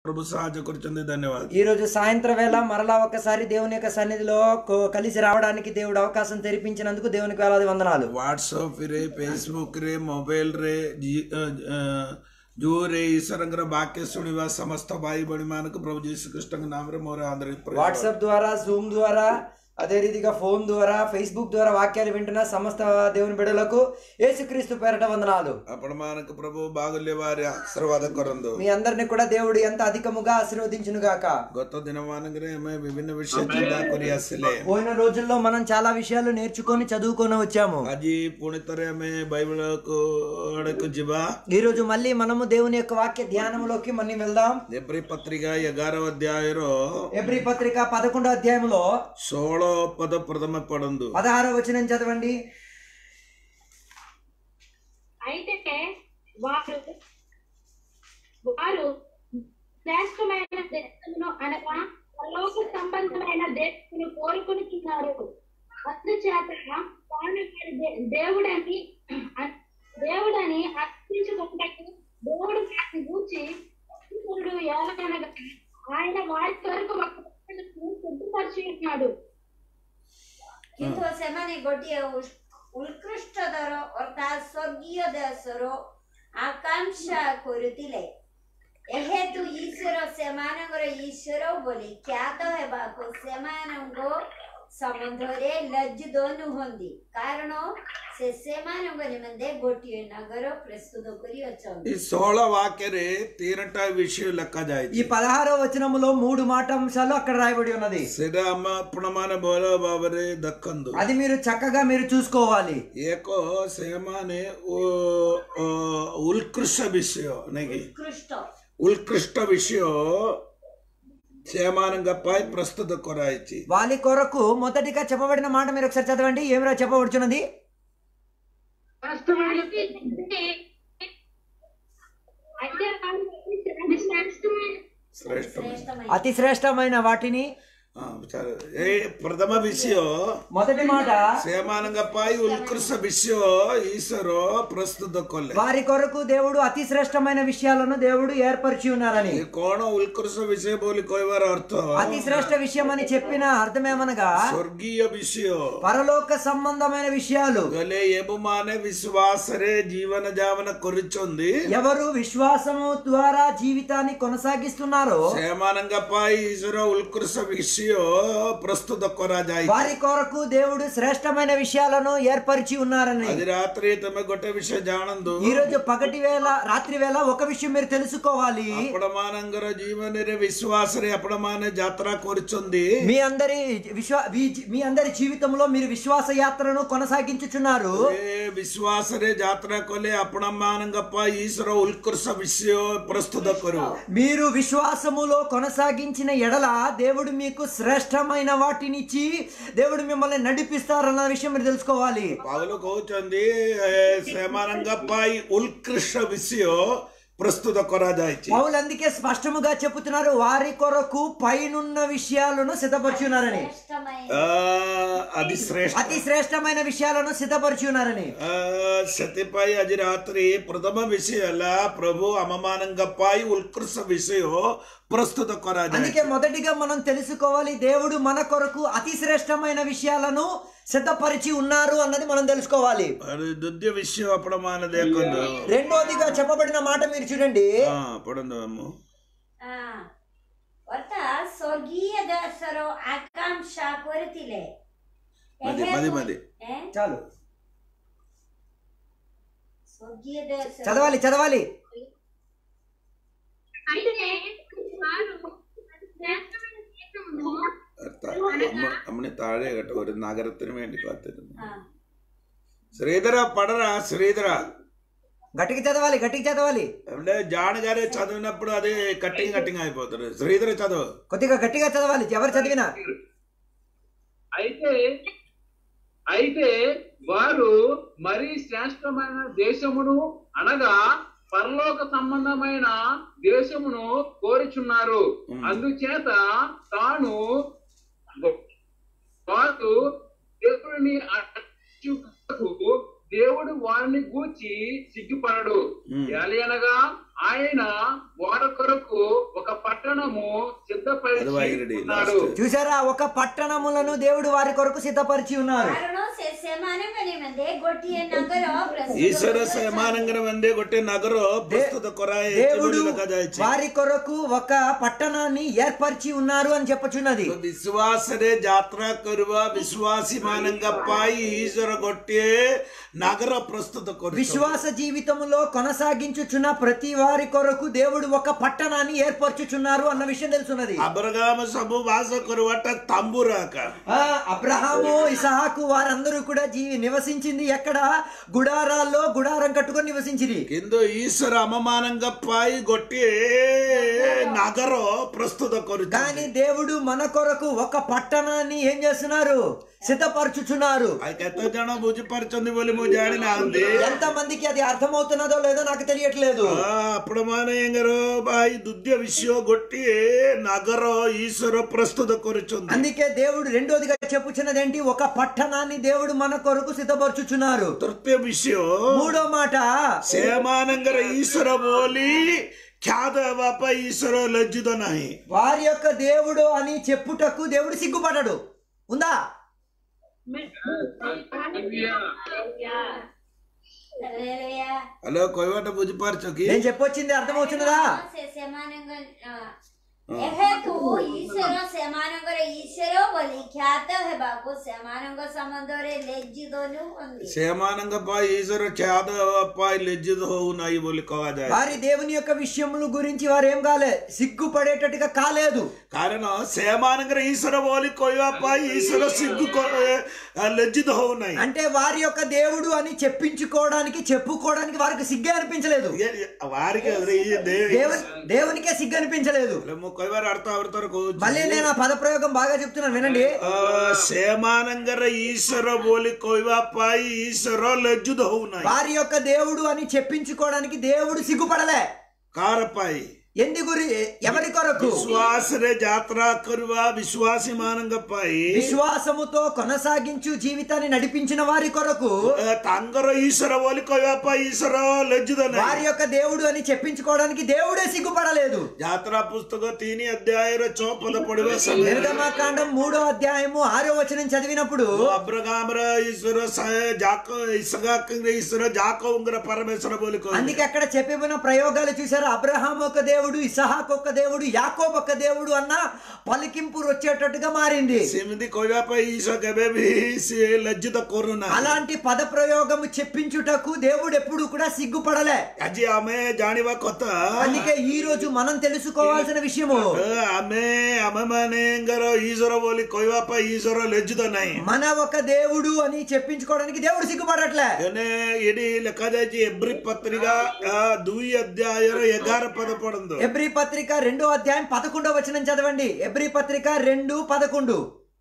ప్రభు సహాయ కూర్చుంది ధన్యవాదాలు ఈ రోజు సాయంత్రం వేళ మరలా ఒకసారి దేవుని యొక్క సన్నిధిలో కో- కలిసి రావడానికి దేవుడు అవకాశం తెరిపించినందుకు దేవునికి వేలాది వందనాలు ವಾಟ್ಸಪ್ ರೇ ಫೇಸ್ಬುಕ್ ರೇ ಮೊಬೈಲ್ ರೇ ಜಿ ಜೂ ರೇ ಈಶ್ವರಂಗರ ವಾಕ್ಯ ಸುಣಿವ ಸಮಸ್ತ ಬಾಯಿ ಬಣಿಮಾನకు ప్రభు యేసుకృష్ణ నామరే మోరే అందరి వాట్సాప్ ద్వారా జూమ్ ద్వారా అదే రీతిగా ఫోన్ ద్వారా ఫేస్బుక్ ద్వారా వాక్యాలు వింటున్న సమస్త దేవుని బిడ్డలకు యేసుక్రీస్తు పేరట వందనాలు అప్పుడు మనకు ప్రభు బాగుల్య వారి ఆశీర్వాద కొరందు మీ అందరిని కూడా దేవుడు ఎంత అధికముగా ఆశీర్వదించును గాక గొప్ప దినమానగరే మే విభిన్న విషయ చిన్న కొరి ଆସିଲେ పోయిన రోజుల్లో మనం చాలా విషయాలు నేర్చుకొని చదువుకొని వచ్చాము ଆଜି ପୁଣି ଥରେ ଆମେ ବାଇବଲକୁ ଆଡ଼କୁ ଯିବା ఈ రోజు మళ్ళీ మనము దేవుని యొక్క వాక్య ధ్యానంలోకి మనం వెళ్దాం ଏପ୍ରି ପତ୍ରିକା ଏଗାର ଅଧ୍ୟାୟର ఎబ్రి పత్రిక పదకొండో అధ్యాయంలో ଷୋହଳ ପଦ ପ୍ରଥମେ ପଢନ୍ତୁ పదహారో వచనం చదవండి అయితే వారు వారు శ్రేష్టమైన దేశమును అనగా పరలోక సంబంధమైన దేశమును కోరుకుంటున్నారు అందుచేత తాను వారి దే- దేవుడని అ- దేవుడని అర్పించుకుంటూ దేవుడు వారిని గూర్చి భక్తిపరుడు ఎలాగనగా ఆయన వారి కొరకు ఒక ప్రజలను సిద్ధపరిచి ఉన్నాడు କିନ୍ତୁ ସେମାନେ ଗୋଟିଏ ଉସ୍- ଉତ୍କୃଷ୍ଟତର ଅର୍ଥାତ୍ ସ୍ୱର୍ଗୀୟ ଦେଶର ଆକାଂକ୍ଷା କରୁଥିଲେ ଏହେତୁ ଈଶ୍ୱର ସେମାନଙ୍କର ଈଶ୍ୱର ବୋଲି ଖ୍ୟାତ ହେବାକୁ ସେମାନଙ୍କ ସମ୍ବନ୍ଧରେ ଲଜ୍ଜିତ ନୁହନ୍ତି କାରଣ ସେ ସେମାନଙ୍କ ନିମନ୍ତେ ଗୋଟିଏ ନଗର ପ୍ରସ୍ତୁତ କରି ଅଛନ୍ତି ఈ ଷୋହଳ వాక్ୟରେ ତିନିଟା ବିଷୟ ఈ ଲେଖାଯାଇଛି పదహారో వచనములో మూడు మాట అంశాలు అక్కడ రాయబడి ఉన్నది ସେଇଟା ଆମ ଆପଣମାନେ ଭଲ ଭାବରେ ଦେଖନ୍ତୁ అది మీరు చక్కగా మీరు చూసుకోవాలి ଏକ ସେମାନେ ଉ- ଅ- ଉତ୍କୃଷ୍ଟ ବିଷୟ ନାଇଁ କି ଉତ୍କୃଷ୍ଟ ଉତ୍କୃଷ୍ଟ ବିଷୟ ସେମାନଙ୍କ ପାଇଁ ପ୍ରସ୍ତୁତ କରାଯାଇଛି వాలి కొరకు మొదటిగా చెప్పబడిన మాట మీరు ఒకసారి చదవండి ఏమిరా చెప్పబడుచున్నది అయితే వారు శ్రేష్టమైన శ్రేష్ఠ శ్రేష్టమైన అతి శ్రేష్టమైన వాటిని ఏ ప్రథమ విషୟ మొదటి మాట ସେମାନଙ୍କ ପାଇଁ ଉତ୍କୃଷ୍ଟ ବିଷୟ ଈଶ୍ୱର ପ୍ରସ୍ତୁତ କଲେ వారి కొరకు దేవుడు అతి శ్రేష్టమైన విషయాలను దేవుడు ఏర్పరిచి ఉన్నారని ଏ କଣ ଉତ୍କୃଷ୍ଟ ବିଷୟ ବୋଲି କହିବାର ଅର୍ଥ అతి శ్రేష్ట విషయం అని చెప్పిన అర్థమేమనగా ସ୍ୱର୍ଗୀୟ ବିଷୟ పరలోక సంబంధమైన విషయాలు କହିଲେ ଏବୁମାନେ ବିଶ୍ୱାସରେ ଜୀବନ ଯାପନ କରୁଛନ୍ତି ఎవరు విశ్వాసము ద్వారా జీవితాన్ని కొనసాగిస్తున్నారో ସେମାନଙ୍କ ପାଇଁ ଈଶ୍ୱର ଉତ୍କୃଷ୍ଟ ବିଷୟ ପ୍ରସ୍ତୁତ କରାଯାଇଛି వారి కొరకు దేవుడు శ్రేష్టమైన విషయాలను ఏర్పరిచి ఉన్నారని ଆଜି ରାତିରେ ତମେ ଗୋଟେ ବିଷୟ ଜାଣନ୍ତୁ ఈ రోజు పగటి వేళ రాత్రి వేళ ఒక విషయం మీరు తెలుసుకోవాలి ଆପଣମାନଙ୍କର ଜୀବନରେ ବିଶ୍ୱାସରେ ଆପଣମାନେ ଯାତ୍ରା କରୁଛନ୍ତି మీ అందరి విశ్వా మీ- మీ అందరి జీవితంలో మీరు విశ్వాస యాత్రను కొనసాగించుచున్నారు ଏ ବିଶ୍ୱାସରେ ଯାତ୍ରା କଲେ ଆପଣମାନଙ୍କ ପାଇଁ ଈଶ୍ୱର ଉତ୍କର୍ଷ ବିଷୟ ପ୍ରସ୍ତୁତ କରିବ మీరు విశ్వాసములో కొనసాగించిన ఎడల దేవుడు మీకు శ్రేష్టమైన వాటినిచ్చి దేవుడు మిమ్మల్ని నడిపిస్తారన్న విషయం మీరు తెలుసుకోవాలి ପାଉଲ କହୁଛନ୍ତି ଏ, ସେମାନଙ୍କ ପାଇଁ ଉତ୍କୃଷ୍ଟ ବିଷୟ ପ୍ରସ୍ତୁତ କରାଯାଇଛି పౌలు అందుకే స్పష్టముగా చెప్పుతున్నారు వారి కొరకు పైనున్న విషయాలను సిద్ధపరుచున్నారని శ్రేష్టమైన ଆ, ଆଜି ଶ୍ରେଷ୍ଠ అతి శ్రేష్టమైన విషయాలను సిద్ధపరుచున్నారని ଆ, ସେଥିପାଇଁ ଆଜି ରାତ୍ରି ପ୍ରଥମ ବିଷୟ ହେଲା ପ୍ରଭୁ ଆମମାନଙ୍କ ପାଇଁ ଉତ୍କୃଷ୍ଟ ବିଷୟ ପ୍ରସ୍ତୁତ କରାଯାଇଛି అందుకే మొదటిగా మనం తెలుసుకోవాలి దేవుడు మన కొరకు అతి శ్రేష్టమైన విషయాలను సిద్ధపరిచి ఉన్నారు అన్నది మనం తెలుసుకోవాలి ଆଉ ଦ୍ୱିତୀୟ ବିଷୟ ଆପଣମାନେ ଦେଖନ୍ତୁ రెండోదిగా చెప్పబడిన మాట మీరు చూడండి ହଁ ପଢନ୍ତୁ ମାମୁଁ ହଁ ଅର୍ଥାତ୍ ସ୍ୱର୍ଗୀୟ ଦେଶର ଆକାଂକ୍ଷା କରିଥିଲେ ମାଦି ମାଦି ମାଦି ଏଁ? చాలు ସ୍ୱର୍ଗୀୟ ଦେଶ చదవాలి చదవాలి అయితే వారు శ్రేష్టమైన దేశమును അമ്മണി താഴെ കേട്ടോ ഒരു നഗരത്തിന് വേണ്ടി കാത്തിരുന്നു ହଁ ശ്രീധര പടര ശ്രീധര గట్టిగా చదవాలి గట్టిగా చదవాలి అంటే జాన్ గారే చదివినప్పుడు అది కట్టింగ్ కట్టింగ్ అయిపోతుంది శ్రీధర చదువు కొద్దిగా గట్టిగా చదవాలి ఎవరు చదివినా అయితే అయితే వారు మరి శ్రేష్టమైన దేశమును అనగా పరలోక సంబంధమైన దేశమును కోరుచున్నారు ఉమ్. అందుచేత తాను వారు దేవుడిని అర్చుటకు దేవుడు వారిని గూర్చి సిగ్గుపడడు ఉమ్. ఎలయనగా ఆయన వారి కొరకు ఒక పట్టణము సిద్ధపరిచి అరవై ఉన్నాడు లాస్ట్ చూసారా ఒక పట్టణములను దేవుడు వారి కొరకు సిద్ధపరిచి ఉన్నారు କାରଣ ସେ ସେମାନଙ୍କ ନିମନ୍ତେ ଗୋଟିଏ ନଗର ପ୍ରସ୍ତୁତ ఈశ్వర କରିଛନ୍ତି। సమానంగా వందే గొట్టే నగర ప్రస్తుత కొరాయి దేవుడు లగాଯାଇଛି వారి కొరకు ఒక పట్టణాన్ని ఏర్పరిచి ఉన్నారు అని చెప్పచున్నది విశ్వాసରେ ଯାତ୍ରା କରିବା ବିଶ୍ୱାସୀ ମାନଙ୍କ ପାଇଁ ଈଶ୍ୱର ଗୋଟିଏ ନଗର ପ୍ରସ୍ତୁତ କରୁଛନ୍ତି విశ్వాస జీవితంలో కొనసాగించుచున్న ప్రతి వారి కొరకు దేవుడు ఒక పట్టణాన్ని ఏర్పరచుచున్నారు అన్న విషయం తెలుసున్నది అబ్రగామ ସବୁ ବାସ କରିବାଟା ତାମ୍ବୁରାక ఆ అబ్రహాము ఇసహాకు వారందరూ కూడా జీవి నివసించింది ఎక్కడ గుడారాల్లో గుడారం కట్టుకొని నివసించిరి କିନ୍ତୁ ଈଶ୍ୱର ଆମମାନଙ୍କ ପାଇଁ ଗୋଟିଏ ନଗର ପ୍ରସ୍ତୁତ କରୁଛନ୍ତି కానీ దేవుడు మన కొరకు ఒక పట్టణాన్ని ఏం చేస్తున్నారు సిద్ధపరచుచున్నారు ଆଉ କେତେ ଜଣ ବୁଝିପାରୁଛନ୍ତି ବୋଲି ମୁଁ ଜାଣିନାହାନ୍ତି ఎంత మందికి అది అర్థమవుతున్నదో లేదో నాకు తెలియట్లేదు ଆପଣମାନଙ୍କର ଭାଇ ଦ୍ୱିତୀୟ ବିଷୟ ଗୋଟିଏ ନଗର ଈଶ୍ୱର ପ୍ରସ୍ତୁତ କରୁଛନ୍ତି అందుకే దేవుడు రెండోదిగా చెప్పుచున్నది ఏంటి ఒక పట్టణాన్ని దేవుడు మన కొరకు సిద్ధపరచుచున్నారు ତୃତୀୟ ବିଷୟ మూడో మాట ସେମାନଙ୍କର ଈଶ୍ୱର ବୋଲି ଖ୍ୟାତ ହେବା ପାଇଁ ଈଶ୍ୱର ଲଜ୍ଜିତ ନାହିଁ వారి యొక్క దేవుడు అని చెప్పుటకు దేవుడు సిగ్గుపడడు ఉందా ହାଲେଲୁୟା। ହ୍ୟାଲୋ କହିବାଟା ବୁଝିପାରୁଛ କି నేను చెప్పొచ్చింది అర్థమవుతున్నదా ସେ ସେମାନଙ୍କ ଅ, ଏହେତୁ ଈଶ୍ୱର ସେମାନଙ୍କର ଈଶ୍ୱର ବୋଲି ଖ୍ୟାତ ହେବାକୁ ସେମାନଙ୍କ ସମ୍ବନ୍ଧରେ ଲଜ୍ଜିତ ନୁହନ୍ତି ସେମାନଙ୍କ ପାଇଁ ଈଶ୍ୱର ଖ୍ୟାତ ହେବା ପାଇଁ ଲଜ୍ଜିତ ହଉନାହିଁ ବୋଲି କୁହାଯାଏ వారి దేవుని యొక్క విషయముల గురించి వారు ఏం కాలే సిగ్గుపడేటట్టుగా కాలేదు କାରଣ ସେମାନଙ୍କର ଈଶ୍ୱର ବୋଲି କହିବା ପାଇଁ ଈଶ୍ୱର ସିଗ୍గు କ- ଲଜ୍ଜିତ ହଉନାହିଁ అంటే వారి యొక్క దేవుడు అని చెప్పించుకోవడానికి చెప్పుకోవడానికి వారికి సిగ్గే అనిపించలేదు ఏ- వారికి అదే ఈ దే- దేవుని దేవునికే సిగ్గు అనిపించలేదు ହେଲେ ମୁଁ କହିବାର ଅର୍ଥ ଆവർତ୍ତନ କହୁଛି మళ్ళీ నేను ఆ పద ప్రయోగం బాగా చెప్తున్నాను వినండి ଅ, ସେମାନଙ୍କର ଈଶ୍ୱର ବୋଲି କହିବା ପାଇଁ ଈଶ୍ୱର ଲଜ୍ଜିତ ହଉନାହିଁ వారి యొక్క దేవుడు అని చెప్పించుకోవడానికి దేవుడు సిగ్గుపడలే କାହାର ପାଇଁ ఎందు గురి ఎవరి కొరకు ବିଶ୍ୱାସରେ ଯାତ୍ରା କରିବା ବିଶ୍ୱାସୀ ମାନଙ୍କ ପାଇଁ విశ్వాసముతో కొనసాగించు జీవితాన్ని నడిపించిన వారి కొరకు ଅ, ତାଙ୍କର ଈଶ୍ୱର ବୋଲି କହିବା ପାଇଁ ଈଶ୍ୱର ଲଜ୍ଜିତ వారి ନାହିଁ యొక్క దేవుడు అని చెప్పించుకోవడానికి దేవుడే సిగ్గుపడలేదు ଯାତ୍ରା పుస్తକ ତିନି ଅଧ୍ୟାୟର ଛଅ పద ପଢିବା ସମୟରେ నిర్గమాకాండం మూడో అధ్యాయము ఆరో వచనం చదివినప్పుడు అబ్రగామర ఈశ్వర స- జాక ఇసగాకంగ ఈశ్వర జాకోంగర పరమేశ్వర ବୋଲି କହିଲେ అందుకే అక్కడ చెప్పిన ప్రయోగాలు చూసారు అబ్రహాం ఒక దేవుడు ఇసహాక్ ఒక దేవుడు యాకోబ్ ఒక దేవుడు అన్న పలికింపు వచ్చేటట్టుగా మారింది ସେମିତି କହିବା ପାଇଁ ଈଶ୍ୱର କେବେ ବି ସିଏ ଲଜ୍ଜିତ କରୁନାହିଁ అలాంటి పద ప్రయోగము చెప్పించుటకు దేవుడు ఎప్పుడు కూడా సిగ్గుపడలే ଆଜି ଆମେ ଜାଣିବା କଥା అందుకే ఈ రోజు మనం తెలుసుకోవాల్సిన విషయము ଅ, ଆମେ ଆମେ ମାନେଙ୍କର ଈଶ୍ୱର ବୋଲି କହିବା ପାଇଁ ଈଶ୍ୱର ଲଜ୍ଜିତ ନାହିଁ మన ఒక దేవుడు అని చెప్పించుకోవడానికి దేవుడు సిగ్గుపడట్లే ଏନେ ଏଠି ଲେଖାଯାଇଛି ଏବ୍ରି ପତ୍ରିକା ଆ, ଦୁଇ ଅଧ୍ୟାୟର ଏଗାର ପଦ ପଢନ୍ତୁ ఎబ్రి పత్రిక రెండో అధ్యాయం పదకొండో వచనం చదవండి ఎబ్రి పత్రిక రెండు పదకొండు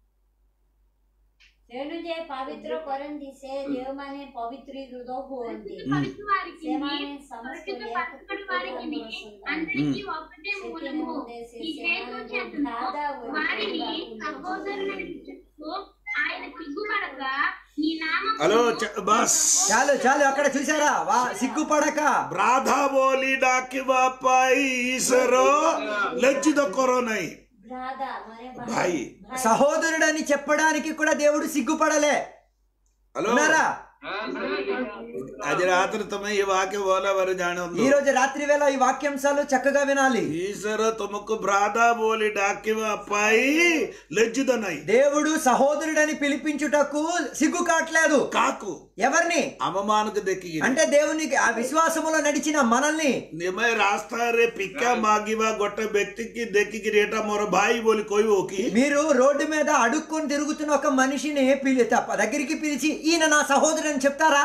ତେଣୁ ଯେ ପବିତ୍ର କରନ୍ତି ସେ ଯେଉଁମାନେ ପବିତ୍ରୀକୃତ ହୁଅନ୍ତି పరిశుద్ధ వారికి ସେମାନେ ସମସ୍ତ పరిశుద్ధ ନ୍ୟାୟ పరచుకుని వారికి అందరికీ ఒకటే మూలము ఈ హేతు చేతను వారిని సహోదరులకు ఆయన సిగ్గుపడక నీ నామం హలో చ- బస్ చాలు చాలు అక్కడ చూసారా వా సిగ్గుపడక ବ୍ରାଧା ବୋଲି ଡାକିବା ପାଇଁ ଈଶ୍ୱର ଲଜ୍ଜିତ କର ନାହିଁ ଭ୍ରାତା ମାନେ ଭାଇ సహోదరుడని చెప్పడానికి కూడా దేవుడు సిగ్గుపడలే హలో ఉన్నారా ଆଜି ରାତିରେ ତମେ ଏ వాక్య ବୋଲାବାରେ ଜାଣନ୍ତୁ ఈ రోజు రాత్రి వేళ ఈ వాక్యాంశాలు చక్కగా వినాలి ଈଶ୍ୱର ତୁମକୁ ବ୍ରାଧା ବୋଲି ଡାକିବା ପାଇଁ ଲଜ୍ଜିତ ନାହିଁ దేవుడు సహోదరుడని పిలిపించుటకు సిగ్గు కావట్లేదు କାହାକୁ ఎవరిని ଆମମାନଙ୍କୁ ଦେଖିକି అంటే దేవునికి ఆ విశ్వాసములో నడిచిన మనల్ని ତୁମେ ରାସ୍ତାରେ ଭିକ୍ଷା ମାଗିବା ଗୋଟେ ବ୍ୟକ୍ତିକି ଦେଖିକିରି ଏଟା ମୋର ଭାଇ ବୋଲି କହିବ କି మీరు రోడ్డు మీద అడుక్కొని తిరుగుతున్న ఒక మనిషిని పిలి తప్ప దగ్గరికి పిలిచి ఈయన నా సహోదరుడు అని చెప్తారా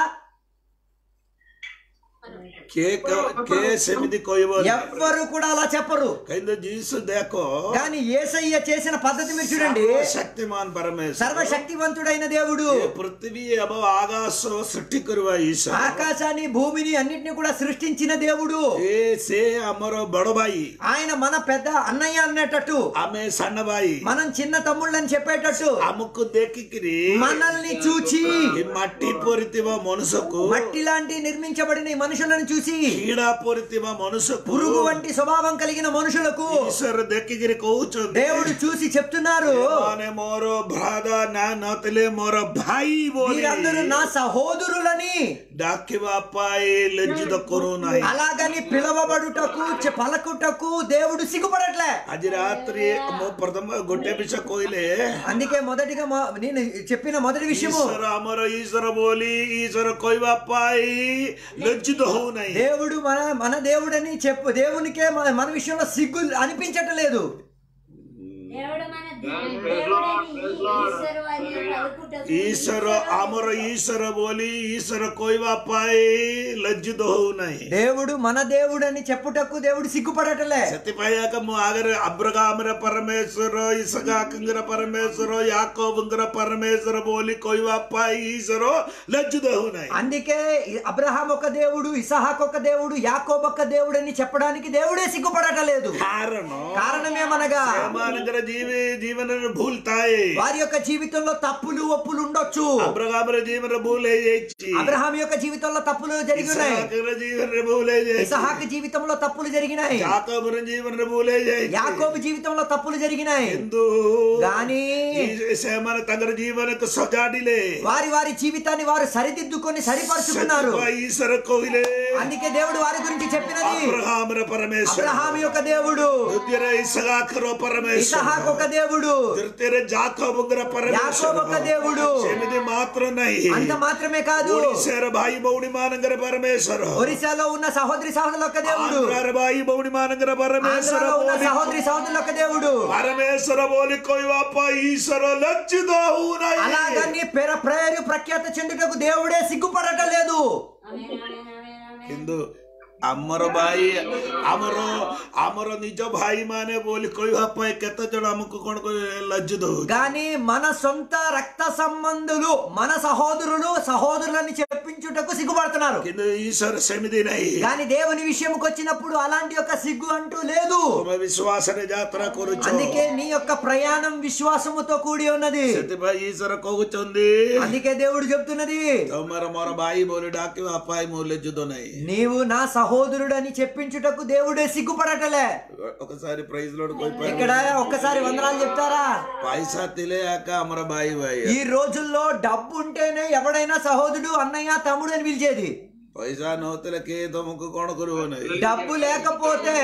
କିଏ କ- କିଏ ସେମିତି କହିବ ఎవ్వరు కూడా అలా చెప్పరు କିନ୍ତୁ ଯୀଶୁ ଦେଖ కానీ ఏసయ్య చేసిన పద్ధతి మీరు చూడండి ଶକ୍ତିମାନ ପରମେଶ୍ୱର సర్వశక్తివంతుడైన దేవుడు ଏ ପୃଥିବୀ ଏବଂ ଆକାଶ ସୃଷ୍ଟି କରିବା ଈଶ୍ୱର ఆకాశాన్ని భూమిని అన్నిటిని కూడా సృష్టించిన దేవుడు ଏ ସେ ଆମର ବଡ ଭାଇ ఆయన మన పెద్ద అన్నయ్య అనేటట్టు ଆମେ ସାନ ଭାଇ మనం చిన్న తమ్ముళ్ళని చెప్పేటట్టు ଆମକୁ ଦେଖିକିରି మనల్ని చూచి ଏ ମାଟି ପରିଥିବା ମନୁଷ୍ୟକୁ మట్టి లాంటి నిర్మించబడిన ఈ మనుషులను చూచి చూసి କୀଡ଼ାପରିଥିବା ମନୁଷ୍ୟକୁ పురుగు వంటి స్వభావం కలిగిన మనుషులకు ଈଶ୍ୱର ଦେଖିକିରି କହୁଛନ୍ତି దేవుడు చూసి చెప్తున్నారు ମାନେ ମୋର ଭ୍ରାତା ନା ନଥିଲେ ମୋର ଭାଇ ବୋଲି మీరందరూ నా సహోదరులని ଡାକିବା ପାଇଁ ଲଜ୍ଜିତ କରୁନାହିଁ అలాగని పిలవబడుటకు చె- పలకుటకు దేవుడు సిగ్గుపడట్లే ଆଜି ରାତ୍ରି ମୁଁ ପ୍ରଥମ ଗୋଟେ ବିଷୟ କହିଲେ అందుకే మొదటిగా మొ- నేను చెప్పిన మొదటి విషయము ଈଶ୍ୱର ଆମର ଈଶ୍ୱର ବୋଲି ଈଶ୍ୱର କହିବା ପାଇଁ ଲଜ୍ଜିତ ହଉନାହିଁ దేవుడు మన మన దేవుడని చెప్పు దేవునికే మన మన విషయంలో సిగ్గు అనిపించట్లేదు దేవుడు మన Praise దేవుడని Lord, praise Lord. ఈశ్వరు అని పలుకుటకు ଈଶ୍ୱର ଆମର ଈଶ୍ୱର ବୋଲି ଈଶ୍ୱର କହିବା ପାଇଁ ଲଜ୍ଜିତ ହଉନାହିଁ దేవుడు మన దేవుడని చెప్పుటకు దేవుడు సిగ్గుపడటలే ସେଥିପାଇଁ ଆଗ ମୁଁ ଆଗରେ ଅବ୍ରଗାମର ପରମେଶ୍ୱର ଇସଗାକଙ୍କର ପରମେଶ୍ୱର యాకోబుଙ୍କର పరమేశ్వర ବୋଲି କହିବା ପାଇଁ ଈଶ୍ୱର ଲଜ୍ଜିତ ହଉନାହିଁ అందుకే అబ్రహాం ఒక దేవుడు ఇసహాక్ ఒక దేవుడు యాకోబ్ ఒక దేవుడు అని చెప్పడానికి దేవుడే సిగ్గుపడటలేదు କାରଣ కారణమేమనగా ସେମାନଙ୍କର ଜୀବ ଜୀବନରେ ଭୁଲ ଥାଏ వారి యొక్క జీవితంలో తప్పులు ఒప్పులు ఉండొచ్చు అబ్రగామର ଜୀବନରେ ଭୁଲ ହେଇଯାଇଛି అబ్రహాం యొక్క జీవితంలో తప్పులు జరిగి ఉన్నాయి ఇసాకର ଜୀବନରେ ଭୁଲ ହେଇଯାଇଛି ఇసహాక్ జీవితంలో తప్పులు జరిగినాయి యాకోబుର ଜୀବନରେ ଭୁଲ ହେଇଯାଇଛି యాకోబు జీవితంలో తప్పులు జరిగినాయి କିନ୍ତୁ గాని ఈ- ସେମାନେ ତାଙ୍କର ଜୀବନକୁ ସଜାଡ଼ିଲେ వారి వారి జీవితాన్ని వారు సరిదిద్దుకొని సరిపరుచుకున్నారు ସେଥିପାଇଁ ଈଶ୍ୱର କହିଲେ అందుకే దేవుడు వారి గురించి చెప్పినది అబ్రహామର పరమేశ్వర అబ్రహాం యొక్క దేవుడు ଦ୍ୱିତୀୟରେ ଇସହାକର ପରମେଶ୍ୱର ఇసహాక్ ఒక దేవుడు ତୃତୀୟରେ ଜାକବଙ୍କର యాకోబు ପରମେଶ୍ୱର ఒక దేవుడు ସେମିତି ମାତ୍ର ନାହିଁ అంత మాత్రమే కాదు ଓଡ଼ିଶାର ଭାଇ ଭଉଣୀ ମାନଙ୍କର ପରମେଶ୍ୱର ఒరిస్సాలో ఉన్న సహోదరి సహోదరుల యొక్క దేవుడు ଆନ୍ଧ୍ରାର ଭାଇ ଭଉଣୀ ମାନଙ୍କର ପରମେଶ୍ୱର ఆంధ్రాలో ఉన్న ବୋଲି సహోదరి సహోదరుల యొక్క దేవుడు పరమేశ్వర ବୋଲି କହିବା ପାଇଁ ଈଶ୍ୱର ଲଜ୍ଜିତ ହଉନାହିଁ అలాగని పెర ప్రేరు ప్రఖ్యాత చెందుటకు దేవుడే సిగ్గుపడటం లేదు ఆమేన్ ఆమేన్ ఆమేన్ ఆమేన్ କିନ୍ତୁ ଆମର ଭାଇ ଆମର ଆମର ନିଜ ଭାଇ ମାନେ ବୋଲି କହିବା ପାଇଁ କେତେ ଜଣ ଆମକୁ କଣ କହିବେ? ଲଜ୍ଜିତ ହଉଛି గాని మన సొంత రక్త సంబంధులు మన సహోదరులు సహోదరులని చెప్పించుటకు సిగ్గుపడుతున్నారు କିନ୍ତୁ ଈଶ୍ୱର ସେମିତି ନାହିଁ కానీ దేవుని విషయంకి వచ్చినప్పుడు అలాంటి యొక్క సిగ్గు అంటూ లేదు ତମେ ବିଶ୍ୱାସରେ ଯାତ୍ରା କରୁଛ అందుకే నీ యొక్క ప్రయాణం విశ్వాసముతో కూడి ఉన్నది ସେଥିପାଇଁ ଈଶ୍ୱର କହୁଛନ୍ତି అందుకే దేవుడు చెప్తున్నది ତମର ମୋର ଭାଇ ବୋଲି ଡାକିବା ପାଇଁ ମୁଁ ଲଜ୍ଜିତ ନାହିଁ నీవు నా సహోదరుడని చెప్పించుటకు దేవుడే సిగ్గుపడటలే ఒకసారి ప్రైజ్ లోడ్ ఇక్కడ ఒక్కసారి వందనాలు చెప్తారా పైసా తిలే అక్క అమర బాయి బాయి ఈ రోజుల్లో డబ్బు ఉంటేనే ఎవడైనా సహోదరుడు అన్నయ్య తమ్ముడు అని పిలిచేది పైసా నవ్వుతలే కే తమకు కొଣ କରିବ ନାହିଁ డబ్బు లేకపోతే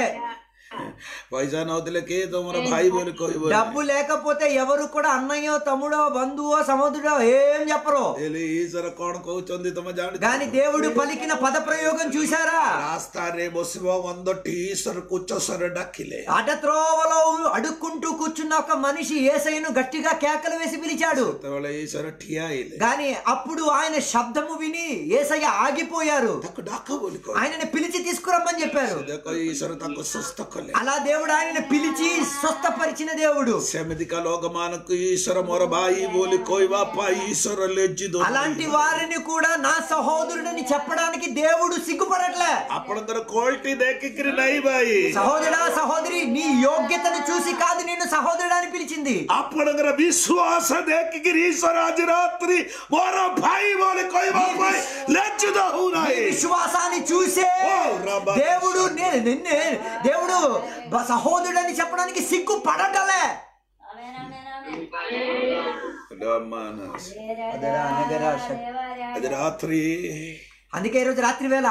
ପଇସା ନଉଥିଲେ କିଏ ତମର ଭାଇ ବୋଲି କହିବ డబ్బు లేకపోతే ఎవరు కూడా అన్నయ్యో తమ్ముడో బంధువో సహోదరుడో ఏం చెప్పరు ହେଲେ ଈଶ୍ୱର କଣ କହୁଛନ୍ତି ତମେ ଜାଣିଛ గాని దేవుడు పలికిన పద ప్రయోగం చూసారా ରାସ୍ତାରେ ବସିବ ଗନ୍ଧଟି ଈଶ୍ୱରକୁ ଉଚ୍ଚସ୍ୱରରେ ଡାକିଲେ అడత్రోవలో అడుక్కుంటూ కూర్చున్న ఒక మనిషి ఏసైను గట్టిగా కేకలు వేసి పిలిచాడు ସେତେବେଳେ ଈଶ୍ୱର ଠିଆ ହେଇଲେ గాని అప్పుడు ఆయన శబ్దము విని ఏసయ్య ఆగిపోయారు ତାକୁ ଡାକ ବୋଲି କହିଲେ ఆయనని పిలిచి తీసుకురమ్మని చెప్పారు ଦେଖ ଈଶ୍ୱର ତାକୁ ସୁସ୍ଥ କଲେ అలా దేవుడు ఆయనని పిలిచి స్వస్థపరిచిన దేవుడు ସେମିତିକା ଲୋକମାନଙ୍କୁ ଈଶ୍ୱର ମୋର ଭାଇ ବୋଲି କହିବା ପାଇଁ ଈଶ୍ୱର ଲଜ୍ଜିତ అలాంటి వారిని కూడా నా సహోదరుడని చెప్పడానికి దేవుడు సిగ్గుపడట్లే ଆପଣଙ୍କର କ୍ୱାଲିଟି ଦେଖିକିରି ନାହିଁ ଭାଇ సహోదరా సహోదరి నీ యోగ్యతను చూసి కాదు నిన్ను సహోదరుడు అని పిలిచింది ଆପଣଙ୍କର ବିଶ୍ୱାସ ଦେଖିକିରି ଈଶ୍ୱର ଆଜି ରାତ୍ରି ମୋର ଭାଇ ବୋଲି କହିବା ପାଇଁ ଲଜ୍ଜିତ నీ ହଉନାହିଁ విశ్వాసాన్ని చూసే ఓ రబ్బా. దేవుడు నేను నిన్నే దేవుడు బ- సహోదరుడని చెప్పడానికి సిగ్గు పడటలే ఆమేన్ ఆమేన్ ఆమేన్ ଆଜି ରାତ୍ରି అందుకే ఈరోజు రాత్రి వేళ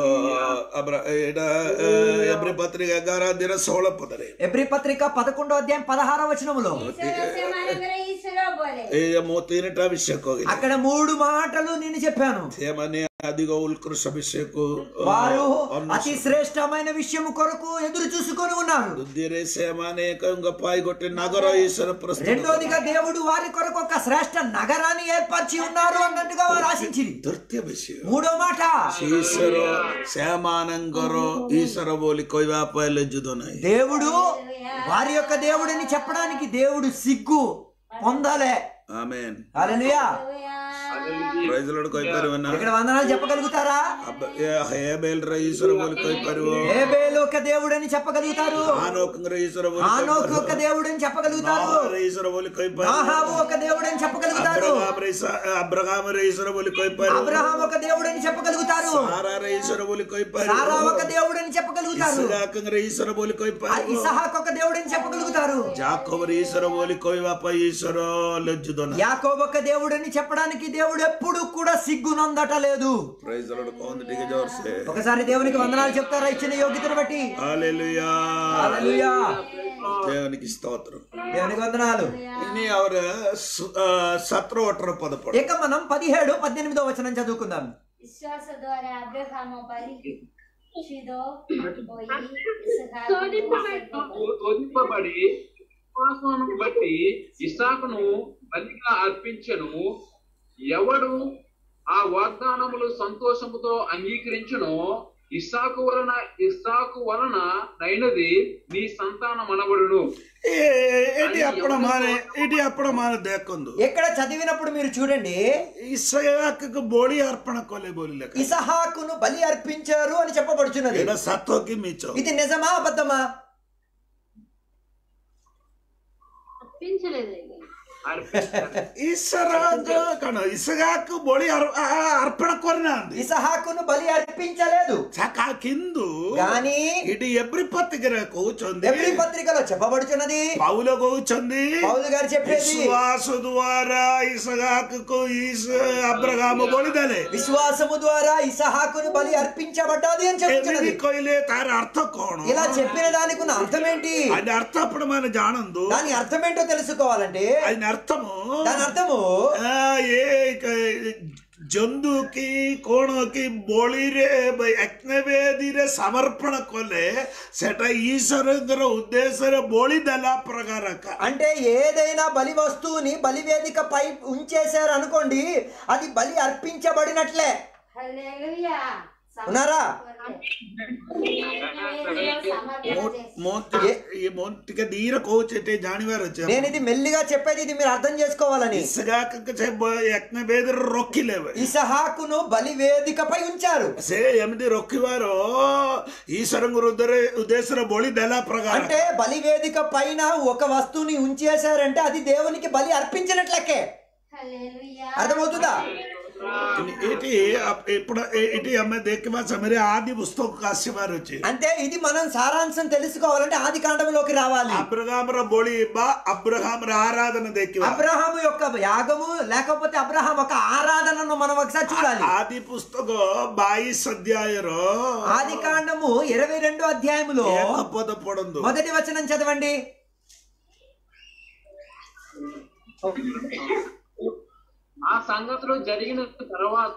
ଏବ୍ରି ପତ୍ରିକା ଏଗାର ଦିନ ଷୋହଳ ପଦରେ ఎబ్రి పత్రిక పదకొండో అధ్యాయం పదహారవ వచనములో ఈశ్వర ସେମାନଙ୍କର ଈଶ୍ୱର ବୋଲେ ଏଇ ମୁଁ ତିନିଟା ବିଷୟ କହିଲି అక్కడ మూడు మాటలు నేను చెప్పాను ସେମାନେ ଅଧିକ ଉତ୍କୃଷ୍ଟ ବିଷୟକୁ ଅ, వారు ଅନ୍ୱେଷଣ అతి శ్రేష్టమైన విషయము కొరకు ఎదురు చూసుకొని ఉన్నారు ଦ୍ୱିତୀୟରେ ସେମାନେ ଏକଙ୍କ ପାଇଁ ଗୋଟେ ନଗର ଈଶ୍ୱର ପ୍ରସ୍ତୁତ రెండోదిగా దేవుడు వారి కొరకు ఒక శ్రేష్ట నగరాన్ని ఏర్పరిచి ఉన్నారు అన్నట్టుగా వారు ఆశించింది ତୃତୀୟ ବିଷୟ మూడో మాట ଈଶ୍ୱର ସେମାନଙ୍କର ଈଶ୍ୱର ବୋଲି କହିବା ପାଇଁ ଲଜ୍ଜିତ ନାହିଁ దేవుడు వారి యొక్క దేవుడని చెప్పడానికి దేవుడు సిగ్గు పొందాలే ఆమెన్ హల్లెలూయా ಪ್ರೈಸ್ಲೋಡ್ ಕೊಯ್ಪರಿವನ ఇక్కడ వందనాలు చెప్పగలుగుతారా ಹೇಬೇಲ್ರ ಈಶ್ವರ ಬೋಲಿ ಕೊಯ್ಪರಿವು ఏబేలు ఒక దేవుడని చెప్పగలుగుతారు ಆನೋಕಂಗ್ರ ಈಶ್ವರ ಬೋಲಿ ఆనోకు ఒక దేవుడని చెప్పగలుగుతారు ನಾಹರ ಈಶ್ವರ ಬೋಲಿ ಕೊಯ್ಪರಿ ఆహాబు ఒక దేవుడని చెప్పగలుగుతారు ಅಬ್ರಗಾಮರ ಈಸ- ಅಬ್ರಗಾಮರ ಈಶ್ವರ ಬೋಲಿ ಕೊಯ್ಪರಿ అబ్రహాం ఒక దేవుడని చెప్పగలుగుతారు ಸಾರಾರ ಈಶ್ವರ ಬೋಲಿ ಕೊಯ್ಪರಿ సారా ఒక దేవుడని చెప్పగలుగుతారు ಇಸ್ಹಾಕಂಗ್ರ ಈಶ್ವರ ಬೋಲಿ ఆ ಕೊಯ್ಪರಿ ఇసహాక్ ఒక దేవుడని చెప్పగలుగుతారు ಜಾಕೋಬರ ಈಶ್ವರ ಬೋಲಿ ಕೊಯ್ವಾಪ ಈಶ್ವರ ಲಜ್ಜುದನ యాకోబు ఒక దేవుడని చెప్పడానికి దేవుడు ఎప్పుడు కూడా సిగ్గునందట లేదు ಪ್ರೈಸ್ ಲಾರ್ಡ್ ಕೊಂದಿಟಿಗೆ ಜೋರ್ಸೆ ఒకసారి దేవునికి వందనాలు చెప్తారా ఇచ్చిన యోగ్యతను బట్టి ಹಾಲೆಲೂಯಾ హల్లెలూయా. ದೇವನಿಗೆ ಸ್ತೋತ್ರ దేవునికి వందనాలు ಇನಿ ಅವರ ಸ- ಆ, ಸತ್ರ ಒಟ್ಟರ ಪದ ಪಡ ఇక మనం పదిహేడు పద్దెనిమిదో వచనం చదువుకుందాం విశ్వాస ద్వారా అబ్రహాము పరీక్షితో పోయి ఇస్సాకును తోదింపబడి విశ్వాసమును బట్టి ఇసాకును బలిగా అర్పించెను ఎవడు ఆ వాగ్దానములు సంతోషముతో అంగీకరించును ఇస్సాకు వలన ఇస్సాకు వలన నైనది నీ సంతానం అనబడును ఇటీ అప్పుడు మానే ఇటీ అప్పుడు మానే దేకొందు ఇక్కడ చదివినప్పుడు మీరు చూడండి ఇసయాకు బోళి అర్పణ కొలే బోలి లెక్క ఇసహాకును బలి అర్పించారు అని చెప్పబడుచున్నది ఏడ సత్వకి మీచో ఇది నిజమా అబద్ధమా తప్పించలేదు అర్పించారు ఈశ్వరాజ కణ ఇసగాకు బోళి అర్- ఆ, అర్పణ కొరిన అంది ఇసహాకును బలి అర్పించలేదు చకా కిందు కానీ ఇటు ఎబ్రి పత్రిక కూర్చుంది ఎబ్రి పత్రికలో చెప్పబడుచున్నది పౌల కూర్చుంది పౌలు గారు చెప్పేది విశ్వాస ద్వారా ఇసగాకు ఈస అబ్రగాము బోళిదలే విశ్వాసము ద్వారా ఇసహాకును బలి అర్పించబడ్డాది అని చెప్తున్నది ఎమిది కొయిలే తార అర్థ కోణ ఇలా చెప్పిన దానికి ఉన్న అర్థం ఏంటి అది అర్థ అప్పుడు మన జానందు దాని అర్థం ఏంటో తెలుసుకోవాలంటే అది అర్థము దాని అర్థము ಆ, ಏ ಕ- ಜಂದುಕಿ ಕೋಣಕಿ ಬೋಳಿರೆ ಯಜ್ಞವೇದಿರೆ ಸಮರ್ಪಣ ಕೊಲೆ ಸೆಟ ಈಶ್ವರಂಗರ ಉದ್ದೇಶರ ಬೋಳಿದಲ್ಲ ಪ್ರಕಾರಕ అంటే ఏదైనా బలి వస్తువుని బలి వేదిక పై ఉంచేశారు అనుకోండి అది బలి అర్పించబడినట్లే హల్లెలూయా ఉన్నారా సమర్పణ ಈ ಮೊಂಟಿಗ ನೀರ ಕೋಚೆಟ್ಟೆ ಜಾಣಿವಾರ నేను ఇది మెల్లిగా చెప్పేది ఇది మీరు అర్థం చేసుకోవాలని ಇಸಗಾಕ ಯಜ್ಞ ಬೇದ್ರ ರೊಕ್ಕಿಲೇವೆ ఇసహాకును బలి వేదికపై ఉంచారు ಸೇ ಎಮ್ದಿ ರೊಕ್ಕಿವಾರೋ ಈಶ್ವರಂಗರ ಉದ್ದೇಶರ ಬೋಳಿದಲ್ಲ ಪ್ರಕಾರ అంటే బలి వేదిక పైన ఒక వస్తువుని ఉంచేశారంటే అది దేవునికి బలి అర్పించినట్లకే హల్లెలూయా అర్థమవుతుందా ఇటు ఇప్పుడు ఇటు అమ్మ దేకివా సమరే ఆది పుస్తక కాశ్యవారు వచ్చి అంటే ఇది మనం సారాంశం తెలుసుకోవాలంటే ఆది కాండంలోకి రావాలి అబ్రహామర బోళి బా అబ్రహామర ఆరాధన దేకివా అబ్రహాము యొక్క యాగము లేకపోతే అబ్రహాం ఒక ఆరాధనను మనం ఒకసారి చూడాలి ఆది పుస్తక బాయిస్ అధ్యాయరు ఆది కాండము ఇరవై రెండో అధ్యాయములో ఏకపద పొడందు మొదటి వచనం చదవండి ఆ సంగతులు జరిగిన తర్వాత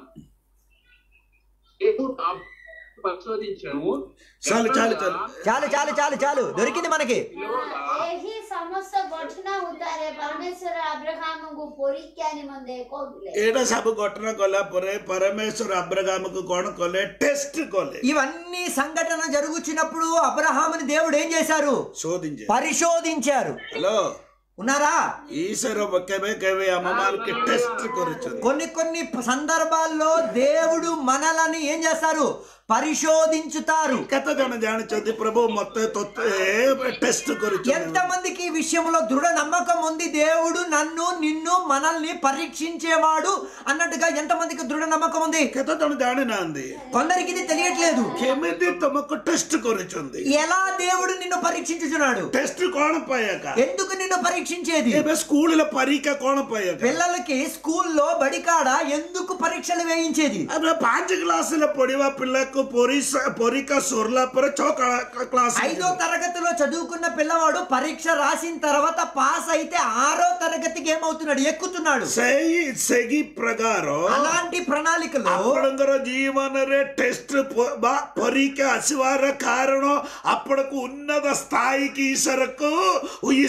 దేవుడు ఆ పరిశోధించను చాలు చాలు చాలు చాలు చాలు చాలు చాలు దొరికింది మనకి ଏହି ସମସ୍ତ ଗଠନ ଉଦ୍ଧାରେ ପରମେଶ୍ୱର ଆବ୍ରହାମଙ୍କୁ ପରୀକ୍ଷା ନିମନ୍ତେ କହୁଥିଲେ ଏଇଟା ସବୁ ଘଟଣା କଲା ପରେ ପରମେଶ୍ୱର అబ్రహాముకు କଣ କଲେ టెస్ట్ କଲେ ఇవన్నీ సంఘటన జరుగుచినప్పుడు అబ్రహాముని దేవుడు ఏం చేశారు శోధించే పరిశోధించారు హలో ఉన్నారా ఈశ్వర କେବେ କେବେ ଆମମାନଙ୍କୁ ଟେଷ୍ଟ କରୁଛନ୍ତି కొన్ని కొన్ని సందర్భాల్లో దేవుడు మనలని ఏం చేస్తారు పరిశోధించుతారు କେତେ ଜଣ ଜାଣିଛନ୍ତି ପ୍ରଭୁ ମତେ ତୋତେ ଟେଷ୍ଟ କରୁଛନ୍ତି ఎంతమందికి ఈ విషయంలో దృఢ నమ్మకం ఉంది దేవుడు నన్ను నిన్ను మనల్ని పరీక్షించేవాడు అన్నట్టుగా ఎంతమందికి దృఢ నమ్మకం ఉంది କେତେ ଜଣ ଜାଣିନାହାନ୍ତି కొందరికి ఇది తెలియట్లేదు କେମିତି ତମକୁ ଟେଷ୍ଟ କରୁଛନ୍ତି ఎలా దేవుడు నిన్ను పరీక్షించుచున్నాడు ଟେଷ୍ଟ କଣ ପାଇକା ఎందుకు నిన్ను పరీక్షించేది ଏବେ ସ୍କୁଲରେ ପରୀକ୍ଷା କଣ ପାଇକା పిల్లలకి స్కూల్లో బడికాడ ఎందుకు పరీక్షలు వేయించేది ଆମେ ପାଞ୍ଚ କ୍ଲାସରେ ପଢିବା ପିଲାକୁ ପରୀକ୍ଷା ପରୀକ୍ଷା ସରିଲା ପରେ ଛଅ କ୍ଲାସ ఐదో తరగతిలో చదువుకున్న పిల్లవాడు పరీక్ష రాసిన తర్వాత పాస్ అయితే ఆరో తరగతికి ఏమవుతున్నాడు ఎక్కుతున్నాడు ସେଇ ସେହି ପ୍ରକାର అలాంటి ప్రణాళికలో ଆପଣଙ୍କର ଜୀବନରେ ଟେଷ୍ଟ ବା ପରୀକ୍ଷା ଆସିବାର କାରଣ ଆପଣଙ୍କୁ ଉନ୍ନତ ସ୍ଥାୟୀକି ଈଶ୍ୱରକୁ ଈଶ୍ୱର ତମ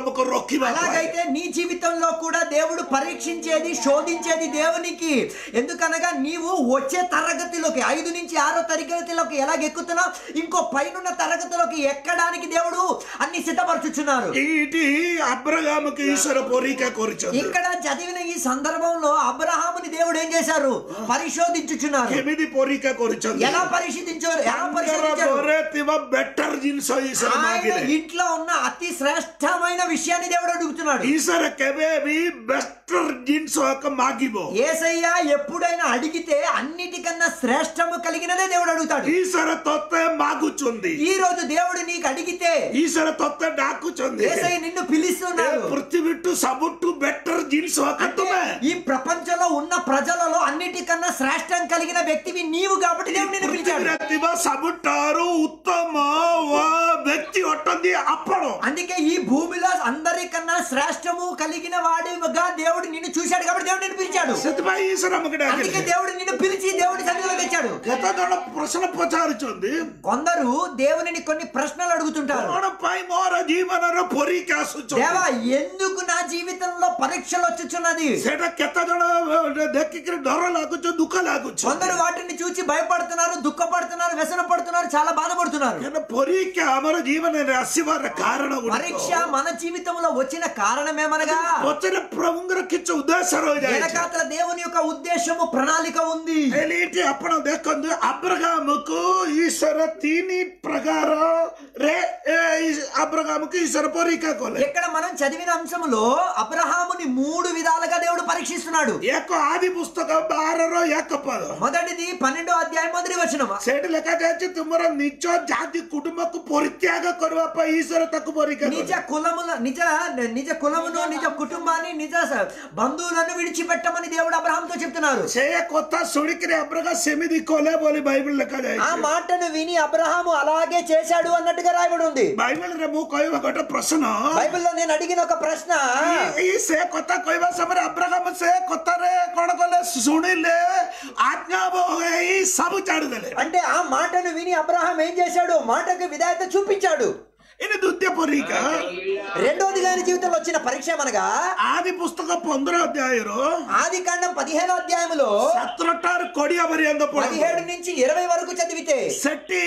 ତମକୁ ରୋକିବା ପାଇଁ। అలాగైతే నీ జీవితంలో కూడా దేవుడు పరీక్షించేది శోధించేది దేవునికి ఎందుకనగా నీవు వచ్చే తరగతిలోకి ఐదు నుంచి ఆరో తరగతిలోకి ఎలాగ ఎక్కుతున్నావు ఇంకో పైనున్న తరగతిలోకి ఎక్కడానికి దేవుడు అన్ని సిద్ధపరచుచున్నారు ଏଇଠି అబ్రహాముకి ఈశ్వర పరీକ୍ଷା କରିଛନ୍ତି ఇక్కడ చదివిన ఈ సందర్భంలో అబ్రహాముని దేవుడు ఏం చేశారు పరిశోధించుచున్నారు କେମିତି ପରୀକ୍ଷା କରିଛନ୍ତି ఎలా పరిశీలించారు ఎలా ତାଙ୍କର పరిశీలించారు ଘରେ ଥିବା ବେଟର ଜିନିଷ ఈశ్వర ఆయన ମାଗିଲେ ఇంట్లో ఉన్న అతి శ్రేష్టమైన విషయాన్ని దేవుడు అడుగుతున్నాడు ఈశ్వర କେବେ ବି ବେଟର ଜିନିଷ ଏକ ମାଗିବ ఏసయ్య ఎప్పుడైనా అడిగితే అన్నిటికన్నా శ్రేష్టము కలిగినదే దేవుడు అడుగుతాడు ఈశ్వర తొత్తే మాగుచుంది ఈ రోజు దేవుడు నీకు అడిగితే ఈశ్వర తొత్తే ଡାକୁଛନ୍ତି ఏసయ్య నిన్ను ଏ పిలుస్తున్నాడు ପୃଥିବୀଠୁ ସବୁଠୁ ବେଟର ଜିନିଷ ଏକ అంటే ତୁମେ ఈ ప్రపంచంలో ఉన్న ప్రజలలో అన్నిటికన్నా శ్రేష్టం కలిగిన వ్యక్తివి నీవు కాబట్టి దేవుడు నిన్ను పిలిచాడు ପୃଥିବୀରେ ଥିବା ସବୁଠାରୁ ଉତ୍ତମ ଓ ବ୍ୟକ୍ତି ଅଟନ୍ତି ଆପଣ అందుకే ఈ భూమిలో అందరికన్నా శ్రేష్టము కలిగిన వాడిగా దేవుడు నిన్ను చూశాడు కాబట్టి దేవుడు నిన్ను పిలిచాడు ସେଥିପାଇଁ ఈశ్వର ଆମକୁ అందుకే ଡାକିଲେ దేవుడు నిన్ను పిలిచి దేవుడి సన్నిధిలో తెచ్చాడు କେତେ ଜଣ ପ୍ରଶ୍ନ ପଚାରୁଛନ୍ତି కొందరు దేవునిని కొన్ని ప్రశ్నలు అడుగుతుంటారు କଣ ପାଇଁ ମୋର ଜୀବନର ପରୀକ୍ଷା ଆସୁଛନ୍ତି దేవా ఎందుకు నా జీవితంలో పరీక్షలు వచ్చుచున్నది ସେଟା କେତେ ଜଣ ଦେଖିକିରି ଡର ଲାଗୁଛି ଦୁଃଖ ଲାଗୁଛି కొందరు వాటిని చూసి భయపడుతున్నారు దుఃఖపడుతున్నారు వ్యసన పడుతున్నారు చాలా బాధపడుతున్నారు କାରଣ ପରୀକ୍ଷା ଆମର ଜୀବନରେ ଆସିବାର କାରଣ పరీక్ష మన జీవితంలో వచ్చిన కారణమేమనగా ପଛରେ ପ୍ରଭୁଙ୍କର କିଛି ଉଦ୍ଦେଶ୍ୟ ରହିଯାଇଛି వెనకాతల దేవుని యొక్క ఉద్దేశము ప్రణాళిక ఉంది ହେଲେ ଏଠି ଆପଣ ଦେଖନ୍ତୁ ଆବ୍ରହାମକୁ ଈଶ୍ୱର ତିନି ପ୍ରକାରରେ ଏ ଆବ୍ରହାମକୁ ଈଶ୍ୱର ପରୀକ୍ଷା କଲେ ఇక్కడ మనం చదివిన అంశములో అబ్రహాముని మూడు విధాలుగా దేవుడు పరీక్షిస్తున్నాడు ଏକ ଆଦି ପୁସ୍ତକ ବାରର ଏକ ପଦ మొదటిది పన్నెండో అధ్యాయం మొదటి వచనం ସେଇଠି ଲେଖାଯାଇଛି ତୁମର ନିଜ ଜାତି କୁଟୁମ୍ବକୁ ପରିତ୍ୟାଗ କରିବା ପାଇଁ ଈଶ୍ୱର ତାକୁ ପରୀକ୍ଷା నిజ କଲେ కులముల నిజ నిజ కులమును నిజ కుటుంబాన్ని నిజ స- బంధువులను విడిచిపెట్టమని దేవుడు అబ్రహాంతో చెప్తున్నారు ସେ କଥା ଶୁଣିକିରି ଆବ୍ରହା ସେମିତି କଲେ ବୋଲି ବାଇବଲ ఆ ଲେଖାଯାଇଛି మాటను విని అబ్రహాము అలాగే చేశాడు అన్నట్టుగా రాయబడి ఉంది ବାଇବଲରେ ମୁଁ କହିବା ଗୋଟେ ପ୍ରଶ୍ନ బైబిల్లో నేను అడిగిన ఒక ప్రశ్న ଏଇ- ଏଇ ସେ କଥା କହିବା ସମୟରେ ଆବ୍ରାହମ ସେ କଥାରେ କଣ କଲେ ଶୁଣିଲେ ଆଜ୍ଞା ହେଇ ସବୁ ଛାଡିଦେଲେ అంటే ఆ మాటను విని అబ్రహాం ఏం చేశాడు మాటకు విధాయత చూపించాడు ଏଇନେ ଦ୍ୱିତୀୟ ପରୀକ୍ଷା రెండోదిగా ఆయన జీవితంలో వచ్చిన పరీక్ష ఏమనగా ଆଦି ପୁସ୍ତକ ପନ୍ଦର ଅଧ୍ୟାୟର ఆది కాండం పదిహేను అధ్యాయములో ସାତଟାରୁ କୋଡିଏ ପର୍ଯ୍ୟନ୍ତ ପଢନ୍ତୁ పదిహేడు నుంచి ఇరవై వరకు చదివితే ସେଠି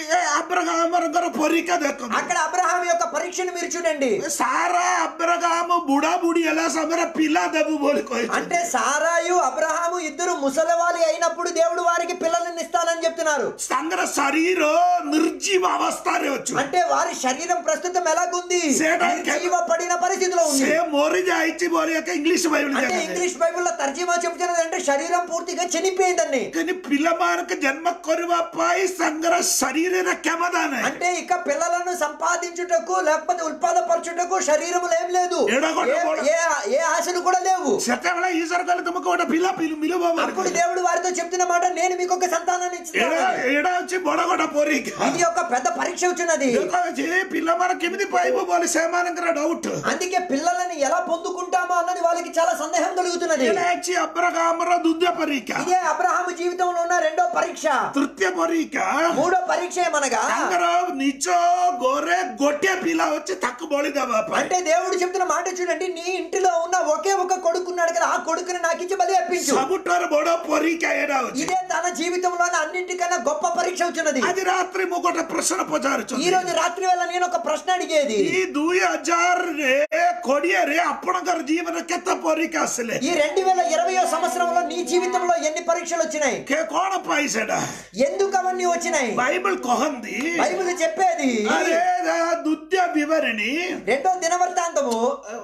ଆବ୍ରାହମଙ୍କର ପରୀକ୍ଷା ଦେଖନ୍ତୁ అక్కడ అబ్రహాం యొక్క పరీక్షను మీరు చూడండి ସାରା ଆବ୍ରାହମ ବୁଢା ବୁଢୀ ହେଲା ସମୟରେ ପିଲା ଦେବୁ ବୋଲି କହିଛନ୍ତି అంటే సారాయు అబ్రహాము ఇద్దరు ముసలివాలి అయినప్పుడు దేవుడు వారికి పిల్లలను ఇస్తానని చెప్తున్నారు ତାଙ୍କର ଶରୀର ନିର୍ଜୀବ ଅବସ୍ଥାରେ ଅଛି అంటే వారి శరీరం ప్రస్తుతం ఎలాగుంది సేడా- జీవ పడిన పరిస్థితిలో ఉంది ସେ ମରି ଯାଇଛି ବୋଲି ଏକ ଇଂଲିଶ ବାଇବଲ అంటే ఇంగ్లీష్ బైబిల్లో తర్జీమా చెప్తున్నది అంటే శరీరం పూర్తిగా చనిపోయిందని కానీ పిల్లମାନଙ୍କୁ జన్మ କରିବା ପାଇଁ ତାଙ୍କର ଶରୀରରେ କ୍ଷମତା ନାହିଁ అంటే ఇక పిల్లలను సంపాదించుటకు లేకపోతే ఉత్పాదపరచుటకు శరీరములు ఏం లేదు ఎడ కొట్ట ఏ- కూడా- ఏ ఏ ఆశలు కూడా లేవు ସେତେବେଳେ ଈଶ୍ୱର କହିଲେ ତୁମକୁ ଗୋଟେ ପିଲା ପିଲ- ମିଳିବ ବୋଲି అప్పుడు దేవుడు వారితో చెప్తున్న మాట నేను మీకు ఒక సంతానాన్ని ଏଇଟା ఇస్తాను ଏଇଟା ହଉଛି ବଡ ଗୋଟେ ପରୀକ୍ଷା ఇది ఒక పెద్ద పరీక్ష వచ్చినది ଦେଖାଯାଉଛି ଏ ପିଲାମାନେ କେମିତି ପାଇବ ବୋଲି ସେମାନଙ୍କର ଡାଉଟ୍ అందుకే పిల్లలని ఎలా పొందుకుంటామో అన్నది వాళ్ళకి చాలా సందేహం కలుగుతున్నది ଏଇଟା ହେଉଛି ଅବ୍ରହାମର ଦ୍ୱିତୀୟ ପରୀକ୍ଷା ఇదే అబ్రహాము జీవితంలో ఉన్న రెండో పరీక్ష ତୃତୀୟ ପରୀକ୍ଷା మూడో పరీక్ష ఏమనగా ତାଙ୍କର ନିଜ ଘରେ ଗୋଟିଏ ପିଲା ଅଛି ତାକୁ ବଳି ଦେବା ପାଇଁ అంటే దేవుడు చెప్తున్న మాట చూడండి నీ ఇంటిలో ఉన్న ఒకే ఒక కొడుకున్నాడు కదా ఆ కొడుకుని నాకు ఇచ్చి బలి అర్పించు ସବୁଠାରୁ ବଡ ପରୀକ୍ଷା ଏଇଟା ଅଛି ఇదే తన జీవితంలో అన్నింటికన్నా గొప్ప పరీక్ష వచ్చినది ଆଜି ରାତିରେ ମୁଁ ଗୋଟେ ପ୍ରଶ୍ନ ఈ ପଚାରୁଛି రోజు రాత్రి వేళ నేను ఒక ప్రశ్న అడిగేది ఈ ଦୁଇ ହଜାରରେ କୋଡିଏରେ ଆପଣଙ୍କର ଜୀବନରେ କେତେ ପରୀକ୍ଷା ଆସିଲେ ఈ రెండు వేల ఇరవయో సంవత్సరంలో నీ జీవితంలో ఎన్ని పరీక్షలు వచ్చినాయి କେ କଣ ପାଇଁ ସେଟା ఎందుకు అవన్నీ వచ్చినాయి ବାଇବଲ କହନ୍ତି బైబిల్ చెప్పేది ଆରେ ଦ୍ୱିତୀୟ ବିବରଣୀ రెండో దినవృత్తాంతము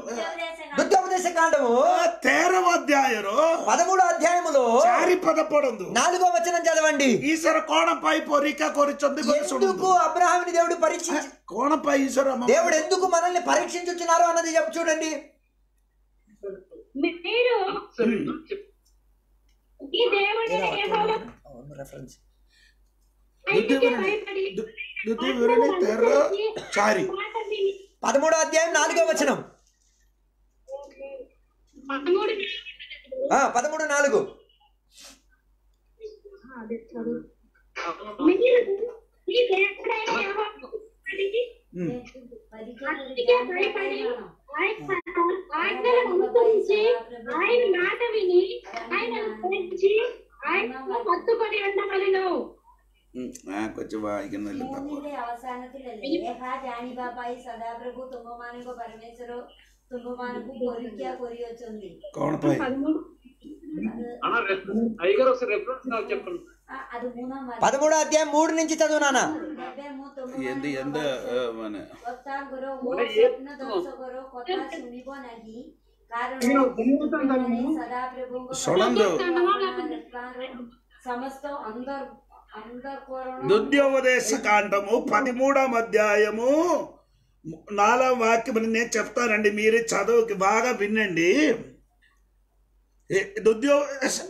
దుర్గోపదేశ కాండము ତେର ଅଧ୍ୟାୟର పదమూడో అధ్యాయములో ଚାରି పଦ ପଢନ୍ତୁ నాలుగో వచనం చదవండి ଈଶ୍ୱର କଣ ପାଇଁ ପରୀକ୍ଷା କରିଛନ୍ତି ବୋଲି ఎందుకు ଶୁଣନ୍ତୁ అబ్రహాముని దేవుడు పరీక్షించి କଣ ପାଇଁ ଈଶ୍ୱର ଆମ- దేవుడు ఎందుకు మనల్ని పరీక్షించుచున్నారు అన్నది చెప్పు చూడండి మీరు ఈ దేవుని యెహోవా రెఫరెన్స్ ఆయనకే భయపడి ଦ୍ୱିତୀୟ ବିବରଣୀ ତେର ଚାରି మాట విని పదమూడో అధ్యాయం నాలుగో వచనం పదమూడు ఆ, పదమూడు నాలుగు మీరు ఈ దేవుడైన యెహోవాకు భయపడి అందుకే భయపడి ఆయన ఆజ్ఞలను అనుసరించి ఆయన మాట విని ఆయన గురించి ఆయన హత్తుకొని ఉండవలను ഉം. ആ കൊച്ചു വായിക്കുന്നില്ല തപ്പ മൂന്നിന്റെ അവസാനത്തിലല്ലേ ലേഖ ജാനിബാബായി സദാപ്രഭു തുമ്പമാനకు పరమేశ్వరు తుమ్మమానకు కొరిక్యా కొరి వచ్చింది కోణపాయి పదమూడు అన్న రెఫరెన్స్ అయ్యగారు ఒకసారి రెఫరెన్స్ నాకు చెప్పండి ఆ, అది మూలం పదమూడో అధ్యాయం మూడు నుంచి చదువు నాన్న എന്ത് എന്ത് ഏ, പിന്നെ కొత్త గురు ఓ స్వప్న దోష గురు కొత్త సునిబో నగి కారణం సదాప్రభు సొడందు. సమస్త అందర్ అందర్ దుర్యోపదేశ కాండము పదిమూడవ అధ్యాయము నాలుగవ వాక్యం నేను చెప్తానండి మీరే చదువుకి బాగా వినండి దుద్యో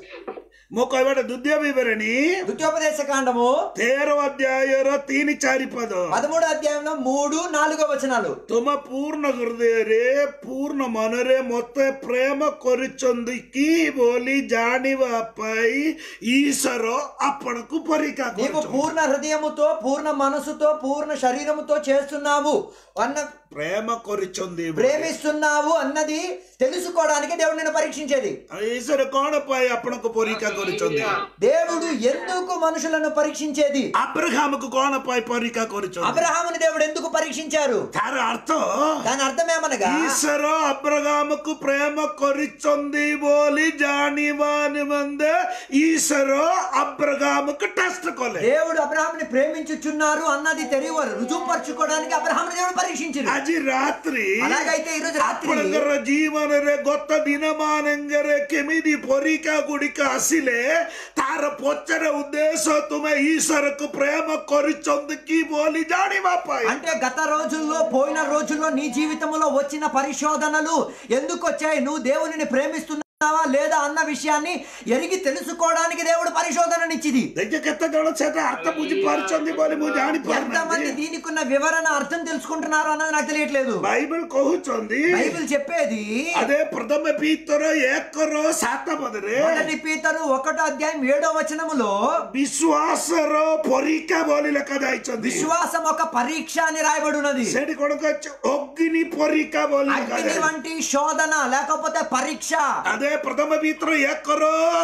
మొక్క దుద్య వివరణి ద్వితీయోపదేశ కాండము తేరో అధ్యాయర తీని చారిపదో పదమూడో అధ్యాయంలో మూడు నాలుగో వచనాలు ತುಮ ಪೂರ್ಣ ಹೃದಯರೇ ಪೂರ್ಣ ಮನರೇ ಮೊತ್ತ ಪ್ರೇಮ ಕೊರಿಚೊಂದಿಕ್ಕಿ ಬೋಲಿ ಜಾಣಿವ ಪೈ ఈశ్వరో అప్పటికు పరిక నీవు పూర్ణ హృదయముతో పూర్ణ మనసుతో పూర్ణ శరీరముతో చేస్తున్నావు అన్న ప్రేమ కొరిచొంది ప్రేమిస్తున్నావు అన్నది తెలుసుకోవడానికి దేవుడు నిన్ను పరీక్షించేది ఈశ్వర కోణపై అప్పటికు పొరిక కొరిచొంది దేవుడు ఎందుకు మనుషులను పరీక్షించేది అబ్రహాముకు కోణపై పొరిక కొరిచొంది అబ్రహాముని దేవుడు ఎందుకు పరీక్షించారు దాని అర్థం దాని అర్థమేమనగా ఈశ్వరో అబ్రహాముకు ప్రేమ కొరిచొంది బోలి జానివాని మందే ఈశ్వరో అబ్రహాముకు టెస్ట్ కొలే దేవుడు అబ్రహాముని ప్రేమించుచున్నారు అన్నది తెలియవారు రుజువుపరచుకోవడానికి అబ్రహాముని దేవుడు పరీక్షించారు అజి రాత్రి అలాగైతే ఈ రోజు రాత్రి ଆପଣଙ୍କର ଜୀବନରେ ଗତ ଦିନମାନଙ୍କରେ କେମିତି ପରୀକ୍ଷା ଗୁଡ଼ିକ ଆସିଲେ ତାର ପଛରେ ଉଦ୍ଦେଶ୍ୟ ତୁମେ ଈଶ୍ୱରକୁ ପ୍ରେମ କରିଛନ୍ତି କି ବୋଲି ଜାଣିବା ପାଇଁ అంటే గత రోజుల్లో పోయిన రోజుల్లో నీ జీవితంలో వచ్చిన పరిశోధనలు ఎందుకు వచ్చాయి నువ్వు దేవునిని ప్రేమిస్తున్నావా లేదా అన్న విషయాన్ని ఎరిగి తెలుసుకోవడానికి దేవుడు పరిశోధననిచ్చిది ଦେଖ କେତେ ଜଣ ସେଟା ଅର୍ଥ ବୁଝି ପାରୁଛନ୍ତି ବୋଲି ମୁଁ ఎంతమంది ଜାଣିପାରୁନାହିଁ దీనికి ఉన్న వివరణ అర్థం తెలుసుకుంటున్నారు అన్నది నాకు తెలియట్లేదు బైబిల్ କହୁଛନ୍ତି బైబిల్ చెప్పేది అదే ప్రథమ పీతର ଏକର ସାତ ପଦରେ మొదటి పీతరు ఒకటో అధ్యాయం ఏడో వచనములో ବିଶ୍ୱାସର ପରୀକ୍ଷା ବୋଲି ଲେଖାଯାଇଛନ୍ତି విశ్వాసం ఒక పరీక్ష అని రాయబడి ఉన్నది ସେଠି କଣ କହିଛି ଅଗ୍ନି ପରୀକ୍ଷା ବୋଲି అగ్ని ଲେଖାଯାଇଛି వంటి శోధన లేకపోతే పరీక్ష అదే ప్రథమ పీత్ర ఎక్కర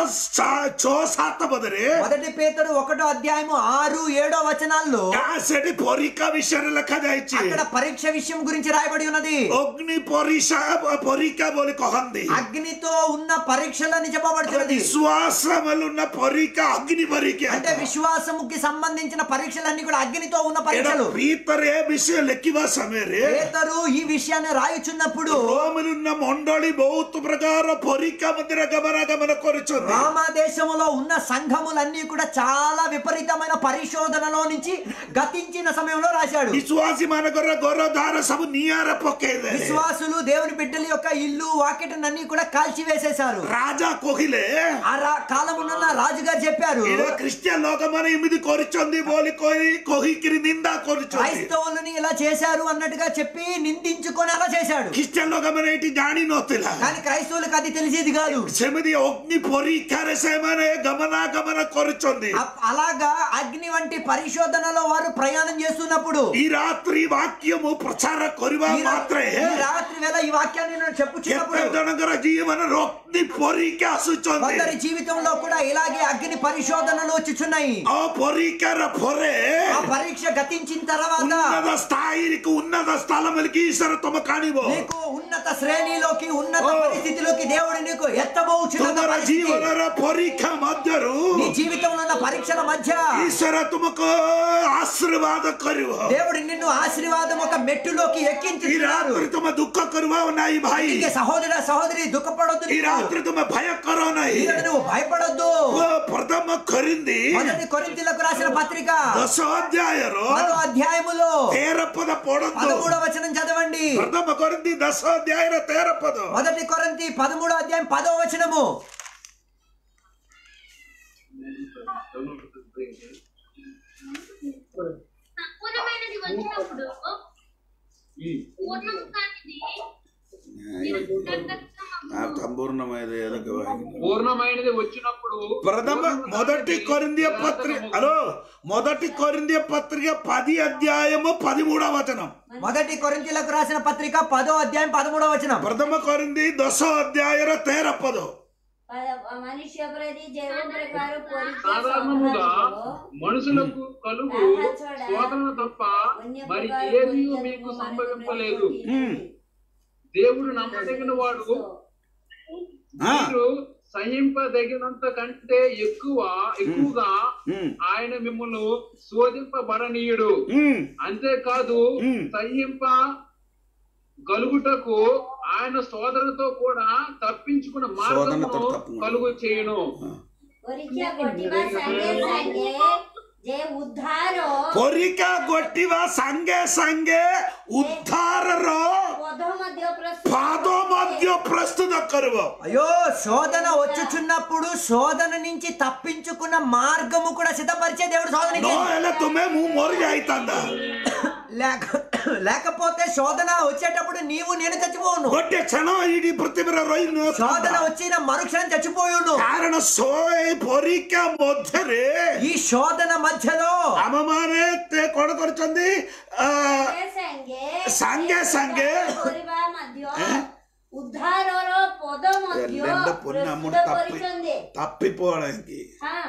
ଛଅ ସାତ ପଦରେ మొదటి పేతురు ఒకటో అధ్యాయము ఆరు ఏడో వచనాల్లో ଆ ସେଠି ପରୀକ୍ଷା ବିଷୟରେ ଲେଖାଯାଇଛି అక్కడ పరీక్ష విషయం గురించి రాయబడి ఉన్నది ଅଗ୍ନି ପରୀକ୍ଷା ପରୀକ୍ଷା ବୋଲି କହନ୍ତି అగ్నితో ఉన్న పరీక్షలని చెప్పబడుతున్నది ବିଶ୍ୱାସ ବୋଲି ఉన్న ପରୀକ୍ଷା ଅଗ୍ନି ପରୀକ୍ଷା అంటే విశ్వాసముకి సంబంధించిన పరీక్షలన్నీ కూడా అగ్నితో ఉన్న ଏଇଟା పరీక్షలు ପ୍ରୀତରେ ଏ ବିଷୟ ଲେଖିବା ସମୟରେ పేతరు ఈ విషయాన్ని రాయుచున్నప్పుడు ରୋମରେ ఉన్న ମଣ୍ଡଳୀ ବହୁତ ପ୍ରକାର ପରୀକ୍ଷା ମଧ୍ୟରେ ଗମନାଗମନ କରୁଛନ୍ତି రామా దేశములో ఉన్న సంఘములన్నీ కూడా చాలా విపరీతమైన పరిశోధనలో నుంచి గతించిన సమయంలో రాశాడు ବିଶ୍ୱାସୀ ମାନଙ୍କର ଘର ଦ୍ୱାର ସବୁ ନିଆଁରେ ପକେଇଦେଲେ విశ్వాసులు దేవుని బిడ్డల యొక్క ఇల్లు వాకిటనన్నీ కూడా కాల్చి వేసేశారు ରାଜା କହିଲେ ఆ రా కాలమున్న రాజుగారు చెప్పారు ଏଇଟା ଖ୍ରୀଷ୍ଟିଆନ ଲୋକମାନେ ଏମିତି କରିଛନ୍ତି ବୋଲି କହି କହିକିରି ନିନ୍ଦା କରୁଛନ୍ତି క్రైస్తవులని ఇలా చేశారు అన్నట్టుగా చెప్పి నిందించుకొని అలా చేశాడు ଖ୍ରୀଷ୍ଟିଆନ ଲୋକମାନେ ଏଇଠି ଜାଣିନଥିଲା కానీ క్రైస్తవులకు అది తెలిసేది కాదు ସେମିତି ଅଗ୍ନି ପରୀକ୍ଷାରେ ସେମାନେ ଗମନାଗମନ କରୁଛନ୍ତି అప్- అలాగా అగ్ని వంటి పరిశోధనలో వారు ప్రయాణం చేస్తున్నప్పుడు ఈ రాత్రి వాక్యము ప్రచార କରିବା ఈ రా- ମାତ୍ରେ ఈ రాత్రి వేళ ఈ వాక్యాన్ని నేను చెప్పుచున్నప్పుడు କେତେ ଜଣଙ୍କର ଜୀବନରେ ଅଗ୍ନି ପରୀକ୍ଷା ଆସୁଛନ୍ତି కొందరి జీవితంలో కూడా ఇలాగే అగ్ని పరిశోధనలు వచ్చుచున్నాయి ఆ పరీକ୍ଷାର ପରେ ఆ పరీక్ష గతించిన తర్వాత ଉନ୍ନତ ସ୍ଥାୟୀକୁ ଉନ୍ନତ ସ୍ଥାନକୁ ఈశ్వର ତମକୁ ଆଣିବ నీకు ఉన్నత శ్రేణిలోకి ఉన్నత ఓ. పరిస్థితిలోకి దేవుడు నీకు ఎత్తబోచున్న ତୁମର పరిస్థితి ଜୀବନର ପରୀକ୍ଷା ମଧ୍ୟରୁ నీ జీవితంలో ఉన్న పరీక్షల మధ్య ଈଶ୍ୱର ତୁମକୁ ଆଶୀର୍ବାଦ କରିବ దేవుడు నిన్ను ఆశీర్వాదం ఒక మెట్టులోకి ఈ ఎక్కించుతున్నారు ରାତ୍ରି ତୁମେ ଦୁଃଖ କରିବ ନାହିଁ ଭାଇ ఇంకే సహోదర సహోదరి దుఃఖపడొద్దు ఈ నీవు. రాత్రి ତୁମେ ଭୟ କର ନାହିଁ ఈరోజు నువ్వు భయపడొద్దు ଓ ପ୍ରଥମ କରିନ୍ତି మొదటి కొరింథీలకు రాసిన పత్రిక ଦଶ ଅଧ୍ୟାୟର పదో అధ్యాయములో ତେର పଦ ପଢନ୍ତୁ పదమూడవ వచనం చదవండి ପ୍ରଥମ କରିନ୍ତି ଦଶ ଅଧ୍ୟାୟର ତେର పଦ మొదటి కొరింథీ పదమూడో అధ్యాయం పదో వచనము సంపూర్ణమైనది వచ్చినప్పుడు పూర్ణము కానిది సంపూర్ణమైనది పూర్ణమైనది వచ్చినప్పుడు ప్రథమ మొదటి కొరిందియ పత్రిక హలో మొదటి కొరిందియ పత్రిక పది అధ్యాయము పదిమూడవ వచనం మొదటి కొరింథీలకు రాసిన పత్రిక పదో అధ్యాయం పదమూడవ వచనం ಪ್ರಥಮ ಕೊರಿಂದಿ ದಶ ಅಧ್ಯಾಯರ ತೇರ ಪದ పద- మనుష్య ప్రతి జీవం ప్రకారం కోరిక సాధారణముగా మనుషులకు కలుగు శోధన తప్ప మరి ఏది మీకు సంభవింపలేదు దేవుడు నమ్మదగిన వాడు ఆ. మీరు సహింపదగినంత కంటే ఎక్కువ ఎక్కువగా ఉమ్. ఆయన మిమ్మల్ని శోధింపబడనీయుడు ಹ್ಮ್ అంతేకాదు మ్మ్. సహింప గలుగుటకు ఆయన సోదరుతో కూడా తప్పించుకున్న సోదరునితో మార్గమును తప్పు. కలుగు చేయును ପରୀକ୍ଷା କରିବା ସାଙ୍ଗେ ସାଙ୍ଗେ ଯେ ଉଦ୍ଧାର ಪೊರಿಕ ಗೊಟ್ಟಿವ ಸಂಗೆ ಸಂಗೆ ಉದ್ಧಾರರ ପଦ ମଧ୍ୟ ପ୍ରସ୍ତୁତ ಪಾದ ಮಧ್ಯ ಪ್ರಸ್ತುತ ಕರುವ అయ్యో శోధన వచ్చుచున్నప్పుడు శోధన నుంచి తప్పించుకున్న మార్గము కూడా సిద్ధపరిచే దేవుడు శోధన ನೋ ಎಲ್ಲ ತುಮೆ ಮೂ ಮೊರಿಗೆ ಆಯ್ತಂದ లేక లేకపోతే శోధన వచ్చేటప్పుడు నీవు నేను చచ్చిపోను ಗೊಟ್ಟೆ ಕ್ಷಣ ಇಡೀ ಪೃಥ್ವಿರ ರೊಯ್ನು శోధన వచ్చిన మరుక్షణం చచ్చిపోయును ಕಾರಣ ಸೋಯ್ ಪೊರಿಕ ಮಧ್ಯರೆ ఈ శోధన మధ్యలో ଆମମାନେ ତେ କଣ କରିଛନ୍ତି ଆ, ସାଙ୍ଗେ ସାଙ୍ଗେ ସାଙ୍ଗେ କରିବା ମଧ୍ୟ ଉଦ୍ଧାରର ପଦ ମଧ୍ୟ ଏଲେଣ୍ଡ ପୁଣ୍ୟ ଆମର ପ୍ରସ୍ତୁତ ତାପି- କରିଛନ୍ତି ତାପି ପଳାଇକି ହଁ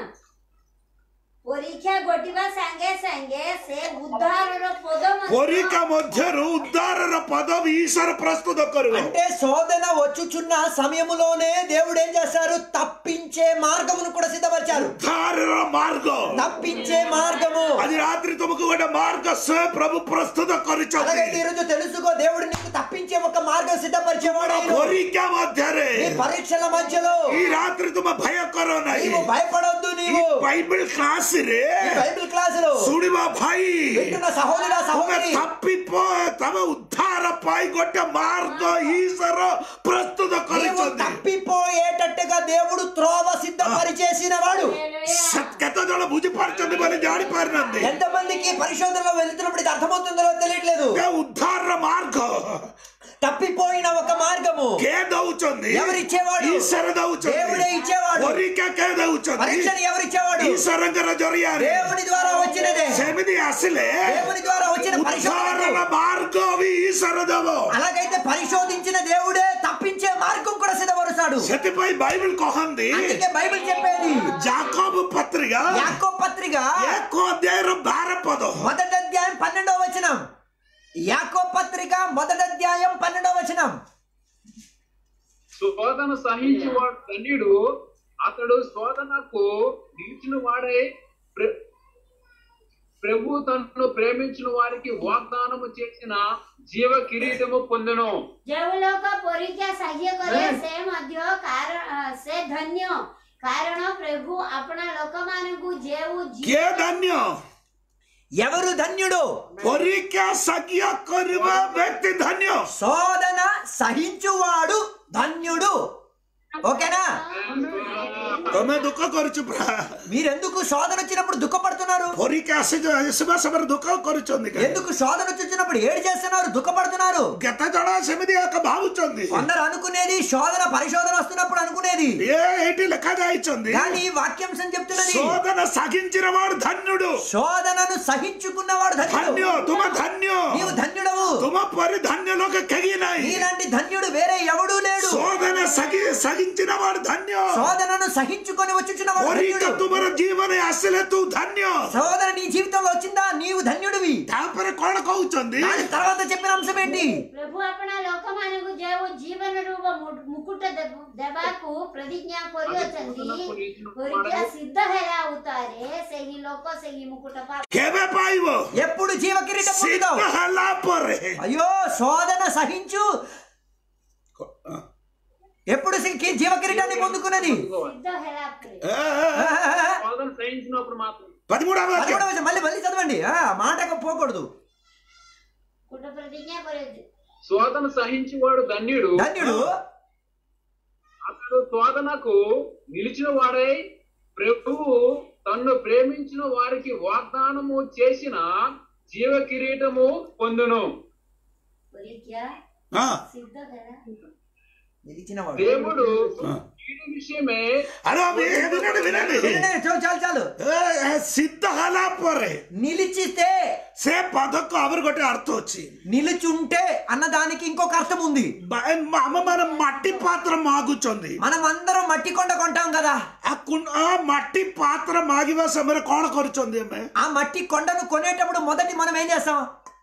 ପରୀକ୍ଷା ଘଟିବା ସାଙ୍ଗେ ସାଙ୍ଗେ ସେ ଉଦ୍ଧାରର ପଦ ମଧ୍ୟ ପରୀକ୍ଷା ମଧ୍ୟରୁ ଉଦ୍ଧାରର ପଦବି ఈశ్వర ప్రస్తుత କରିବ అంటే శోధన వచ్చుచున్న సమయములోనే దేవుడు ఏం చేస్తారు తప్పించే మార్గమును కూడా సిద్ధపరిచారు ଉଦ୍ଧାରର ମାର୍ଗ తప్పించే మార్గము ଆଜି ରାତ୍ରି ତୁମକୁ ଗୋଟେ ମାର୍ଗ ସେ ପ୍ରଭୁ ପ୍ରସ୍ତୁତ అలాగైతే କରିଛନ୍ତି ఈరోజు తెలుసుకో దేవుడు నీకు తప్పించే ఒక మార్గం సిద్ధపరిచేవాడు ఆయన. ପରୀକ୍ଷା ମଧ୍ୟରେ ఈ పరీక్షల మధ్యలో ఈ రాత్రి ତୁମ ଭୟ କର ନାହିଁ నీవు భయపడొద్దు ఈ నీవు బైబిల్ କ୍ଲାସ ରେ ఈ బైబిల్ క్లాసులో ଶୁଣିବ ଭାଇ వింటున్న సహోదర ତୁମେ సహోదరి ତପି ତମେ ଉଦ୍ଧାର ପାଇଁ ଗୋଟେ ମାର୍ଗ ଈଶ୍ୱର ପ୍ରସ୍ତୁତ నీవు କରିଛନ୍ତି తప్పిపోయేటట్టుగా దేవుడు త్రోవ సిద్ధపరిచేసిన వాడు ସେ କେତେ ଜଣ ବୁଝିପାରୁଛନ୍ତି ବୋଲି ଜାଣିପାରୁନାହାନ୍ତି ఎంతమందికి పరిశోధనలో వెళ్తున్నప్పుడు ఇది అర్థమవుతుందో తెలియట్లేదు ଏ ଉଦ୍ଧାରର ମାର୍ଗ తప్పిపోయిన ఒక మార్గము କେ ଦଉଛନ୍ତି ఎవరిచ్చేవాడు ଈଶ୍ୱର ଦଉଛନ୍ତି దేవుడే ఇచ్చేవాడు ପରୀକ୍ଷା କେ ଦଉଛନ୍ତି పరీక్షను ఎవరిచ్చేవాడు ଈଶ୍ୱରଙ୍କର ଜରିଆରେ దేవుని ద్వారా వచ్చినదే ସେମିତି ଆସିଲେ దేవుని ద్వారా వచ్చిన పరిశోధన ଉଦ୍ଧାରର ମାର୍ଗ ବି ଈଶ୍ୱର ଦେବ అలాగైతే పరిశోధించిన దేవుడే తప్పించే మార్గం కూడా సిద్ధపరుస్తాడు ସେଥିପାଇଁ ବାଇବଲ କହନ୍ତି అందుకే బైబిల్ చెప్పేది ଜାକବ ପତ୍ରିକା యాకో పత్రిక ଏକ ଅଧ୍ୟାୟର ବାର పଦ మొదటి అధ్యాయం పన్నెండవ వచనం యాకో పత్రిక మొదటి అధ్యాయం పన్నెండవ వచనం శోధన సహించేవాడు ధన్యుడు అతడు శోధనకు నిలిచిన వాడై ప్ర- ప్రభు తనను ప్రేమించిన వారికి వాగ్దానము చేసిన జీవ కిరీటము పొందెను ଯେଉଁ ଲୋକ ପରୀକ୍ଷା ସାହାଯ୍ୟ କରେ ସେ ମଧ୍ୟ କାରଣ ସେ ଧନ୍ୟ କାରଣ ପ୍ରଭୁ ଆପଣା ଲୋକମାନଙ୍କୁ ଯେଉଁ ଜୀ- କିଏ ଧନ୍ୟ ఎవరు ధన్యుడు ପରୀକ୍ଷା ସାଜ୍ଞ କରିବା ବ୍ୟକ୍ତି ଧନ୍ୟ శోధన సహించువాడు ధన్యుడు ఓకేనా ତମେ ଦୁଃଖ କରୁଛୁ ପ୍ରା మీరెందుకు శోధన వచ్చినప్పుడు దుఃఖపడుతున్నారు ପରୀକ୍ଷା ଆସି ଆସିବା ସମୟରେ ଦୁଃଖ କରୁଛନ୍ତି କାହିଁକି? ఎందుకు శోధన వచ్చినప్పుడు ఏడు చేస్తున్నారు దుఃఖపడుతున్నారు କେତେ ଜଣ ସେମିତି ଏକ ଭାବୁଛନ୍ତି కొందరు అనుకునేది శోధన పరిశోధన వస్తున్నప్పుడు అనుకునేది ఏ ଏଇଠି ଲେଖା ଯାଇଛନ୍ତି కానీ ఈ వాక్యాంశం చెప్తున్నది శోధన సాగించిన వాడు ధన్యుడు శోధనను సహించుకున్నవాడు ధన్ୟ ధన్యుడు ତୁମ ଧନ୍ୟ నీవు ధన్యుడవు ତୁମ ପରି ଧନ୍ୟ ଲୋକ କେହି ନାହିଁ నీలాంటి ధన్యుడు వేరే ఎవడూ లేడు శోధన సగి సగించిన వాడు ధన్య శోధనను సహించుకొని వచ్చుచున్నవాడు ପରୀକ୍ଷା ధన్యుడు ତୁମର ଜୀବନରେ ଆସିଲେ ତୁ ଧନ୍ୟ శోధన నీ జీవితంలో వచ్చిందా నీవు ధన్యుడివి ତାପରେ କଣ କହୁଛନ୍ତି దాని తర్వాత చెప్పిన అంశం ఏంటి ପ୍ରଭୁ ଆପଣା ଲୋକମାନଙ୍କୁ ଯେଉଁ ଜୀବନରୁ ମୁ- ମୁକୁଟ ଦେବ- ଦେବାକୁ ପ୍ରତିଜ୍ଞା କରିଅଛନ୍ତି ପରୀକ୍ଷା ସିଦ୍ଧ ହେଲା ଉତ୍ତାରେ ସେହି ଲୋକ ସେହି ମୁକୁଟ ପାପ କେବେ ପାଇବ ఎప్పుడు జీవ కిరీటం ଶୀତ పొందుతావు ହେଲା ପରେ అయ్యో శోధన సహించు ఎప్పుడు సి- కి- జీవ కిరీటాన్ని పొందుకున్నది ସିଦ୍ଧ ହେଲା ପରେ ఏ, ఏ, ఏ, శోధన సహించినప్పుడు మాత్రం పదమూడవ అది వాక్యం. కూడా వచ్చి- మళ్ళీ మళ్ళీ చదవండి ఆ, మాటకు పోకూడదు ମୁକୁଟ ପ୍ରତିଜ୍ଞା କରିଅଛନ୍ତି శోధన సహించేవాడు ధన్యుడు ధన్యుడు అతడు శోధనకు నిలిచిన వాడై ప్రభువు తన్ను ప్రేమించిన వారికి వాగ్దానము చేసిన జీవ కిరీటము పొందును ପରୀକ୍ଷା ହଁ ସିଦ୍ଧ ହେଲା నిలిచినవాడు దేవుడు వీడి విషయమే అరే వినండి వినండి వినండి, చాలు చాలు చాలు ଏ, ସିଦ୍ଧ ହେଲା ପରେ నిలిచితే ସେ ପଦକୁ ଆହୁରି ଗୋଟେ ଅର୍ଥ ଅଛି నిలుచుంటే అన్న దానికి ఇంకొక అర్థం ఉంది ଆମ ମାନେ ମାଟି ପାତ୍ର ମାଗୁଛନ୍ତି మనం అందరం మట్టి కొండ కొంటాం కదా ఆ କୁ- ఆ ମାଟି ପାତ୍ର ମାଗିବା ସମୟରେ କଣ କରୁଛନ୍ତି ଆମେ ఆ మట్టి కొండను కొనేటప్పుడు మొదటి మనం ఏం చేస్తాం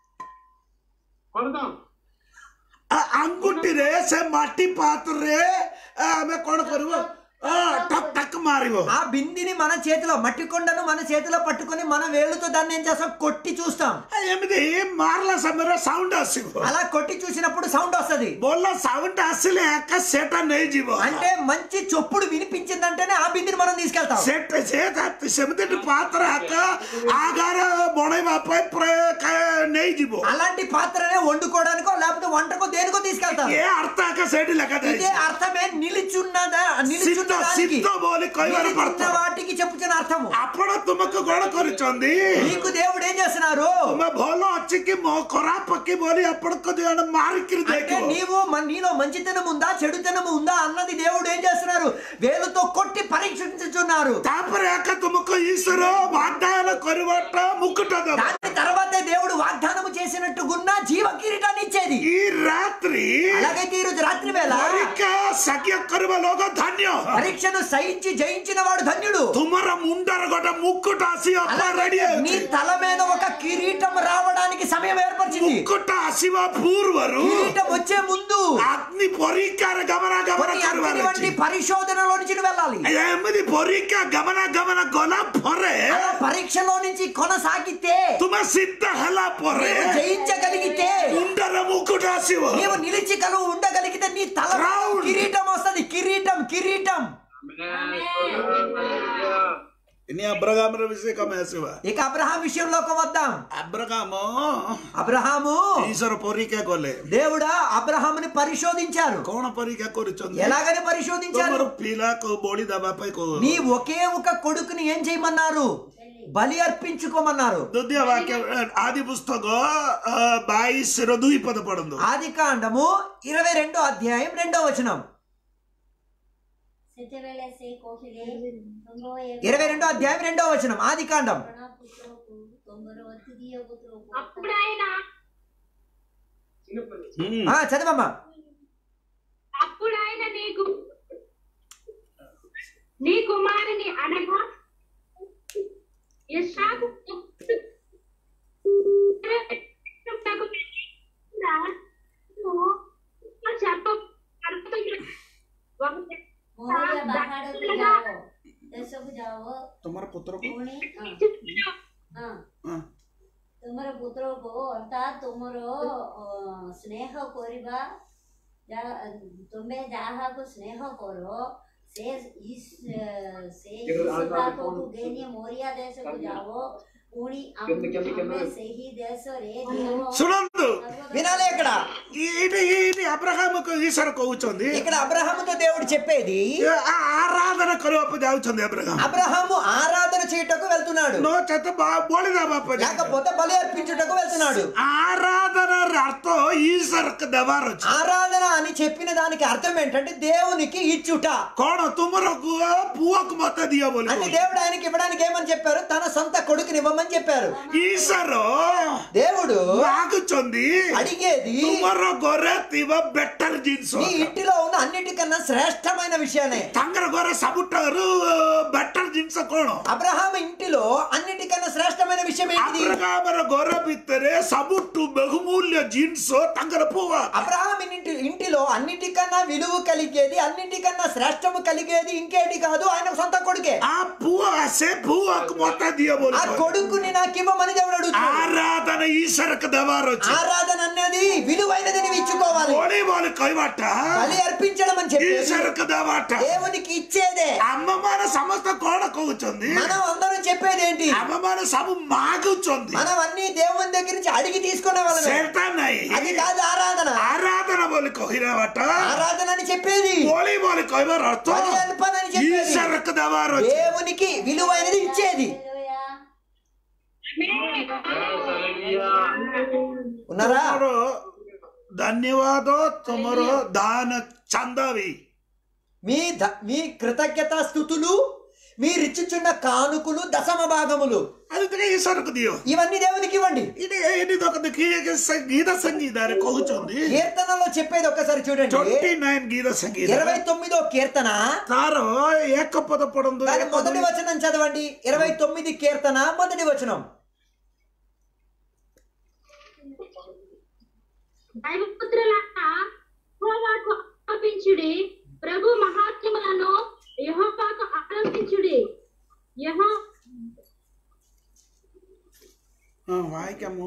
కొడదాం ఆ అంగుଠିରେ ସେ ମାଟି ପାତ୍ରରେ ଆ, ଆମେ କଣ କରିବୁ ଆ, ଟକ୍ ଟକ୍ ମାରିବ ఆ బిందిని మన చేతిలో మట్టి కొండను మన చేతిలో పట్టుకొని మన వేళ్ళతో దాన్ని ఏం చేస్తాం కొట్టి చూస్తాం ଆ, ଏମିତି ମାରିଲା ସମୟରେ ସାଉଣ୍ଡ ଆସିବ అలా కొట్టి చూసినప్పుడు సౌండ్ వస్తది ଭଲ ସାଉଣ୍ଡ ଆସିଲେ ଏକା ସେଟା ନେଇଯିବ అంటే మంచి చొప్పుడు వినిపించిందంటేనే ఆ బిందిని మనం తీసుకెళ్తాం ସେଟା ସେ ସେମିତି ପାତ୍ର ଏକା ଆଗାର ବଣେଇବା ପାଇଁ ପ୍ରାୟ କା- ନେଇଯିବ అలాంటి పాత్రనే వండుకోవడానికో లేకపోతే వంటకో దేనికో తీసుకెళ్తాం ఏ అర్థ ଏକା ସେଇଠି ఇదే ଲେଖାଯାଇଛି అర్థమే నిలుచున్నదా ଶୀତ నిలుచున్న దానికి ଶୀତ ବୋଲି କହିବାର నిలుచున్న ଅର୍ଥ వాటికి చెప్పుచున్న అర్థము ଆପଣ ତୁମକୁ କଣ କରୁଛନ୍ତି నీకు దేవుడు ఏం చేస్తున్నారు ତୁମେ ଭଲ ଅଛି କି ମୋ ଖରାପ କି ବୋଲି ଆପଣଙ୍କୁ ଜଣେ ମାରିକିରି అంటే ଦେଖିବ నీవు మన- నీలో మంచితనం ఉందా చెడుతనం ఉందా అన్నది దేవుడు ఏం చేస్తున్నారు వేలుతో కొట్టి పరీక్షించుచున్నారు ତାପରେ ଏକା ତୁମକୁ ଈଶ୍ୱର ବାଧ୍ୟାୟନ କରିବାଟା ମୁକୁଟ ଦେବ దాని తర్వాతే దేవుడు వాగ్దానము చేసినట్టుగున్న జీవ కిరీటాన్ని ఇచ్చేది ఈ రాత్రి అలాగైతే ఈ రోజు రాత్రి వేళ ପରୀକ୍ଷା ସାକ୍ଷ୍ୟ କରିବା ଲୋକ ଧନ୍ୟ పరీక్షను సహించి జయించిన వాడు ధన్యుడు ତୁମର ମୁଣ୍ଡରେ ଗୋଟେ ମୁକୁଟ ଆସିବା ପାଇଁ ରେଡି అలాగే నీ ଅଛି తల మీద ఒక కిరీటం రావడానికి సమయం ఏర్పరిచింది ମୁକୁଟ ଆସିବା ପୂର୍ବରୁ కిరీటం వచ్చే ముందు అగ్ని ପରୀକ୍ଷାରେ ଗମନାଗମନ కొన్ని କରିବାର అగ్ని వంటి ଅଛି పరిశోధనలో నుంచి నువ్వు వెళ్ళాలి ଏମିତି ପରୀକ୍ଷା ଗମନାଗମନ ଗଲା ପରେ అలా పరీక్షలో నుంచి కొనసాగితే ତୁମେ ସିଦ୍ଧ ହେଲା ପରେ నీవు జయించగలిగితే ମୁଣ୍ଡରେ ମୁକୁଟ ଆସିବ నీవు నిలిచి కలువు ఉండగలిగితే నీ తల మీద Crown. కిరీటం వస్తది కిరీటం కిరీటం ఇని అబ్రగామର ବିଷୟ କମେ ଆସିବା ఇక అబ్రహాం విషయంలోకి వద్దాం అబ్రగామ అబ్రహాము ఈశ్వర పరీକ୍ଷା କଲେ దేవుడా అబ్రహాముని పరిశోధించారు କଣ ପରୀକ୍ଷା କରୁଛନ୍ତି ఎలాగని పరిశోధించారు ତମର ପିଲାକୁ ବଳି ଦେବା ପାଇଁ କହୁ నీ ఒకే ఒక కొడుకుని ఏం చేయమన్నారు బలి అర్పించుకోమన్నారు ଦ୍ୱିତୀୟ ବାକ୍ୟ ଆଦି ପୁସ୍ତକ ଅ, ବାଇଶର ଦୁଇ ପଦ ପଢନ୍ତୁ ఆది కాండము ఇరవై రెండో అధ్యాయం రెండో వచనం ସେତେବେଳେ ସେ କହିଲେ ତୁମ ଏ ఇరవై రెండో అధ్యాయం రెండో వచనం ఆది కాండం ପୁରୁଣା ପୁତ୍ରକୁ ତୁମର ଅତିథିୟ ପୁତ୍ରକୁ అప్పుడు ఆయన ହୁଁ। ఆ, చదవమ్మా అప్పుడు ఆయన నీకు నీ కుమారుని అనగా ఇస్సాకు చెప్ప ମୋରିଆ ବାହାରକୁ ଯାଅ ଦେଶକୁ ଯାଅ ତମର ପୁତ୍ରକୁ ପୁଣି ହଁ ହଁ ହଁ। ତୁମର ପୁତ୍ରକୁ ଅର୍ଥାତ୍ ତୁମର ଅ, ସ୍ନେହ କରିବା ଯା- ତୁମେ ଯାହାକୁ ସ୍ନେହ କର ସେ ଇସ୍- ସେ ଇସହାକକୁ ଘେନି ମୋରିଆ ଦେଶକୁ ଯାଅ ପୁଣି ଆମ- କେମିତି, କେମିତି, ଆମେ କେମିତି? ସେହି ଦେଶରେ ଦେବ ଶୁଣନ୍ତୁ వినాలి ఇక్కడ ఈ- ଏଇଠି ଏଇଠି ଆବ୍ରାହାମକୁ ଈଶ୍ୱର କହୁଛନ୍ତି ఇక్కడ అబ్రహాముతో దేవుడు చెప్పేది ଏ ଆ- ଆରାଧନା କରିବାକୁ ଯାଉଛନ୍ତି ଆବ୍ରାହାମ అబ్రహాము ఆరాధన చేయుటకు వెళ్తున్నాడు ନଚେତ ବା- ବଳି ଦେବା ପାଇଁ లేకపోతే బలి అర్పించుటకు వెళ్తున్నాడు ଆରାଧନାର ଅର୍ଥ ଈଶ୍ୱରକୁ ଦେବାର ଅଛି ఆరాధన అని చెప్పిన దానికి అర్థం ఏంటంటే దేవునికి ఇచ్చుట କଣ ତୁମର ପୁଅ ପୁଅକୁ ମତେ ଦିଅ ବୋଲି అంటే କହୁଛି। దేవుడు ఆయనకి ఇవ్వడానికి ఏమని చెప్పారు తన సొంత కొడుకుని ఇవ్వమని చెప్పారు ଈଶ୍ୱର దేవుడు ମାଗୁଛନ୍ତି అడిగేది ତୁମର ଘରେ ଥିବା ବେଟର ଜିନିଷ నీ ఇంటిలో ఉన్న అన్నిటికన్నా శ్రేష్టమైన విషయాన్ని ତାଙ୍କର ଘରେ ସବୁଠାରୁ ବେଟର ଜିନିଷ କଣ అబ్రహాం ఇంటిలో అన్నిటికన్నా శ్రేష్టమైన విషయం ఏంటిది ଆବ୍ରାହାମର ଘର ଭିତରେ ସବୁଠୁ ବହୁମୂଲ୍ୟ ଜିନିଷ ତାଙ୍କର ପୁଅ అబ్రహాం ఇంటి ఇంటిలో అన్నిటికన్నా విలువ కలిగేది అన్నిటికన్నా శ్రేష్టము కలిగేది ఇంకేటి కాదు ఆయన సొంత కొడుకే ఆ ପୁଅ ସେ ପୁଅକୁ ମତେ ଦିଅ ବୋଲି ఆ କହୁଛି। కొడుకుని నాకు ఇవ్వమని దేవుడు అడుగుతున్నాడు ଆରାଧନା ଈଶ୍ୱରକୁ ଦେବାର ଅଛି ఆరాధన అనేది విలువైనది నువ్వు ఇచ్చుకోవాలి ବଳି ବୋଲି କହିବାଟା బలి అర్పించడం అని చెప్పి ଈଶ୍ୱରକୁ ଦେବାଟା దేవునికి ఇచ్చేదే ଆମମାନେ ସମସ୍ତେ କଣ କହୁଛନ୍ତି మనం అందరం చెప్పేది ఏంటి ଆମମାନେ ସବୁ ମାଗୁଛନ୍ତି మనం అన్ని దేవుని దగ్గర నుంచి అడిగి తీసుకునే వాళ్ళమే ସେଟା ନାହିଁ అది కాదు ఆరాధన ଆରାଧନା ବୋଲି କହିବାଟା ఆరాధన అని చెప్పేది ବଳି ବୋଲି କହିବାର ଅର୍ଥ బలి అర్పణ అని చెప్పేది ଈଶ୍ୱରକୁ ଦେବାର ଅଛି దేవునికి విలువైనది ఇచ్చేది హల్లెలూయా ఉన్నారా ତୁମର ధన్యవాద తుమరు దాన చందవి మీ ద- మీ కృతజ్ఞత స్థుతులు మీరిచ్చుచున్న కానుకలు దశమ భాగములు ಅದಕ್ಕೆ ಈ ಸರಕು ದಿಯೋ ఇవన్నీ దేవునికి ఇవ్వండి ఇది ఏనిదొకది గీత సంగీతాన్ని కొగుచుంది కీర్తనలో చెప్పేది ఒక్కసారి చూడండి ట్వంటీ నైన్ గీత సంగీత ఇరవై తొమ్మిదో కీర్తన తారు ఏకపద పడందు దాని మొదటి వచనం చదవండి ఇరవై తొమ్మిది కీర్తన మొదటి వచనం దైవపుత్రులారా యెహోవాకు ఆరోపించుడి ప్రభు మహాత్ములను యెహోవాకు ఆరోపించుడి యెహో వాయికము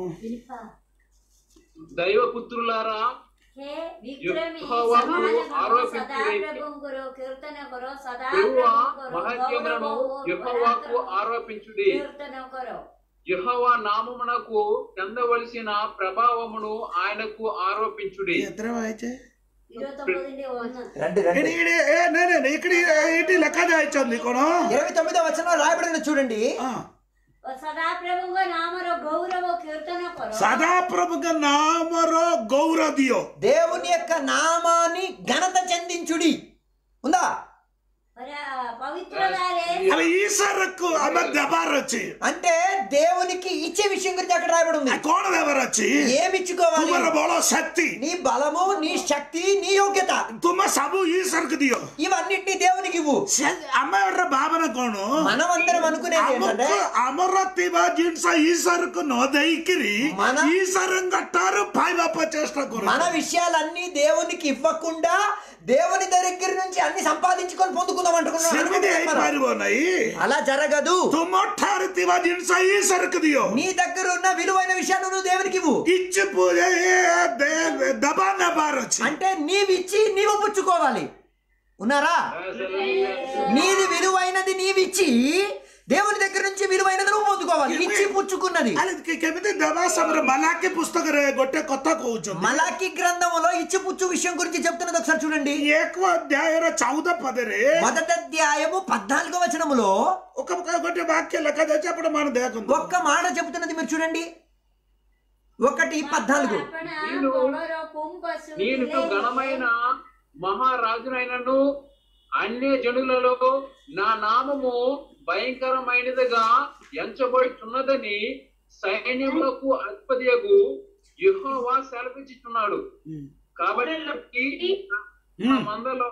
దైవపుత్రులారా ಹೇ ವಿಕ್ರಮಿ ಯೆಹೋವನು ಸಮಾನ ಕರೋ ಆರೋಪಿಸಿರಿ. ಸದಾ ಪ್ರಭುಂಗುರು ಕೀರ್ತನ ಕರೋ ಸದಾ ప్రభువ ಪ್ರಭುಂಗುರು మహత్యములను ಗೌರವವು యెహోవాకు ಪರಾಕ್ರಮವು ఆరోపించుడి కీర్తన కరో యెహోవా నామమునకు చెందవలసిన ప్రభావమును ఆయనకు ఆరోపించుడి ఎత్తర వాయిచే ఇరవై ಒಂದು రండి రండి ఇక్కడ ఇటు లెక్క దాయిచంది కొను ఇరవై తొమ్మిదో వచనం రాయబడిన చూడండి ಸದಾ ಪ್ರಭುಂಗ ನಾಮರ ಗೌರವ ಕೀರ್ತನ ಕರೋ సదాప్రభుగ నామరో గౌరదియో దేవుని యొక్క నామాన్ని ఘనత చెందించుడి ఉందా ಪರ- ಪವಿತ್ರದಾರೆ అవి ఈశ్వరకు ఆమె దెబారొచ్చి అంటే దేవునికి ఇచ్చే విషయం గురించి అక్కడ రాయబడి ఉంది ఆ కోణ దెబారొచ్చి ఏమి ఇచ్చుకోవాలి తుమర బోలో శక్తి నీ బలము నీ శక్తి నీ యోగ్యత తుమ సబు ఈశ్వరకు దియో ఇవన్నిటిని దేవునికి ఇవ్వు అమ్మ ఎవರ భావన కోణు మనం అందరం అనుకునేది ఏంటంటే ಅಮರ ತಿವ ಜಿನ್ಸ ಈಸರಕು ನೋದೈಕಿರಿ మన- ఈశ్వరం కట్టారు పై బాప చేష్ట మన విషయాలన్నీ దేవునికి ఇవ్వకుండా దేవుని దగ్గర నుంచి అన్ని సంపాదించుకొని పొందుకుందాం సెమిది అనుకుంటున్నాం మనం. అయిపారిపోనాయి అలా జరగదు తుమ్మొట్టారు తివ జిన్స ఈశ్వరకు దియో నీ దగ్గర ఉన్న విలువైన విషయాలు నువ్వు దేవునికి ఇవ్వు ఇచ్చి పూజ దబాన బారొచ్చి అంటే నీవిచ్చి నీవు పుచ్చుకోవాలి ఉన్నారా నీది విలువైనది నీవిచ్చి దేవుని దగ్గర నుంచి విలువైనది నువ్వు పొందుకోవాలి ఇచ్చి పుచ్చుకున్నది ಅಲ್ಲಿ ಕೆಮಿತಿ ದಬಾ ಸಮರ ಮಲಾಕಿ ಪುಸ್ತಕ ಗೊಟ್ಟೆ ಕೊತ್ತ ಕೂಚು మలాకి గ్రంథములో ఇచ్చి పుచ్చు విషయం గురించి చెప్తున్నది ఒకసారి చూడండి ఏకవ అధ్యాయర చౌద పదరే మొదటి అధ్యాయము పద్నాలుగో వచనములో ఒక గొట్టె వాక్య లెక్క తెచ్చి అప్పుడు మనం దేకుందాం ఒక్క మాట చెబుతున్నది మీరు చూడండి ఒకటి పద్నాలుగు ಅಪ್ಪಣ ನೀನು- ಕೊಳರೋ ಕುಂಪಸು నేను ಇಲೆ ఘనమైన మహారాజునైనను అన్య జనులలో నా నామము భయంకరమైనదిగా ఎంచబడుచున్నదని సైన్యములకు అధిపతియగు యెహోవా సెలవిచ్చుచున్నాడు కాబట్టి నా మందలో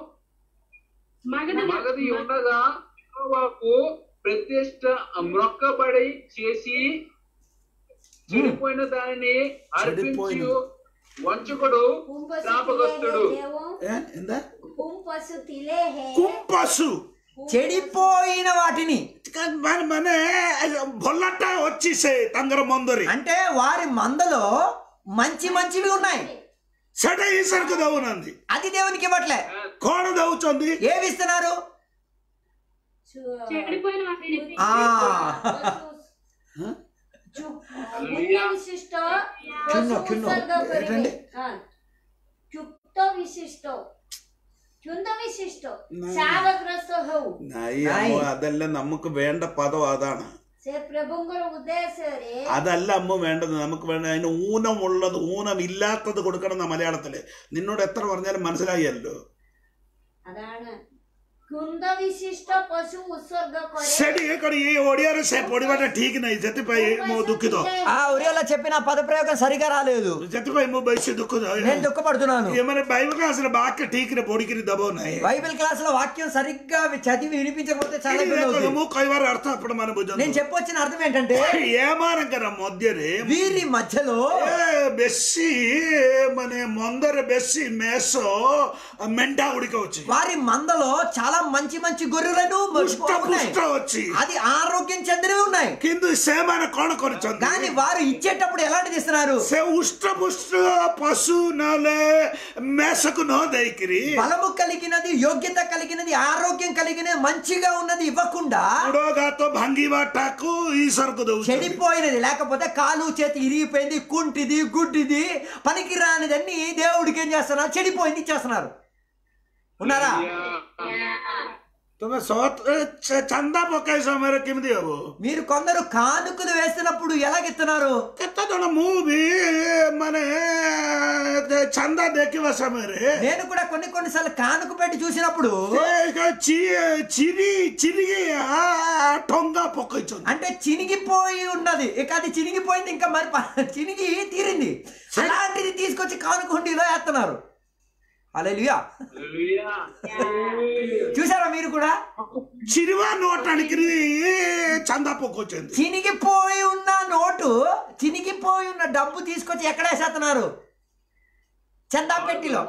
మగధ మగది ఉండగా యెహోవాకు ప్రతిష్ట మ్రొక్కబడి చేసి చెడిపోయిన దానిని అర్పించి చెడిపోయిన. వంచుకుడు ಕುಂಪಸು ಜ್ಞಾಪಕಸ್ಥುಡು ತಿಲೆ ದೇವು ಎಂದ ಕುಂಪಸು ತಿಲೆ ಹೇ కుంపసు చెడిపోయిన వాటిని మన మన బొల్లట వచ్చేసే తంగర మందరి అంటే వారి మందలో మంచి మంచివి ఉన్నాయి సెట ఈసరికి దవునంది అది దేవునికి ఇవ్వట్లే కోణ దవుచుంది ఏవి ఇస్తున్నారు చెడిపోయిన వాటిని ఆ ವಿಶಿಷ್ಟ చున్ను, చున్ను. ఏంటండి? ಚುಕ್ತ ವಿಶಿಷ್ಟ ಚುಂದ ವಿಶಿಷ್ಟ ಶಾಪಗ್ರಸ್ತ ಹೌ അയ്യോ അതെല്ലാം നമുക്ക് വേണ്ട പദം അതാണ് ಸೇ ಪ್ರಭುಂಗರ ಉದ್ದೇಶ ರೇ അതല്ല അമ്മ വേണ്ടത് നമുക്ക് വേണ്ട അതിന് ഊനമുള്ളത് ഊനമില്ലാത്തത് കൊടുക്കണം എന്ന മലയാളത്തില് നിന്നോട് എത്ര പറഞ്ഞാലും മനസ്സിലായല്ലോ ಅದಾನ ಕುಂದ ವಿಶಿಷ್ಟ ಪಶು ಉತ್ಸರ್ಗ ಕೊರೆ ସେଠି ଏକଡି ఈ ଓଡ଼ିଆରେ ସେ ପଢିବାଟା ଠିକ ନାହିଁ ସେଥିପାଇଁ ମୁଁ ଦୁଃଖିତ ఆ ఒరియోలో చెప్పిన పద ప్రయోగం సరిగా రాలేదు ସେଥିପାଇଁ ମୁଁ ବେଶୀ ଦୁଃଖିତ నేను దుఃఖపడుతున్నాను ଏମାନେ ବାଇబଲ କ୍ଲାସରେ ବାକ୍ୟ ଠିକରେ ପଢିକିରି ଦବ ନାହିଁ బైబిల్ క్లాస్ లో వాక్యం సరిగ్గా చదివి వినిపించకపోతే చాలా ଏଠି ఇబ్బంది ଦେଖନ୍ତୁ, అవుతుంది ମୁଁ କହିବାର ଅର୍ଥ ଆପଣ ମାନେ నేను ବୁଝନ୍ତୁ చెప్పొచ్చిన అర్థం ఏంటంటే ଏମାନଙ୍କର ମଧ୍ୟରେ వీరి మధ్యలో ଏ ବେଶୀ ମାନେ ମନ୍ଦରେ ବେଶୀ ମେଷ ମେଣ୍ଢା ଗୁଡ଼ିକ ଅଛି వారి మందలో చాలా మంచి మంచి గొర్రెలను ପୁଷ୍ଟ ఉన్నాయి ପୁଷ୍ଟ ଅଛି అది ఆరోగ్యం చెందినవి ఉన్నాయి କିନ୍ତୁ ସେମାନେ କଣ କରିଛନ୍ତି కానీ వారు ఇచ్చేటప్పుడు ఎలాంటిది ఇస్తున్నారు ସେ ଉଷ୍ଟ୍ରପୁଷ୍ଟ ପଶୁ ନହେଲେ ମେଷକୁ ନ ଦେଇକିରି బలము కలిగినది యోగ్యత కలిగినది ఆరోగ్యం కలిగినది మంచిగా ఉన్నది ఇవ్వకుండా ଗୋଡ ଗାତ ଭାଙ୍ଗିବାଟାକୁ ଈଶ୍ୱରକୁ ଦଉଛନ୍ତି చెడిపోయినది లేకపోతే కాలు చేతి ఇరిగిపోయింది కుంటిది గుడ్డిది పనికి రానిదన్నీ దేవుడికి ఏం చేస్తున్నారు చెడిపోయింది ఇచ్చేస్తున్నారు ఉన్నారా ତୁମେ ସତ ଏ, ଚ- ଚାନ୍ଦା ପକାଇ ସମୟରେ କେମିତି ହବ మీరు కొందరు కానుకలు వేస్తున్నప్పుడు ఎలాగెత్తున్నారు କେତେ ଜଣ ମୁଁ ବି ମାନେ ଏ, ଚାନ୍ଦା ଦେଖିବା ସମୟରେ నేను కూడా కొన్ని కొన్నిసార్లు కానుక పెట్టి చూసినప్పుడు ଏ, ଚି- ଚିରି ଚିରିକି ଆ, ଠଙ୍ଗା ପକେଇଛନ୍ତି అంటే చినిగిపోయి ఉన్నది ఇక అది చినిగిపోయింది ఇంకా మరి ప- చినిగి తీరింది అలాంటిది తీసుకొచ్చి కానుక హుండీలో వేస్తున్నారు అలెలుయా హల్లెలూయా. చూసారా మీరు కూడా చిరివా నోటానికి చందా పక్కొచ్చింది చినిగిపోయి ఉన్న నోటు చినిగిపోయి ఉన్న డబ్బు తీసుకొచ్చి ఎక్కడ వేసేస్తున్నారు చందా పెట్టిలో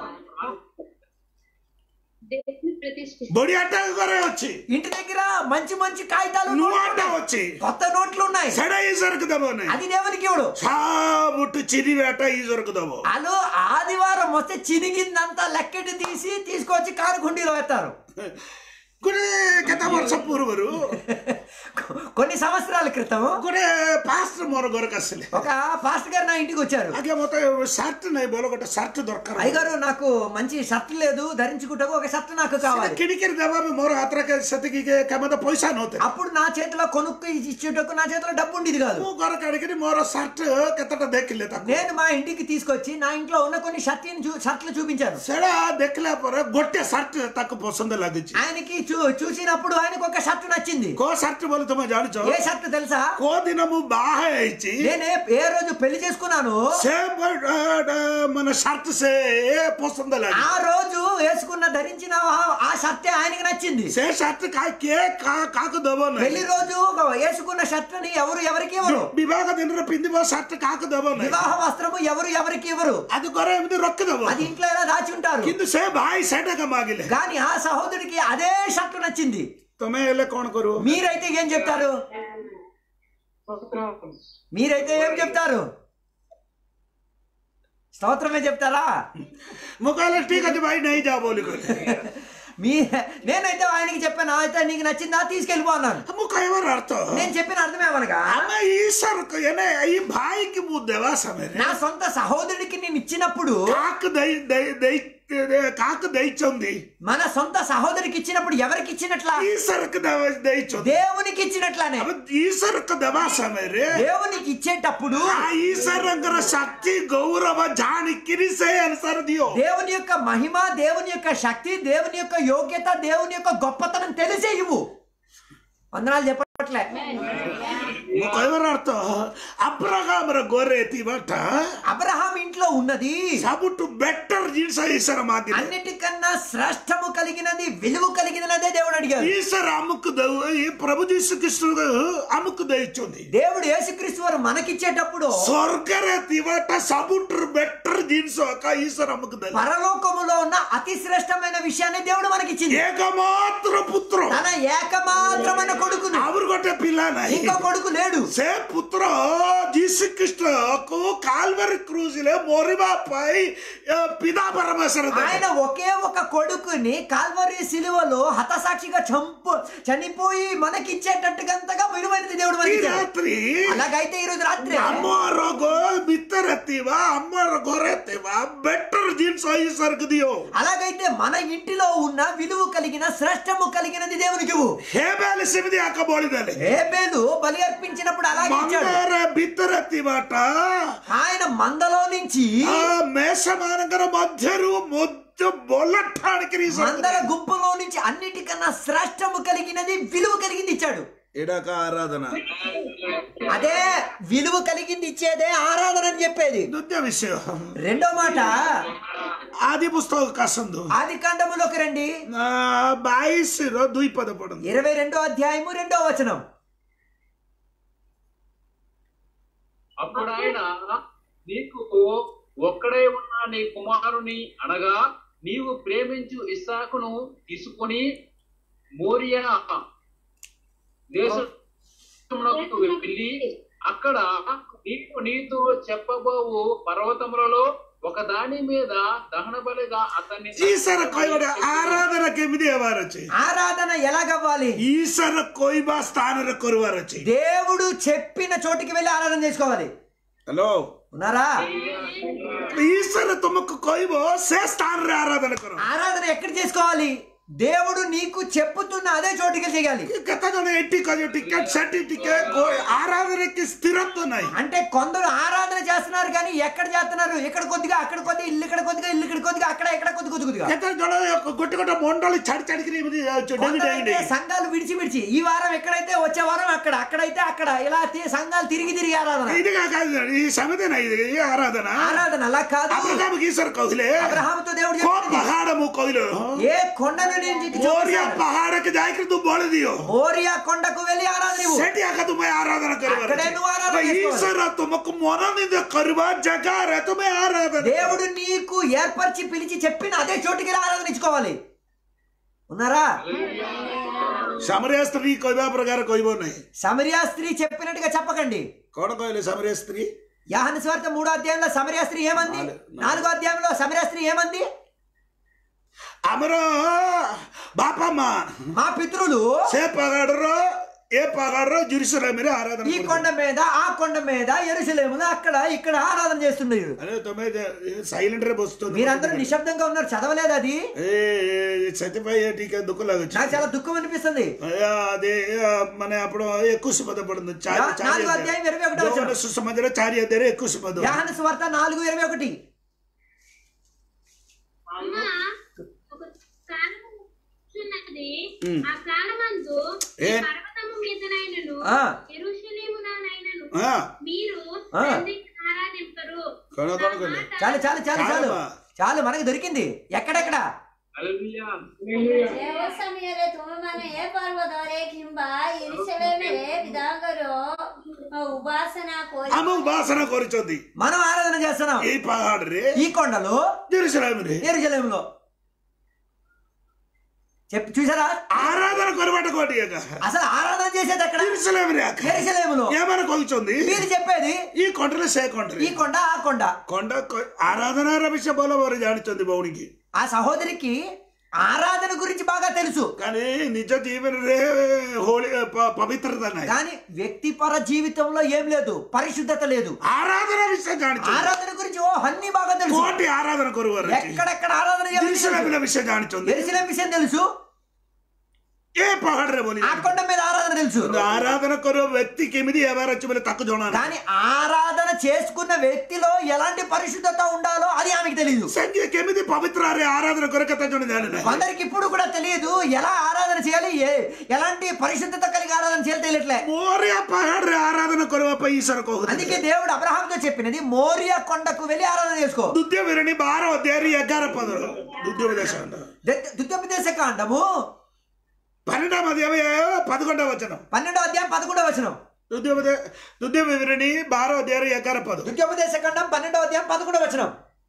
దేవుని ప్రతిష్ఠ బడియాట ଘରେ ଅଛି ఇంటి దగ్గర మంచి మంచి కాగితాలు ନୂଆ నోట్లు ଟା ఉన్నాయి. ଅଛି కొత్త నోట్లు ఉన్నాయి ସେଟା ఈశ్వరకు ଦେବ ନାହିଁ అది దేవునికి ఇవ్వడు ସବୁଠୁ ଚିରିବାଟା ఈశ్వరకు ଦେବ అలో ఆదివారం వస్తే చినిగిందంతా లెక్కెట్టి తీసి తీసుకొచ్చి కానుకుండీలో వేస్తారు ଗୋଟେ କେତେ ବର୍ଷ ପୂର୍ବରୁ కొన్ని సంవత్సరాల క్రితం ଗୋଟେ ପାଷ୍ଟ ମୋର ଘରକୁ ଆସିଲେ ఒక పాస్టర్ గారు నా ఇంటికి వచ్చారు ଆଜ୍ଞା ମତେ ସାର୍ଟ ନାହିଁ ଭଲ ଗୋଟେ ସାର୍ଟ ଦରକାର అయ్యగారు నాకు మంచి షర్ట్ లేదు ధరించుకుంటకు ఒక షర్ట్ నాకు కావాలి କିଣିକିରି ଦେବା ପାଇଁ ମୋର ହାତରେ କେ- ସେତିକି କେ- କେମିତି ପଇସା ନଥିଲା అప్పుడు నా చేతిలో కొనుక్కు ఇచ్చేటకు నా చేతిలో డబ్బు ఉండేది కాదు ମୁଁ ଘର କାଢିକିରି ମୋର ସାର୍ଟ କେତେଟା ଦେଖିଲେ ତାକୁ నేను మా ఇంటికి తీసుకొచ్చి నా ఇంట్లో ఉన్న కొన్ని షర్ట్ షర్ట్లు చూపించాను ସେଟା ଦେଖିଲା ପରେ ଗୋଟେ ସାର୍ଟ ତାକୁ ପସନ୍ଦ ଲାଗୁଛି ఆయనకి చూ చూసినప్పుడు ఆయనకు ఒక షర్ట్ నచ్చింది କୋଉ ସାର୍ଟ ବୋଲି ତମେ ଜାଣିଛ ఏ షర్ట్ తెలుసా କୋଉ ଦିନ ମୁଁ ବାହା ହେଇଛି నేనే ఏ రోజు పెళ్లి చేసుకున్నాను ସେ ବ- ଅ- ଅ- ମାନେ ସାର୍ଟ ସେ ପସନ୍ଦ ଲାଗେ ఆ రోజు వేసుకున్న ధరించిన ఆ- ఆ షర్టే ఆయనకి నచ్చింది ସେ ସାର୍ଟ କା- କିଏ କା- କାହାକୁ ଦେବ పెళ్లి ନାହିଁ రోజు వేసుకున్న షర్ట్ ని ఎవరు ఎవరికి ఇవ్వరు ବିବାହ ଦିନରେ ପିନ୍ଧିବ ସାର୍ଟ କାହାକୁ ଦେବ ନାହିଁ వివాహ వస్త్రము ఎవరు ఎవరికి ఇవ్వరు అది ଘରେ ଏମିତି ରଖିଦବ అది ఇంట్లో ఎలా దాచి ఉంటారు କିନ୍ତୁ ସେ ଭାଇ ସେଇଟାକୁ ମାଗିଲେ కానీ ఆ సహోదరుడికి అదే షర్ట్ నచ్చింది ତମେ ହେଲେ କଣ କରିବ మీరైతే ఏం చెప్తారు మీరైతే ఏం చెప్తారు స్తోత్రమే చెప్తారా ମୁଁ କହିଲେ ଠିକ ଅଛି ଭାଇ ନେଇ ଯାଅ ବୋଲି କହିଲେ మీ నేనైతే ఆయనకి చెప్పాను అయితే నీకు నచ్చిందా తీసుకెళ్ళిపో అన్నాను ମୁଁ କହିବାର ଅର୍ଥ నేను చెప్పిన అర్థమేమనగా ଆମେ ଈଶ୍ୱରକୁ ଏନେ ଏଇ ଭାଇକି ମୁଁ ଦେବା ସମୟରେ నా సొంత సహోదరుడికి నేను ఇచ్చినప్పుడు କାହାକୁ ଦେଇ ଦେଇ- ଦେଇ କାହାକୁ ଦେଇଛନ୍ତି మన సొంత సహోదరికి ఇచ్చినప్పుడు ఎవరికి ఇచ్చినట్లా ଈଶ୍ୱରକୁ ଦେବା- ଦେଇଛନ୍ତି దేవునికి ఇచ్చినట్లానే ଆମେ ଈଶ୍ୱରକୁ ଦେବା ସମୟରେ దేవునికి ఇచ్చేటప్పుడు ఆ ఈశ్వరంగర శక్తి గౌరవ జానికిరి సే అనుసార దియో దేవుని యొక్క మహిమ దేవుని యొక్క శక్తి దేవుని యొక్క యోగ్యత దేవుని యొక్క గొప్పతనం తెలిసే ఇవ్వు వందనాలు చెప్పట్లే ମୁଁ କହିବାର ଅର୍ଥ ଆବ୍ରାହାମର ଗୋରେ ଥିବାଟା అబ్రహాం ఇంట్లో ఉన్నది ସବୁଠୁ ବେଟର ଜିନିଷ ଈଶ୍ୱର ମାଗିଲେ అన్నిటికన్నా శ్రేష్టము కలిగినది విలువ కలిగినదే దేవుడు అడిగాడు ଈଶ୍ୱର ଆମକୁ ଦେଉ ଏଇ ପ୍ରଭୁ ଯୀଶୁ କୃଷ୍ଣ ଆମକୁ ଦେଇଛନ୍ତି దేవుడు యేసుక్రీస్తు వారు మనకిచ్చేటప్పుడు ସ୍ୱର୍ଗରେ ଥିବାଟା ସବୁଠୁ ବେଟର ଜିନିଷ ଏକା ଈଶ୍ୱର ଆମକୁ ଦେଲେ పరలోకములో ఉన్న అతి శ్రేష్టమైన విషయాన్ని దేవుడు మనకిచ్చింది ଏକମାତ୍ର ପୁତ୍ର తన ఏకమాత్రమైన కొడుకును ଆହୁରି ଗୋଟେ ପିଲା ନାହିଁ ఇంకో కొడుకు లేడు ସେ ପୁତ୍ର ଯୀଶୁ ଖ୍ରୀଷ୍ଟକୁ କାଲବାରୀ କ୍ରୁଜରେ ମରିବା ପାଇଁ ଏ, ପିତା ପରମେଶ୍ୱର ଦେଲେ। ఆయన ఒకే ఒక కొడుకుని కాల్వరి సిలువలో హతసాక్షిగా చంపు చనిపోయి మనకిచ్చేటట్టుగంతగా విలువైనది దేవుడు ఈ మనకి ରାତ୍ରି అలాగైతే ఈ రోజు రాత్రి ଆମର ଘ- ଭିତରେ ଥିବା ଆମର ଘରେ ଥିବା ବେଟର ଜିନିଷ ଈଶ୍ୱରକୁ ଦିଅ అలాగైతే మన ఇంటిలో ఉన్న విలువ కలిగిన శ్రేష్టము కలిగినది దేవునికి ఇవ్వు. ହେବେଲେ ସେମିତି ଆଗ ବଳିଦେଲେ హేబేలు బలి అర్పించినప్పుడు అలాగే ఇచ్చాడు ମନ୍ଦିର ଭିତରେ ଥିବାଟା ఆయన మందలో నుంచి ଆ ମେଷ ମାନଙ୍କର ମଧ୍ୟରୁ ମଧ୍ୟ ବଲ ଠାଣିକିରି మందల గుంపులో నుంచి అన్నిటికన్నా శ్రేష్టము కలిగినది విలువ కలిగింది ఇచ్చాడు ଏଇଟା ଆରାଧନା అదే విలువ కలిగింది ఇచ్చేదే ఆరాధన అని చెప్పేది ଦ୍ୱିତୀୟ ବିଷୟ రెండో మాట ଆଦି ପୁସ୍ତକ କାସନ୍ତୁ ఆది కాండములోకి రండి ବାଇଶର ଦୁଇ ପଦ ପଢନ୍ତୁ ఇరవై రెండో అధ్యాయము రెండో వచనం అప్పుడు ఆయన నీకు ఒక్కడే ఉన్న నీ కుమారుని అనగా నీవు ప్రేమించు ఇస్సాకును తీసుకొని మోరియా దేశమునకు వెళ్ళి అక్కడ నీకు నీతో చెప్పబోవు పర్వతములలో ఒక దాని మీద దహన బలిగా అతన్ని ଈଶ୍ୱର କହିବାଟା ଆରାଧନା କେମିତି ହେବାର ଅଛି ఆరాధన ఎలాగవ్వాలి ଈଶ୍ୱର କହିବା ସ୍ଥାନରେ କରିବାର ଅଛି దేవుడు చెప్పిన చోటికి వెళ్ళి ఆరాధన చేసుకోవాలి ହ୍ୟାଲୋ ఉన్నారా ଈଶ୍ୱର ତୁମକୁ କହିବ ସେ ସ୍ଥାନରେ ଆରାଧନା କର ఆరాధన ఎక్కడ చేసుకోవాలి దేవుడు నీకు చెప్పుతున్న అదే చోటుకి చేయాలి କେତେ ଜଣ ଏଠି କରିବେ ଟିକେ ସେଠି ଟିକେ ଗୋ- ఆరాధనకి స్థిరత్వం ନାହିଁ అంటే కొందరు ఆరాధన చేస్తున్నారు కానీ ఎక్కడ చేస్తున్నారు ఇక్కడ కొద్దిగా అక్కడ కొద్దిగా ఇల్లు ఇక్కడ కొద్దిగా ఇల్లు ఇక్కడ కొద్దిగా అక్కడ ఇక్కడ కొద్ది కొద్ది కొద్దిగా କେତେ ଜଣ ଗୋଟେ ଗୋଟେ ମଣ୍ଡଳୀ ଛାଡି ଛାଡିକିରି ଏମିତି ଯାଉଛୁ ଡେଲି కొందరైతే ଡେଲି సంఘాలు విడిచి విడిచి ఈ వారం ఎక్కడైతే వచ్చే వారం అక్కడ అక్కడైతే అక్కడ ఇలా తి- సంఘాలు తిరిగి తిరిగి ఆరాధన ఇది కాదు ఈ సమతే ନାହିଁ ఇది ఆరాధన ఆరాధన అలా కాదు అబ్రహాముకి ఈశ్వర କହିଲେ అబ్రహాముతో దేవుడు କୋ చెప్పింది ପାହାଡ ମୁଁ କହିଲ ఏ కొండను నేను నీకు ମୋରିଆ చూపిస్తాను. ପାହାଡಕ್ಕೆ ଯାଇକିରି ତୁ ବଳି ଦିଅ మోరియా కొండకు వెళ్ళి ఆరాధన ఇవ్వు. ସେଠି ଆଗ ତୁମେ ଆରାଧన କରିବାର అక్కడే ଅଛି। నువ్వు ఆరాధన ତ చేసుకోవాలి. ఈశ్వర ତୁମକୁ ମନୋନୀତ କରିବା ଜାଗାରେ ତୁମେ ଆରାଧన దేవుడు నీకు ఏర్పరిచి పిలిచి చెప్పిన అదే చోటుకి వెళ్ళి ఆరాధన ఇచ్చుకోవాలి ఉన్నారా ସାମରିଆ ସ୍ତ୍ରୀ କହିବା ପ୍ରକାର କହିବ ନାହିଁ సమరియా స్త్రీ చెప్పినట్టుగా చెప్పకండి କଣ କହିଲେ ସାମରିଆ ସ୍ତ୍ରୀ యాహన స్వార్థ మూడో అధ్యాయంలో సమరియా స్త్రీ ఏమంది నాలుగు. నాలుగో అధ్యాయంలో సమరియా స్త్రీ ఏమంది ଆମର ବାପା ମା మా పితృలు ସେ ପାହାଡର ଏ ପାହାଡର ଜେରୁସଲେମରେ ଆରାଧନା ఈ କରୁଥିଲେ। కొండ మీద ఆ కొండ మీద ఎరుసలేములో అక్కడ ఇక్కడ ఆరాధన చేస్తున్నారు అరే ତମେ ସାଇଲେଣ୍ଟ ରେ ବସୁଛ మీరందరూ నిశ్శబ్దంగా ఉన్నారు చదవలేదు అది ଏ ସେଥିପାଇଁ ଏ ଟିକେ ଦୁଃଖ ଲାଗୁଛି నాకు చాలా దుఃఖం అనిపిస్తుంది ଏ, అదే ఆ, ମାନେ ଆପଣ ଏକୋଇଶ ପଦ ପଢନ୍ତୁ ଚାରି నా- ଚାରି నాలుగో ଅଧ୍ୟାୟ। అధ్యాయం ఇరవై ఒకటో ଯୋଉମାନେ వచనం. ସୁସମାଜରେ ଚାରି ଅଧ୍ୟାୟରେ ଏକୋଇଶ ପଦ యాహన స్వార్థ నాలుగు ఇరవై ఒకటి అమ్మా ఒక స్థానము ఉన్నది ఉమ్. ఆ స్థానమందు ఈ ఏ- పర్వతము మీదనైనను ఆ. యెరూషలేముననైనను ఆ, మీరు ఆ. తండ్రికి ఆరాధింపరు కణ కణ కణ చాలు చాలు చాలు చాలు చాలమ్మా. చాలు మనకి దొరికింది ఎక్కడెక్కడ హల్లెలూయా ଯେଉଁ ସମୟରେ ତୁମେମାନେ ଏ ପର୍ବତରେ କିମ୍ବା ଇରିଶଲେମରେ ବିଧାଙ୍କର ଉପାସନା କରି ଆମେ ଉପାସନା କରୁଛନ୍ତି మనం ఆరాధన చేస్తున్నాం ଏଇ ପାହାଡରେ ఈ కొండలో ଜେରୁସଲେମରେ ఎరుసలేములో చెప్పి చూసారా ଆରାଧନା କରିବାଟା କୋଉଠି ଏକା అసలు ఆరాధన చేసేది ఎక్కడ ଜେରୁସଲେମରେ ଏକା ఎరుసలేములో ଏମାନେ କହୁଛନ୍ତି మీరు చెప్పేది ఈ కొండରେ ସେ ఈ కొండରେ కొండ ఆ కొండ కొండ କ- ଆରାଧନାର ବିଷୟ ଭଲ ଭାବରେ ଜାଣିଛନ୍ତି ଭଉଣୀକି ఆ సహోదరికి ఆరాధన గురించి బాగా తెలుసు కానీ నిజ జీవନରେ హోళీ ప- పవిత్రత ନାହିଁ కానీ వ్యక్తిపర జీవితంలో ఏం లేదు పరిశుద్ధత లేదు ఆరాధన విషయం ଜାଣିଛନ୍ତି ఆరాధన గురించి ఓ అన్ని బాగా తెలుసు కోటి ఆరాధన କରିବାର ଅଛି ఎక్కడెక్కడ ఆరాధన చేయాలో తెలుసు. ଜେରୁସଲେମର ବିଷୟ ଜାଣିଛନ୍ତି ఎరుసలేం విషయం తెలుసు ଏ ପାହାଡରେ ବୋଲି ఆ కొండ మీద ఆరాధన తెలుసు କିନ୍ତୁ ఆరాధన କରିବା ବ୍ୟକ୍ତି କେମିତି ହେବାର ଅଛି ବୋଲି ତାକୁ ଜଣା ନାହିଁ కానీ ఆరాధన చేసుకున్న వ్యక్తిలో ఎలాంటి పరిశుద్ధత ఉండాలో అది ఆమెకు తెలియదు ସେ କେମିତି ପବିତ୍ରରେ ఆరాధన କରେ କେତେ ଜଣ ଜାଣିନାହିଁ కొందరికి ఇప్పుడు కూడా తెలియదు ఎలా ఆరాధన చేయాలి ఏ- ఎలాంటి పరిశుద్ధత కలిగి ఆరాధన చేయాలి తెలియట్లే ମୋରିଆ ପାହାଡରେ ఆరాధన କରିବା ପାଇଁ ଈଶ୍ୱର କହୁଥିଲେ అందుకే దేవుడు అబ్రహాంతో చెప్పినది మోరియా కొండకు వెళ్ళి ఆరాధన చేసుకో ଦ୍ୱିତୀୟ ବିରଣୀ ବାର ଅଧ୍ୟାୟରେ ଏଗାର ପଦ ଦ୍ୱିତୀୟ ఉపదేశ దుత్యోపదేశ కాండము పన్నెండాం అధ్యాయ పదకొండవ వచనం పన్నెండో అధ్యాయం పదకొండవ వచనం ద్వితీయ ఉపదే- ద్వితీయ వివరణి బారో అధ్యాయ ఎగార పద దుత్యోపదేశ కాండం పన్నెండో అధ్యాయం పదకొండవ వచనం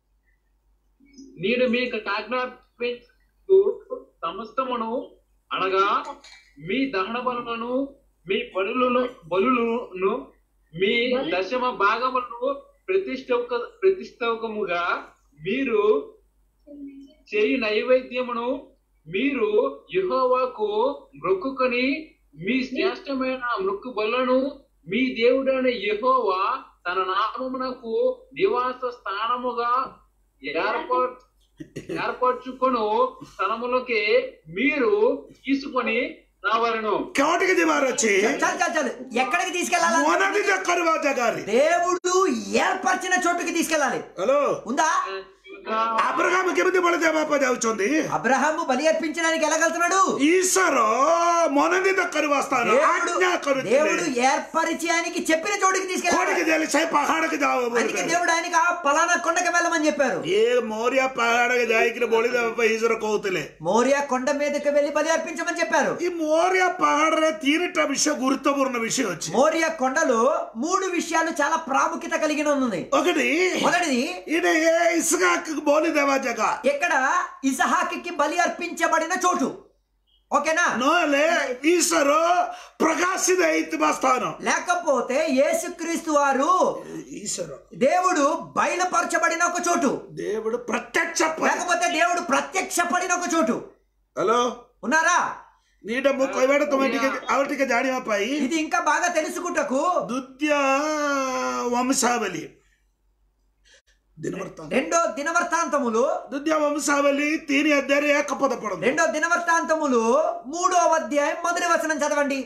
నేను మీకు ఆజ్ఞాపించు సమస్తమును అనగా మీ దహన బలులను మీ బలులను బలులను మీ దశమ భాగములను ప్రతిష్టౌక ప్రతిష్టౌకముగా మీరు చేయి నైవేద్యమును మీరు యెహోవాకు మొక్కుకొని మీ శ్రేష్టమైన మొక్కు బలను మీ దేవుడైన యెహోవా తన నామమునకు నివాస స్థానముగా ఏర్పాటు ఏర్పరచుకొను స్థలములకి మీరు తీసుకొని రావాలను కేవటికి ଯିବାର ଅଛି చాలు చాలు చాలు ఎక్కడికి తీసుకెళ్ళాలి మొదటి କରିବା ଜାଗାରେ దేవుడు ఏర్పరిచిన చోటుకి తీసుకెళ్ళాలి హలో ఉందా ଆବ୍ରାହାମ କେମିତି ବଳି ଦେବା ପାଇଁ ଯାଉଛନ୍ତି అబ్రహాము బలి అర్పించడానికి ఎలాగలుగుతున్నాడు ଈଶ୍ୱର ମନୋନୀତ କରିବା ସ୍ଥାନ ଆଜ୍ଞା దేవుడు దేవుడు କରୁଥିଲେ ఏర్పరిచయానికి చెప్పిన చోటుకి తీసుకెళ్ళాలి କୋଉଠିକି ଯାଇ ସେ ପାହାଡକୁ ଯାଅ అందుకే దేవుడు ఆయనకి ఆ పలానా కొండకి వెళ్ళమని చెప్పారు ଏ ମୋରିଆ ପାହାଡକୁ ଯାଇକିରି ବଳି ଦେବା ପାଇଁ ଈଶ୍ୱର କହୁଥିଲେ మోరియా కొండ మీదకి వెళ్ళి బలి అర్పించమని చెప్పారు ఈ ମୋରିଆ ପାହାଡରେ ତିନିଟା ବିଷୟ ଗୁରୁତ୍ୱପୂର୍ଣ୍ଣ ବିଷୟ ଅଛି మోరియా కొండలో మూడు విషయాలు చాలా ప్రాముఖ్యత కలిగిన ఉంది ఒకటి మొదటిది ఇది ఇసుక బోలి దేవా ଜାଗା ఇక్కడ ఇసహాకి బలి అర్పించబడిన చోటు ఓకేనా ନହେଲେ ଈଶ୍ୱର ପ୍ରକାଶିତ ହେଇଥିବା ସ୍ଥାନ లేకపోతే యేసుక్రీస్తు వారు ଈଶ୍ୱର దేవుడు బయలుపరచబడిన ఒక చోటు దేవుడు ప్రత్యక్ష లేకపోతే దేవుడు ప్రత్యక్షపడిన ఒక చోటు ହ୍ୟାଲୋ ఉన్నారా నీట ମୁଁ କହିବାଟା ତମେ ଟିକେ ଆଉ ଟିକେ ଜାଣିବା ପାଇଁ ఇది ఇంకా బాగా తెలుసుకుంటకు ଦ୍ୱିତୀୟ ବଂଶାବଳୀ ದಿನವೃತ್ತಾಂತ రెండో దినవర్తాంతములు ದುದ್ಯ ವಂಶಾವಳಿ ತೀನಿ ಅಧ್ಯಾಯ ಏಕಪದ ಪಡೋದು రెండో దినవర్తాంతములు మూడో అధ్యాయం మొదటి వచనం చదవండి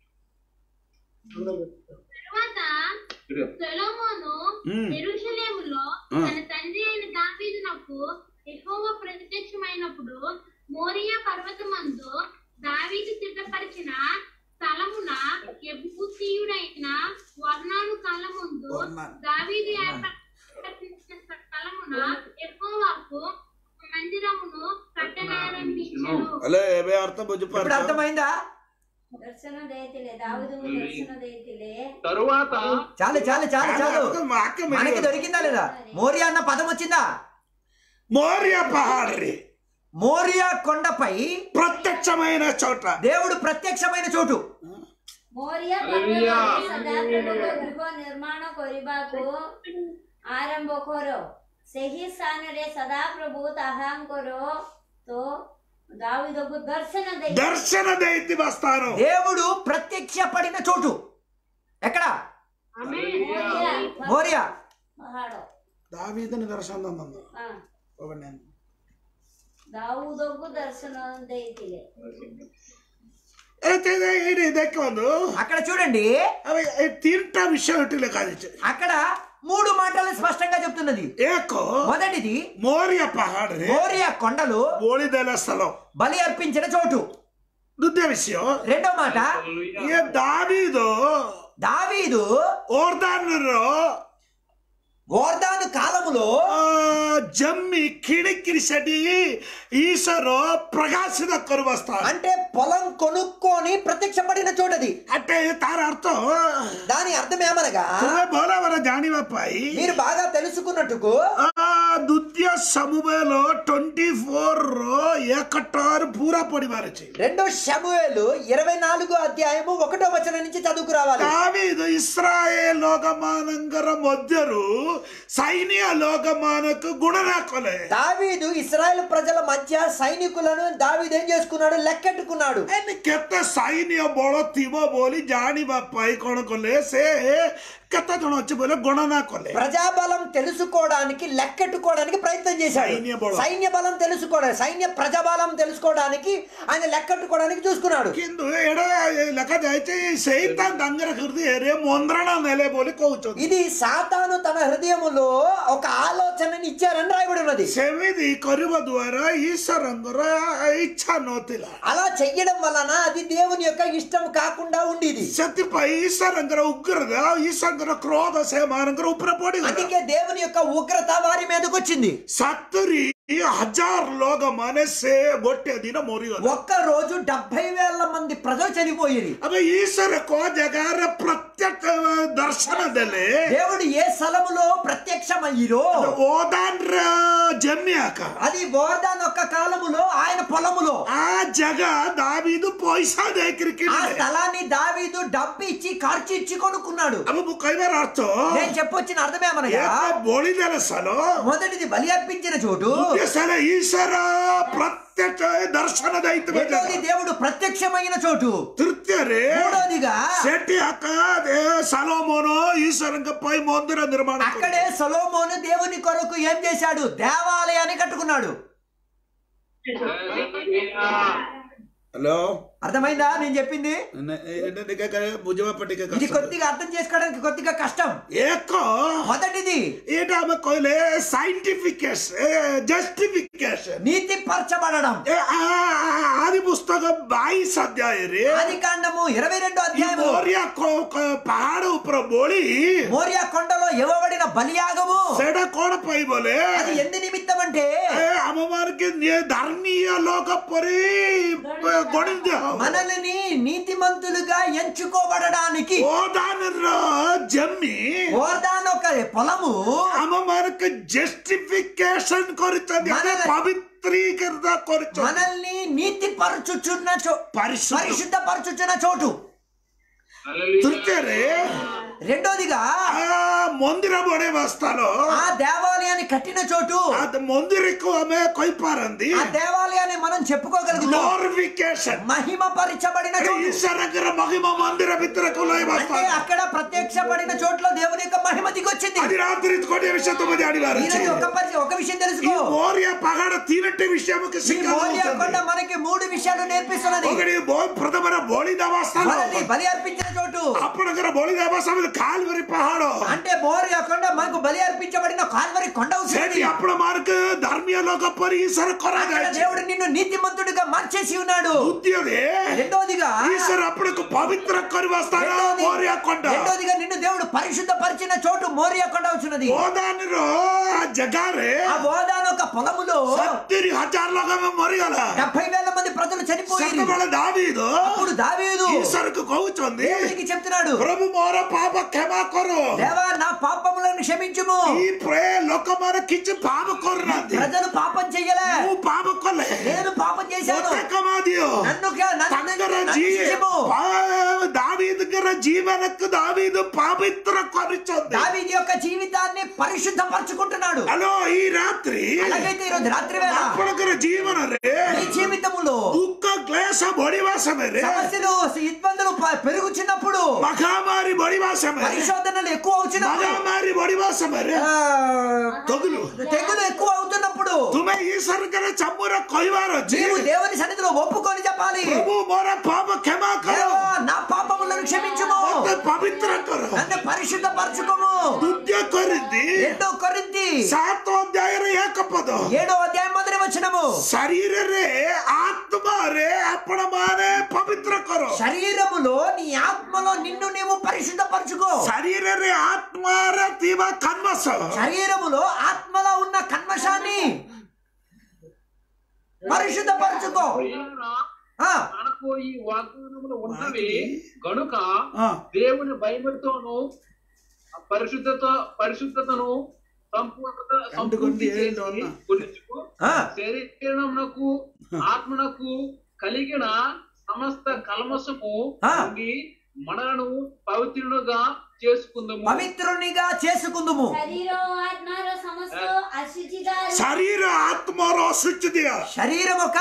తరువాత సొలొమోను మ్మ్. యెరూషలేములో ఆ. తన తండ్రి అయిన దావీదునకు యెహోవా ప్రత్యక్షమైనప్పుడు మోరియా పర్వతమందు దావీదు సిద్ధపరిచిన స్థలమున యెబూసీయుడైన వర్ణాను కళ్ళ ముందు వర్ణాను. దావీదు ఏర్పరిచిన స్థలమున యెహోవాకు మందిరమును కట్టనారంభించెను ಅಲ್ಲೇ ಏಬೇ ಅರ್ಥ ಬುಜ್ಜುಪಾರ ఇప్పుడు అర్థమైందా దర్శన దయతిలే దావిదు దర్శన దయతిలే తరువాత చాలు చాలు చాలు చాలు వాక్య మనకి దొరికిందా లేదా మోరియా అన్న పదం వచ్చిందా మోర్య పహాడ్రి మోరియా కొండపై ప్రత్యక్షమైన చోట దేవుడు ప్రత్యక్షమైన చోటు ମୋରିଆ ହାଲେଲୁୟା। ସଦାପ୍ରଭୁଙ୍କ ଗୃହ ନିର୍ମାଣ କରିବାକୁ ଆରମ୍ଭ କର ସେହି ସ୍ଥାନରେ ସଦାପ୍ରଭୁ ତାହାଙ୍କର ତ ଦାವಿଦକୁ ଦର୍ଶନ ଦେଇ దర్శన దైతి స్థానం దేవుడు ప్రత్యక్షపడిన చోటు ఎక్కడ ମୋରିଆ మోరియా ପାହାଡ଼ దావీదని దర్శనం తందను ହଁ నేను ଦାଉଦକୁ ଦର୍ଶନ ଦେଇଥିଲେ ಇದಕ್ಕೆ ಒಂದು అక్కడ చూడండి ಅವ ತೀರ್ಥ ವಿಷಯ ಇಟ್ಟಿಲ್ಲ ಕಾದಿಚ್ಚು అక్కడ మూడు మాటలు స్పష్టంగా చెప్తున్నది ಏಕೋ మొదటిది ಮೋರ್ಯ ಪಹಾಡ್ರಿ మోరియా కొండలు ಬೋಳಿದೆಲ ಸ್ಥಳ బలి అర్పించిన చోటు ದುದ್ಯ ವಿಷಯ రెండో మాట ಈ ದಾವೀದು దావీదు ಓರ್ದಾನರು ఓర్దాను కాలములో ಆ, ಜಮ್ಮಿ ಕಿಡಿಕಿರಿಸಡಿ ಈಶ್ವರ ಪ್ರಕಾಶಿತ ಕರುವ ಸ್ಥಾನ అంటే పొలం కొనుక్కొని ప్రత్యక్షపడిన చోటది అంటే తార అర్థ దాని అర్థం ఏమనగా ତୁମେ ଭଲ ଭାବରେ ଜାଣିବା ପାଇଁ మీరు బాగా తెలుసుకున్నట్టుకు ଆ, ଦ୍ୱିତୀୟ ସମୁବେଲ ଟ୍ୱେଣ୍ଟି ଫୋର ର ଏକଟାରୁ ପୁରା ପଢିବାର ଅଛି రెండో శమువేలు ఇరవై నాలుగో అధ్యాయము ఒకటో వచనం నుంచి చదువుకు రావాలి దావీదు ఇస్రాయేల్ లోకమానంగర మధ్యରୁ సైన్య లోకమానకు గుణన కొలే దావీదు ఇస్రాయేల్ ప్రజల మధ్య సైనికులను దావీదు ఏం చేసుకున్నాడు లెక్కెట్టుకున్నాడు ଏନି କେତେ ସୈନ୍ୟ ବଳ ଥିବ ବୋଲି ଜାଣିବା ପାଇଁ କଣ କଲେ ସେ କେତେ ଜଣ ଅଛି ବୋଲି ଗଣନା କଲେ ప్రజాబలం తెలుసుకోవడానికి లెక్కెట్టుకోవడానికి ప్రయత్నం చేశాడు సైన్య బలం. సైన్య బలం తెలుసుకోవడానికి సైన్య ప్రజాబలం తెలుసుకోవడానికి ఆయన లెక్కెట్టుకోవడానికి చూసుకున్నాడు କିନ୍ତୁ ଏଇଟା ଲେଖାଯାଇଛି ସେଇତା ତାଙ୍କର ହୃଦୟରେ ମନ୍ତ୍ରଣା ନେଲେ ବୋଲି କହୁଛନ୍ତି ఇది సాతాను తన హృదయములో ఒక ఆలోచనని ఇచ్చారని రాయబడి ఉన్నది ସେମିତି କରିବା ଦ୍ୱାରା ଈଶ୍ୱରଙ୍କର ଇଚ୍ଛା ନଥିଲା అలా చెయ్యడం వలన అది దేవుని యొక్క ఇష్టం కాకుండా ఉండేది ସେଥିପାଇଁ ଈଶ୍ୱରଙ୍କର ଉଗ୍ରത ଈଶ୍ୱରଙ୍କର କ୍ରୋଧ ସେମାନଙ୍କର ଉପରେ ପଡିଗଲା అందుకే దేవుని యొక్క ఉగ్రత వారి మీదకి వచ్చింది ସତୁରି ହଜାର ଲୋକମାନେ ସେ ଗୋଟେ ଦିନ ମରିଗଲେ ఒక్క రోజు డెబ్బై వేల మంది ప్రజలు చనిపోయేది ଏବେ ଈଶ୍ୱର କୋଉ ଜାଗାରେ ପ୍ରତ୍ୟକ୍ଷ ଦର୍ଶନ ଦେଲେ దేవుడు ఏ స్థలములో ప్రత్యక్షమయ్యిరో ఓదాన్ర జమ్యాక అది వోర్దాన్ ఒక్క కాలములో ఆయన పొలములో ఆ జగ దావీదు పైసా దేకిరి ఆ కిଣିଲେ స్థలాన్ని దావీదు డబ్బు ఇచ్చి ఖర్చు ఇచ్చి కొనుక్కున్నాడు అవి ମୁଁ କହିବାର ଅର୍ଥ నేను చెప్పొచ్చిన అర్థమేమనగా ଏକ ବଳିଦେల ସାଲ మొదటిది బలి అర్పించిన చోటు ଦେଶରେ ଈଶ୍ୱର ପ୍ରତ୍ୟକ୍ଷ ଦର୍ଶନ ଦେଇଥିବେ రెండోది ଜାଗା। దేవుడు ప్రత్యక్షమైన చోటు ତୃତୀୟରେ మూడోదిగా ସେଠି ଆକା ସାଲୋମନ ଈଶ୍ୱରଙ୍କ ପାଇଁ ମନ୍ଦିର ନିର୍ମାଣ କଲେ। అక్కడే సొలోమోను దేవుని కొరకు ఏం చేశాడు దేవాలయాన్ని కట్టుకున్నాడు హలో అర్థమైందా నేను చెప్పింది ବୁଝିବା ପାଇଁ ଟିକେ ఇది କଷ୍ଟ। కొద్దిగా అర్థం చేసుకోవడానికి కొద్దిగా కష్టం ଏକ మొదటిది ଏଇଟା ଆମେ କହିଲେ ସାଇଣ୍ଟିଫିକେସନ ଜଷ୍ଟିଫିକେସନ నీతి పరచబడడం ଆଦି ପୁସ୍ତକ ବାଇଶ ଅଧ୍ୟାୟରେ ఆది కాండము ఇరవై రెండో అధ్యాయము ମୋରିଆ କ- କ- ପାହାଡ ଉପରେ ବୋଳି మోరియా కొండలో ఇవ్వబడిన బలియాగము ସେଇଟା କଣ ପାଇଁ ବୋଲେ అది ఎందు నిమిత్తం అంటే ଏ ଆମମାନଙ୍କୁ ନି- ଧାର୍ମୀୟ ଲୋକ ପରି ଗଣି ଦିଆ ହବ మనల్ని నీతిమంతులుగా ఎంచుకోబడడానికి ఓదానର ଜମି ఓర్దాన్ ఒక పొలము ଆମମାନଙ୍କୁ ଜଷ୍ଟିଫିକେସନ କରିଛନ୍ତି ଆମେ మనల్ని- పవిత్రీకరణ କରିଛନ୍ତି మనల్ని నీతి పరచుచున్న చో- పరిశుద్ధ పరిశుద్ధ పరచుచున్న చోటు ତୃତୀୟରେ రెండోదిగా ఆ ମନ୍ଦିର ବଢେଇବା ସ୍ଥାନ ఆ దేవాలయాన్ని కట్టిన చోటు ఆ ମନ୍ଦିରକୁ ଆମେ କହିପାରନ୍ତି ఆ దేవాలయాన్ని మనం మనం చెప్పుకోగలుగుతాం గ్లోరిఫికేషన్ మహిమ పరచబడిన చోటు ఈశ్వరంగర మహిమ మందిర మిత్రకు అంటే అక్కడ ప్రత్యక్షపడిన చోట్ల దేవుని యొక్క మహిమ దిగొచ్చింది అది రాత్రి కొట్టే విషయం తొమ్మిది ఆడివారు ఈరోజు ఒక పరిచయం ఒక విషయం ఈ తెలుసుకో మోర్య పగడ తీనట్టి విషయముకి ఈ మోరియా కొండ సిగ్గు మనకి మూడు విషయాలు నేర్పిస్తున్నది ఒకటి బో- ప్రథమన బోళి దేవస్థానం మొదటి బలి అర్పించిన చోటు అప్పుడక్కడ బోళి దేవస్థానం కాల్వరి పహాడు అంటే మోరియా కొండ మనకు బలి అర్పించబడిన కాల్వరి కొండ సేటి అవుతుంది అప్పుడు మనకు ధర్మీయ లోక పరి ఈశ్వర అక్కడ కొరగా దేవుడు నిన్ను నీతిమంతుడిగా మార్చేసి ఉన్నాడు బుద్ధిది రెండోదిగా ఈశ్వర అప్పుడు పవిత్ర కొరి వస్తాడు రెండోది- మోర్య కొండ రెండోదిగా నిన్ను దేవుడు పరిశుద్ధ పరిచిన చోటు మోరియా కొండ అవుతున్నది ఓదానిలో ఆ జగారే ఆ బోధాన ఒక పొలములో సత్తిరి హజార్ లోక మొరిగల డెబ్బై వేల మంది ప్రజలు చనిపోయారు సత్తబల దావీదు అప్పుడు దావీదు ఈశ్వరకు కోవుచుంది దేవుడికి చెప్తున్నాడు ప్రభు మోర పాప క్షమా కొరు దేవా నా పాపములను క్షమించుము ఈ ప్రే లోక మనకిచ్చి పాప కొరునంది ప్రజలు పాపం చెయ్యలే నువ్వు పాప కొల్లే నేను పాపం చేశాను కమాదియో నన్ను నన్ను- ತಂಗರ నన్ను ಜೀ క్షమించుము. ಪಾ- దావీదుగర జీవనకు దావీదు పవిత్ర కొరిచొంది దావీదు యొక్క జీవితాన్ని పరిశుద్ధపరచుకుంటున్నాడు హలో ఈ రాత్రి అలాగైతే ఈరోజు రాత్రి వేళ అప్పటికర జీవన రే నీ జీవితములో దుఃఖ క్లేశ బొడివాసమే రే సమస్యలు ఇబ్బందులు ప- పెరుగుచున్నప్పుడు మహామారి బొడివాసమే రే పరిశోధనలు ఎక్కువ అవుతున్నప్పుడు మహామారి బొడివాసమే రే ఆ, తగులు తెగులు ఎక్కువ అవుతున్నప్పుడు తుమే ఈ సరుకర చమ్ముర కొయ్యవారు వచ్చి నీవు దేవుని సన్నిధిలో ఒప్పుకొని చెప్పాలి ప్రభు మోర పాప క్షమా కరు దేవా, నా పాపములను క్షమించుము ಮತ್ತೆ పవిత్ర కరు నన్ను పరిశుద్ధపరచుకోము దుద్య కొరింది రెండో కొరింతి ಸಾತು ಅಧ್ಯಾಯ ಏಕಪದ ఏడో అధ్యాయం మొదటి వచ్చినము ಶರೀರರೇ ಆತ್ಮರೇ ಅಪ್ಪಣ ಮಾನೆ ಪವಿತ್ರ ಕರೋ శరీరములో నీ ఆత్మలో నిన్ను నీవు పరిశుద్ధపరచుకో ಶರೀರರೇ ಆತ್ಮರ ತೀವ ಕನ್ವಸ శరీరములో ఆత్మలో ఉన్న కన్మషాన్ని పరిశుద్ధపరచుకో ఆ, మనకు ఈ వాగ్దానములు ఉన్నవి గనుక ఆ. దేవుని భయముతోను పరిశుద్ధత పరిశుద్ధతను సంపూర్ణత సంపూర్తి ఏంటో చేసి అన్న. కొలుచుకు ఆ, శరీరమునకు ఆత్మనకు కలిగిన సమస్త కల్మసము ఆ. నుండి మనలను పవిత్రులుగా చేసుకుందాము పవిత్రునిగా చేసుకుందుము శరీరం ఆత్మలో సమస్త అశుచిదారు ಶರೀರ ಆತ್ಮರ ಅಶುಚಿದೆಯ శరీరం ఒక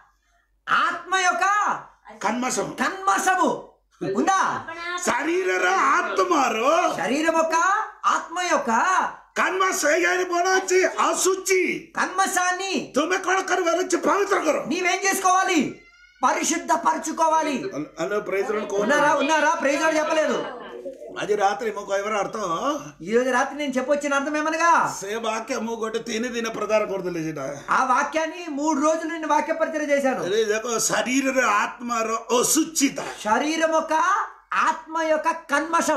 ఆత్మ యొక్క ಕನ್ಮಸ కన్మసము ఉందా ಶರೀರರ ಆತ್ಮರು శరీరం ఒక ఆత్మ యొక్క ಕನ್ಮಸ ಹೇಗೆ ಬೋನಾಚಿ ಅಶುಚಿ కన్మసాన్ని ತುಮೆ ಕೊಳಕರು ವರಚಿ ಪವಿತ್ರ ಕರು నీవేం చేసుకోవాలి పరిశుద్ధపరచుకోవాలి ಅಲ್ಲ ಪ್ರೈಸ್ ఉన్నారా ఉన్నారా ప్రైజ్ చెప్పలేదు అది రాత్రి ముగ్గు ఎవరు అర్థం ఈ రోజు రాత్రి నేను చెప్పొచ్చిన అర్థం ఏమనగా సే వాక్యము కొట్టి తిని దిన ప్రధాన కొడుతుంది ఆ వాక్యాన్ని మూడు రోజులు నేను వాక్య పరిచయం చేశాను శరీర ఆత్మర అశుచిత శరీరం ఒక ఆత్మ యొక్క కన్మషం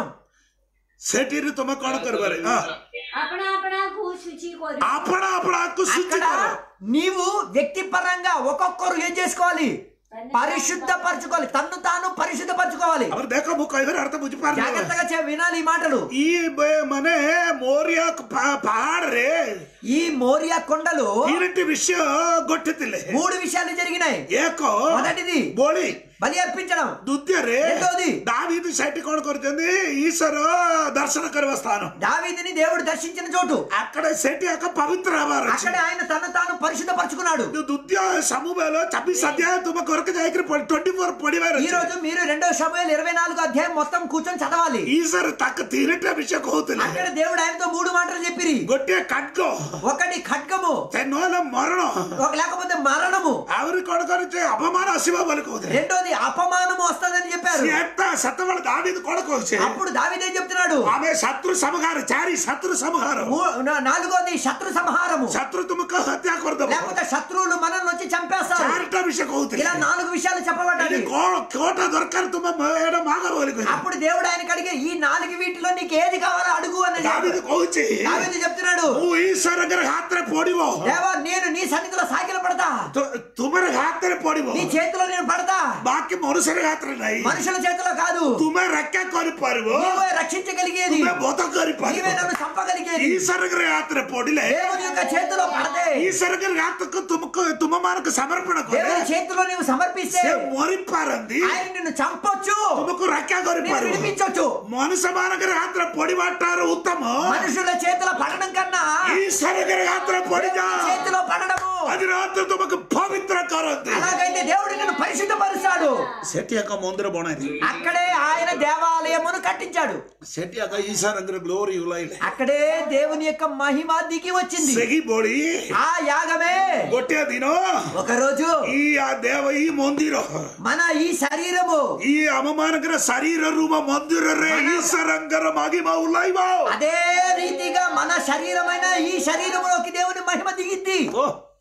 శరీర తుమ కొడ కరువారు అపణ అపణకు శుచి కోరి అప్పుడు అప్పుడు ఆకు శుచి అక్కడ నీవు వ్యక్తిపరంగా ఒక్కొక్కరు ఏం చేసుకోవాలి పరిశుద్ధపరచుకోవాలి తన్ను తాను పరిశుద్ధపరచుకోవాలి ಅವ್ರು ದೇಖ ಮುಖ ಇದ್ರೆ ಅರ್ಥ ಬುಜ್ಜಿಪಾರ జాగ్రత్తగా చే- వినాలి ఈ మాటలు ಈ ಬ- ಮನೆ ಮೋರಿಯ ಪಹಾಡ್ ರೇ ఈ మోరియా కొండలు ಈರಂಟಿ ವಿಷಯ ಗೊತ್ತಿತ್ತಿಲ್ಲ మూడు విషయాలు జరిగినాయి ಏಕೋ మొదటిది ಬೋಳಿ బలి అర్పించడం ದುದ್ಯರೇ రెండోది దావీదు శెట్టి కొడు కొడుతుంది ఈశ్వర దర్శన కరువ స్థానం దావీదిని దేవుడు దర్శించిన చోటు అక్కడ శెట్టి యొక్క పవిత్ర ఆవారు అక్కడ ఆయన తను తాను పరిశుద్ధపరచుకున్నాడు ದುದ್ಯ ಸಮೂಹలో చబ్బీస్ అధ్యాయం తుమ కొరకు జాయికి ట్వంటీ ఫోర్ పొడివారు ఈ రోజు మీరు రెండో సమయాలు ఇరవై నాలుగు అధ్యాయం మొత్తం కూర్చొని చదవాలి ఈశ్వర తక్క తీరట విషయ కోతులే అక్కడ దేవుడు ఆయనతో మూడు మాటలు చెప్పిరి గొట్టె ఖడ్గో ఒకటి ఖడ్గము తెన్నోల మరణం ఒక లేకపోతే మరణము ఆవిరి కొడుకొని అపమాన శివ బలుకోదు రెండోది అపమానము వస్తుందని చెప్పారు ఎంత సత్తవాళ్ళ దావీదు కొడుకు వచ్చి అప్పుడు దావీదే చెప్తున్నాడు ఆమె శత్రు సమహారం చారి శత్రు సమహారం మూ- నా- నాలుగోది శత్రు సంహారము శత్రు తుమక హత్య కొడదాం లేకపోతే శత్రువులు మనల్ని వచ్చి చంపేస్తారు చారిట విషయ కోతులే ఇలా నాలుగు విషయాలు చెప్పబడ్డాయి కోట దొరకరు తుమ మేడ మాగబోలికు అప్పుడు దేవుడు ఆయనకి అడిగే ఈ నాలుగు వీటిలో నీకు ఏది కావాలో అడుగు అని దావీదు కోచి దావీదు చెప్తున్నాడు నువ్వు ఈశ్వర హాత్ర పొడివో దేవా నేను నీ సన్నిధిలో సాగిల పడతా తుమర హాత్ర పొడివో నీ చేతిలో నేను పడతా బాకి మనుషుల హాత్ర నై మనుషుల చేతిలో కాదు తుమ రెక్క కొని పారివో నీవే రక్షించగలిగేది తుమ బొత కొని నీవే పారివో నన్ను చంపగలిగేది ఈశ్వర యాత్ర పొడిలే దేవుని యొక్క చేతిలో పడదే ಈಶ್ವರಗ ರಾತಕ್ಕೆ ತುಮಕ ತುಮ ಮಾನಕ ಸಮರ್ಪಣ దేవుని చేతిలో నీవు సమర్పిస్తే మొరిపారంది ఆయన నిన్ను చంపొచ్చు ತುಮಕು ರಕ್ಕ నిన్ను ಕೊರಿಪಾರು విడిపించొచ్చు ಮನುಷ್ಯ ಮಾನಕ ರಾತ್ರ ಪೊಡಿ ಮಾಡ್ತಾರ ಉತ್ತಮ మనుషుల చేతిలో పడడం కన్నా ಈಶ್ವರಗ ರಾತ್ರ ಪೊಡಿದ దేవుని చేతిలో పడడము అది రాత్రి ತುಮకు పవిత్ర କରନ୍ତି అలాగైతే దేవుడు నిన్ను పరిశుద్ధపరుస్తాడు ସେଠି ଏକ ମନ୍ଦିର ବନାଇଲେ అక్కడే ఆయన దేవాలయమును కట్టించాడు ସେଠି ଏକ ଈଶ୍ୱରଙ୍କର ଗ୍ଲୋରି ଓହ୍ଲାଇଲେ అక్కడే దేవుని యొక్క మహిమ దిగి వచ్చింది ସେହି ଭଳି ఆ యాగమే ଗୋଟିଏ ଦିନ ఒక రోజు ఈ ఆ దేవ ఈ ମନ୍ଦିର మన ఈ శరీరము ఈ ଆମମାନଙ୍କର ଶରୀର ରୂପ ମନ୍ଦିରରେ ଈଶ୍ୱରଙ୍କର ମହିମା ଓହ୍ଲାଇବ అదే రీతిగా మన శరీరమైన ఈ శరీరములోకి దేవుని మహిమ దిగింది ଓ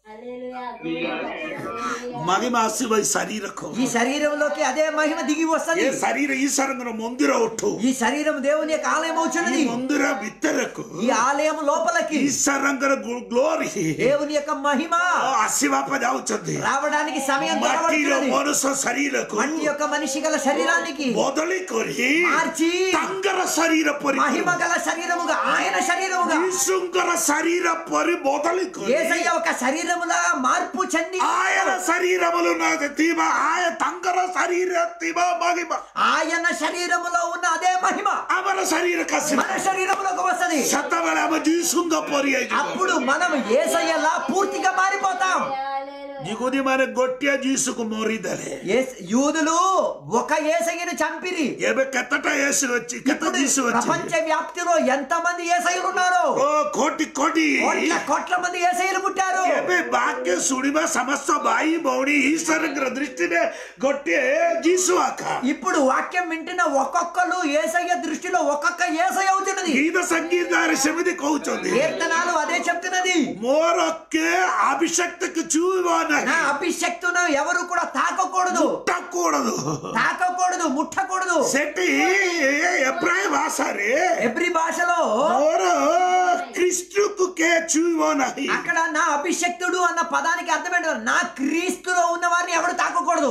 హల్లెలూయా ମହିମା ଆସିବ ଏଇ ଶରୀରକୁ ఈ శరీరంలోకి అదే మహిమ దిగి ଏ వస్తుంది ଶରୀର ଈଶ୍ୱରଙ୍କର ମନ୍ଦିର ଉଠୁ ఈ శరీరం దేవుని యొక్క ఆలయం ఈ అవుతున్నది ମନ୍ଦିର ଭିତରକୁ ఈ ఆలయం లోపలికి ଈଶ୍ୱରଙ୍କର ଗ୍ଲୋରି దేవుని యొక్క మహిమ ଆସିବା ପାଇଁ ଯାଉଛନ୍ତି రావడానికి సమయం ମାଟିର దొరకబడుతున్నది. ମନୁଷ୍ୟ ଶରୀରକୁ మట్టి యొక్క మనిషి గల శరీరానికి ବଦଳି କରି మార్చి ତାଙ୍କର ଶରୀର ପରି మహిమ గల శరీరముగా ఆయన శరీరముగా ଯୀଶୁଙ୍କର ଶରୀର ପରି ବଦଳି କରି ఏసయ్య ఒక శరీరములా మార్పు చెంది ఆయన శరీరములు ଥିବା ఆయ ତାଙ୍କର ଶରୀର ଥିବା మహిమ ఆయన శరీరములో ఉన్న అదే మహిమ ଆମର ଶରୀର କାଶିବ మన శరీరములోకి వస్తది ସେତେବେଳେ ଆମେ ଯୀଶୁଙ୍କ ପରି ହେଇଯିବ అప్పుడు మనం ఏసయ్యలా పూర్తిగా మారిపోతాం ଜିଗୁଦି ମାନେ ଗୋଟିଏ ଯୀଶୁକୁ ମରିଦେଲେ ఏస్- యూదులు ఒక ఏసయ్యను చంపిరి ଏବେ କେତେଟା యేసు ଅଛି କେତେ ఇప్పుడు ଯୀଶు ଅଛି ప్రపంచ వ్యాప్తిలో ఎంత మంది ఏసయ్యలు ఉన్నారు ଓ కోటి కోటి కోట్ల కోట్ల మంది ఏసయ్యలు పుట్టారు ଏବେ ବାକ୍ୟ ଶୁଣିବା ସମସ୍ତ ଭାଇ ଭଉଣୀ ଈଶ୍ୱରଙ୍କର ଦୃଷ୍ଟିରେ ଗୋଟିଏ ଯୀଶୁ ଆକା ఇప్పుడు వాక్యం వింటున్న ఒక్కొక్కరు ఏసయ్య దృష్టిలో ఒక్కొక్క ఏసయ్య అవుతున్నది ଗୀତ ସଙ୍ଗୀତରେ ସେମିତି କହୁଛନ୍ତି కీర్తనాలు అదే చెప్తున్నది ମୋର କେ అభిషక్తకు చూవ నా ନାହିଁ అభిషక్తును ఎవరు కూడా తాకకూడదు ముట్టకూడదు తాకకూడదు ముట్టకూడదు ସେଠି ଏବ୍ରାୟ ଭାଷାରେ ఎబ్రి భాషలో ମୋର ଖ୍ରୀଷ୍ଟକୁ କେ ଛୁଇବ ନାହିଁ అక్కడ నా అభిషక్తుడు అన్న పదానికి అర్థం ఏంటో నా క్రీస్తులో ఉన్న వారిని ఎవరు తాకకూడదు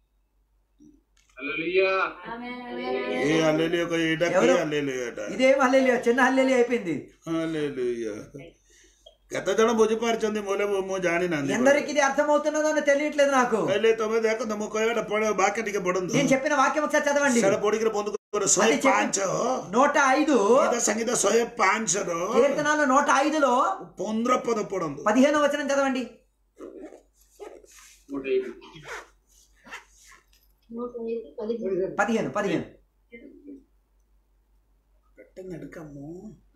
హల్లెలూయా ఏ హల్లెలూయా కో ଏଇଟା କି ఎవరు? ହallelujah ଟା ఇదేం హల్లెలూయా చిన్న హల్లెలూయా అయిపోయింది hallelujah କେତେ ଜଣ ବୁଝିପାରୁଛନ୍ତି ବୋଲେ ମୁଁ ମୁଁ ଜାଣିନାହାନ୍ତି ఎందరికి ఇది అర్థమవుతున్నదో అని తెలియట్లేదు నాకు ହେଲେ ତମେ ଦେଖନ୍ତୁ ମୁଁ କହିବାଟା ପଢ ବାକ୍ୟ ଟିକେ ପଢନ୍ତୁ నేను చెప్పిన వాక్యం ఒకసారి చదవండి ସେଟା ପଢିକିରି ବନ୍ଦ କର ଶହେ అది చెప్పి- ପାଞ୍ଚ నూట ఐదు ଗୀତ సంగୀత ଶହେ ପାଞ୍ଚର కీర్తనాలు నూట ఐదులో ପନ୍ଦର పଦ ପଢନ୍ତୁ పదిహేను వచనం చదవండి నూట ఐదు. పదిహేను పదిహేను నడకము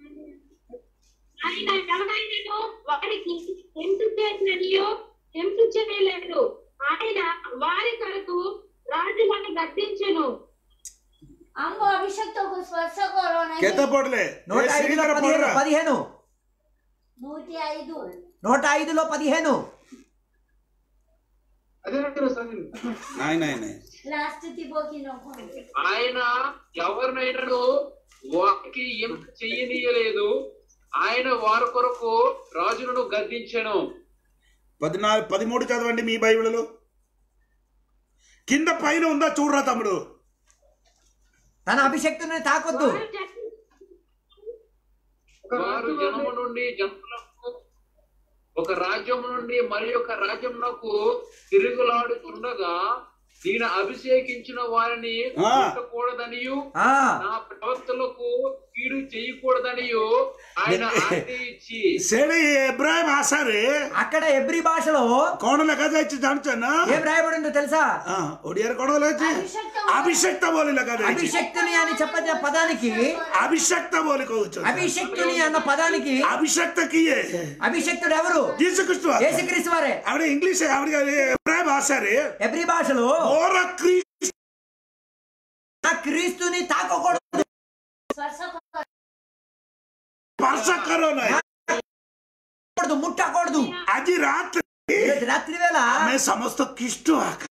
ఆయన ఎవరైనాను వారికి హింస చేసిననియో హింస చేయలేదు ఆయన వారి కొరకు రాజులను గద్దించెను हमको अभिषेक को स्पर्श करो नहीं କେତେ ପଢିଲେ నూట ଏ ఐదులో ଶ୍ରୀଧର పదిహేను ପଢିଲା పదిహేను नूറ്റി ఐదు నూట ఐదులో పదిహేను అదే అంటారు సంగతి. ନାଇଁ ନାଇଁ ନାଇଁ లాస్ట్ తిపోకి నొక్కు ఆయన ఎవరినైనాను వారికి ఎంపిక చెయ్యనీయలేదు ఆయన వారి కొరకు రాజులను గద్దించెను పద్నాలుగు పదిమూడు చదవండి మీ బైబిల్లో కింద పైన ఉందా చూడరా తమ్ముడు తన అభిషక్తుని తాకొద్దు వారు జనము నుండి జనములకు ఒక రాజ్యం నుండి మరి ఒక రాజ్యమునకు తిరుగులాడుచుండగా నేను అభిషేకించిన వారిని ఆ. ముట్టకూడదనియు ఆ నా ప్రవక్తలకు కీడు చేయకూడదనియు ఆయన ఆజ్ఞ ఇచ్చి ସେଠି ଏବ୍ରାହିମ ଭାଷାରେ అక్కడ ఎబ్రి భాషలో କଣ ଲେଖାଯାଇଛି ଜାଣିଛ ନା ఏం రాయబడిందో తెలుసా ହଁ, ଓଡ଼ିଆରେ କଣ ଲେଖାଯାଇଛି ଆଭିଷେକ୍ତ ବୋଲି ଲେଖାଯାଇଛି అభిషక్తుని అని చెప్పిన పదానికి ଆଭିଷେକ୍ତ ବୋଲି କହୁଛନ୍ତି అభిషక్తుని అన్న పదానికి ଆଭିଷେକ୍ତ କିଏ అభిషక్తుడు ఎవరు ଯୀଶୁ ଖ୍ରୀଷ୍ଟ యేసుక్రీస్తు వారే അവിടെ ଇଂଲିଶ അവിടെ ଏବ୍ରାହିମ ଭାଷାରେ ఎబ్రి భాషలో ମୋର ଖ୍ରୀଷ୍ଟ నా క్రీస్తుని తాకకూడదు స్పర్శ కरो ସ୍ପର୍ଶ କର ନାହିଁ ముట్టకూడదు ଆଜି ରାତି ఈరోజు రాత్రి వేళ ଆମେ ସମସ୍ତ ଖ୍ରୀଷ୍ଟ ଆକା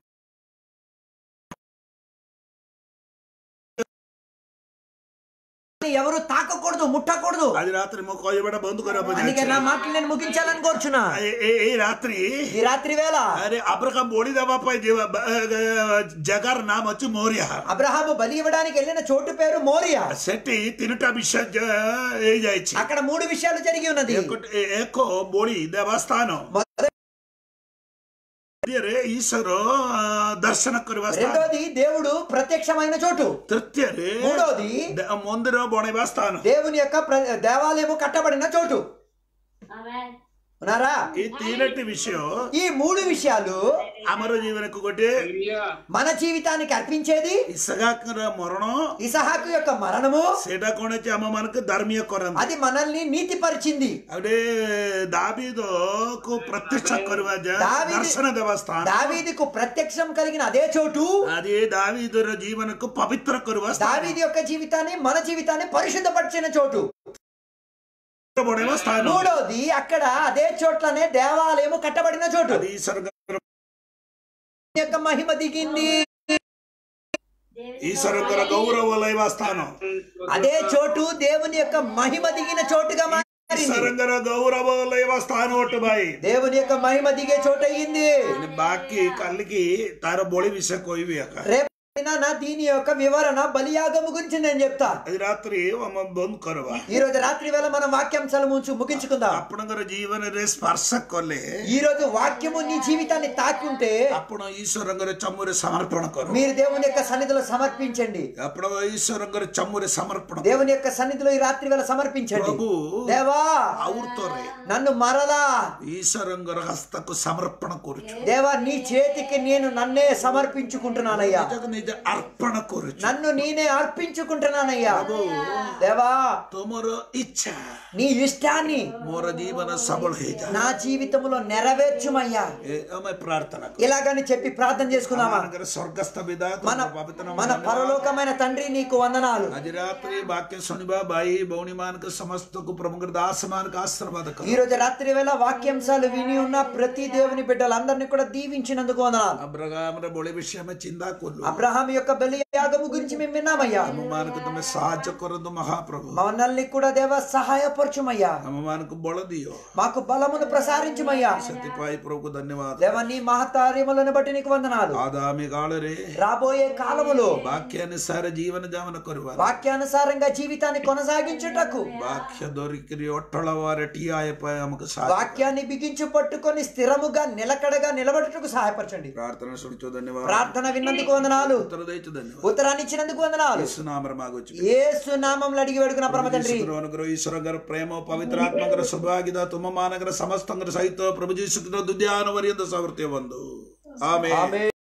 ఎవరు తాకకూడదు ముట్టకూడదు ଆଜି ରାତିରେ ମୁଁ କହିବାଟା ବନ୍ଦ କରିବା ପାଇଁ అందుకే నా ଯାଉଛି। మాటలు నేను ముగించాలని కోరుచున్నా ଏ- ଏ- ଏଇ ରାତ୍ରି ఈ రాత్రి వేళ ଆରେ ଆବ୍ରକାମ ବଳି ଦେବା ପାଇଁ ଯିବା ବ- ଏ- ଜାଗାର ନାମ ଅଛି ମୋରିଆ అబ్రహాము బలి ఇవ్వడానికి వెళ్ళిన చోటు పేరు మోరియా ସେଠି ତିନିଟା ବିଷୟ ଜ- ହେଇଯାଇଛି అక్కడ మూడు విషయాలు జరిగి ఉన్నది ଏକ- ଏ- ଏକ ବଳି ଦେବା ସ୍ଥାନ మొదటి- ଦ୍ୱିତୀୟରେ ଈଶ୍ୱର ଆ, ଦର୍ଶନ କରିବା ସ୍ଥାନ రెండోది దేవుడు ప్రత్యక్షమైన చోటు ତୃତୀୟରେ మూడోది ଦ- ମନ୍ଦିର ବନେଇବା ସ୍ଥାନ దేవుని యొక్క ప్ర- దేవాలయము కట్టబడిన చోటు ఆమేన్ ఉన్నారా ఈ తీనటి విషయం ఈ మూడు విషయాలు అమర జీవనకు ఒకటి Hallelujah. మన జీవితానికి అర్పించేది ఇసగాకర మరణం ఇసహాకు యొక్క మరణము సేటా కొనచి అమ్మ మనకు ధర్మీయ కొరంది అది మనల్ని నీతిపరిచింది അവിടെ ദാവീദോക്ക് പ്രത്യക്ഷ കരുവാജ దావీదు- దర్శన దేవస్థానం దావీదుకు ప్రత్యక్షం కలిగిన అదే చోటు అది దావీదుర జీవనకు పవిత్ర కరువ దావీది యొక్క జీవితాన్ని మన జీవితాన్ని పరిశుద్ధపరిచిన చోటు స్థానం మూడోది అక్కడ అదే చోట్లనే దేవాలయము కట్టబడిన చోటు అది స్వర్గ యొక్క మహిమ దిగింది ఈశ్వరంగర గౌరవ లైవ స్థానం అదే చోటు దేవుని యొక్క మహిమ దిగిన చోటుగా మారింది ఈశ్వరంగర గౌరవ లైవ స్థానం ఒట్టు బాయి దేవుని యొక్క మహిమ దిగే చోటు అయ్యింది బాకి కల్లికి తార బొళి విష కొయ్యి అక్క రేపు నా దీని యొక్క వివరణ బలియాగము గురించి నేను చెప్తా అది రాత్రి అమ్మ బంద్ కరువ ఈ రోజు రాత్రి వేళ మనం వాక్యాంశాల ముంచు ముగించుకుందాం అప్పుడంగర జీవన రే స్పర్శ కొల్లే ఈ రోజు వాక్యము నీ జీవితాన్ని తాకుంటే అప్పుడు ఈశ్వరంగర చమ్మురి సమర్పణ కొరు మీరు దేవుని యొక్క సన్నిధిలో సమర్పించండి అప్పుడు ఈశ్వరంగర చమ్మురి సమర్పణ దేవుని యొక్క సన్నిధిలో ఈ రాత్రి వేళ సమర్పించండి ప్రభు దేవా అవుతోరే నన్ను మరలా ఈశ్వరంగర హస్తకు సమర్పణ కొరుచు దేవా నీ చేతికి నేను నన్నే సమర్పించుకుంటున్నానయ్యా నిజకు నిజ అర్పణ కొరుచు నన్ను నేనే అర్పించుకుంటున్నానయ్యా దేవా తొమర ఇచ్చ నీ ఇష్టాన్ని మోర జీవన సబળ హేజ నా జీవితంలో నెరవేర్చుమయ్యా ఆమె ప్రార్థన ఇలాగని చెప్పి ప్రార్థన చేసుకుందామా మనగర స్వర్గస్థ పిత మన మన పరలోకమైన తండ్రి నీకు వందనాలు ଆଜି ରାତ୍ରି ବାକ୍ୟ ଶୁଣିବା ଭାଇ ଭଉଣୀ ମାନଙ୍କ ସମସ୍ତଙ୍କୁ ପ୍ରଭୁଙ୍କର ଦାସ ମାନଙ୍କୁ ఆశీర్వాద କର ఈ రోజు రాత్రి వేళ వాక్యాంశాలు విని ఉన్న ప్రతి దేవుని బిడ్డలందరినీ కూడా దీవించినందుకు వందనాలు అబ్రహామర బొళి విషయమే చిందా కొల్లు అబ్రహాం యొక్క బలి యాగము గురించి మేము విన్నామయ్యా ଆମମାନଙ୍କୁ ତମେ ସାହାଯ୍ୟ କରନ୍ତୁ ମହାପ୍ରଭୁ మనల్ని కూడా దేవ సహాయపరచుమయ్యా ଆମମାନଙ୍କୁ ବଳ ଦିଅ మాకు బలమును ప్రసారించుమయ్యా ସେଥିପାଇଁ ପ୍ରଭୁକୁ ଧନ୍ୟବାଦ దేవ నీ మహతార్యములను బట్టి నీకు వందనాలు ଆଗାମୀ କାଳରେ రాబోయే కాలములో ବାକ୍ୟାନୁସାର ଜୀବନ ଯାପନ କରିବା వాక్యానుసారంగా జీవితాన్ని కొనసాగించుటకు ବାକ୍ୟ ଧରିକିରି ଅଟଳ ଭାବରେ ଠିଆ ହେବା ପାଇଁ ଆମକୁ ସାହାଯ୍ୟ వాక్యాన్ని బిగించు పట్టుకొని స్థిరముగా నిలకడగా నిలబడుటకు సహాయపరచండి ପ୍ରାର୍ଥନା ଶୁଣିଛୁ ଧନ୍ୟବାଦ ప్రార్థన విన్నందుకు వందనాలు ଉତ୍ତର ଦେଇଛୁ ଧନ୍ୟବାଦ ఉత్తరాన్ని ఇచ్చినందుకు వందనాలు యేసు నామରେ మాగుଛୁ ఏసు నామంలో అడిగి వేడుకున్న పరమ తండ్రి ଈଶ୍ୱର ଅନୁଗ୍ରହ ଈଶ୍ୱରଙ୍କର ପ୍ରେମ ପବିତ୍ର ଆତ୍ମାଙ୍କର ସୌଭାଗ୍ୟତା ତୁମ ମାନଙ୍କର ସମସ୍ତଙ୍କର ସହିତ ପ୍ରଭୁ ଯୀଶୁଙ୍କର ଦୁଦ୍ୟାନ ପର୍ଯ୍ୟନ୍ତ ସମୃତ୍ତି ବନ୍ଧୁ ଆମେନ୍ ఆమేన్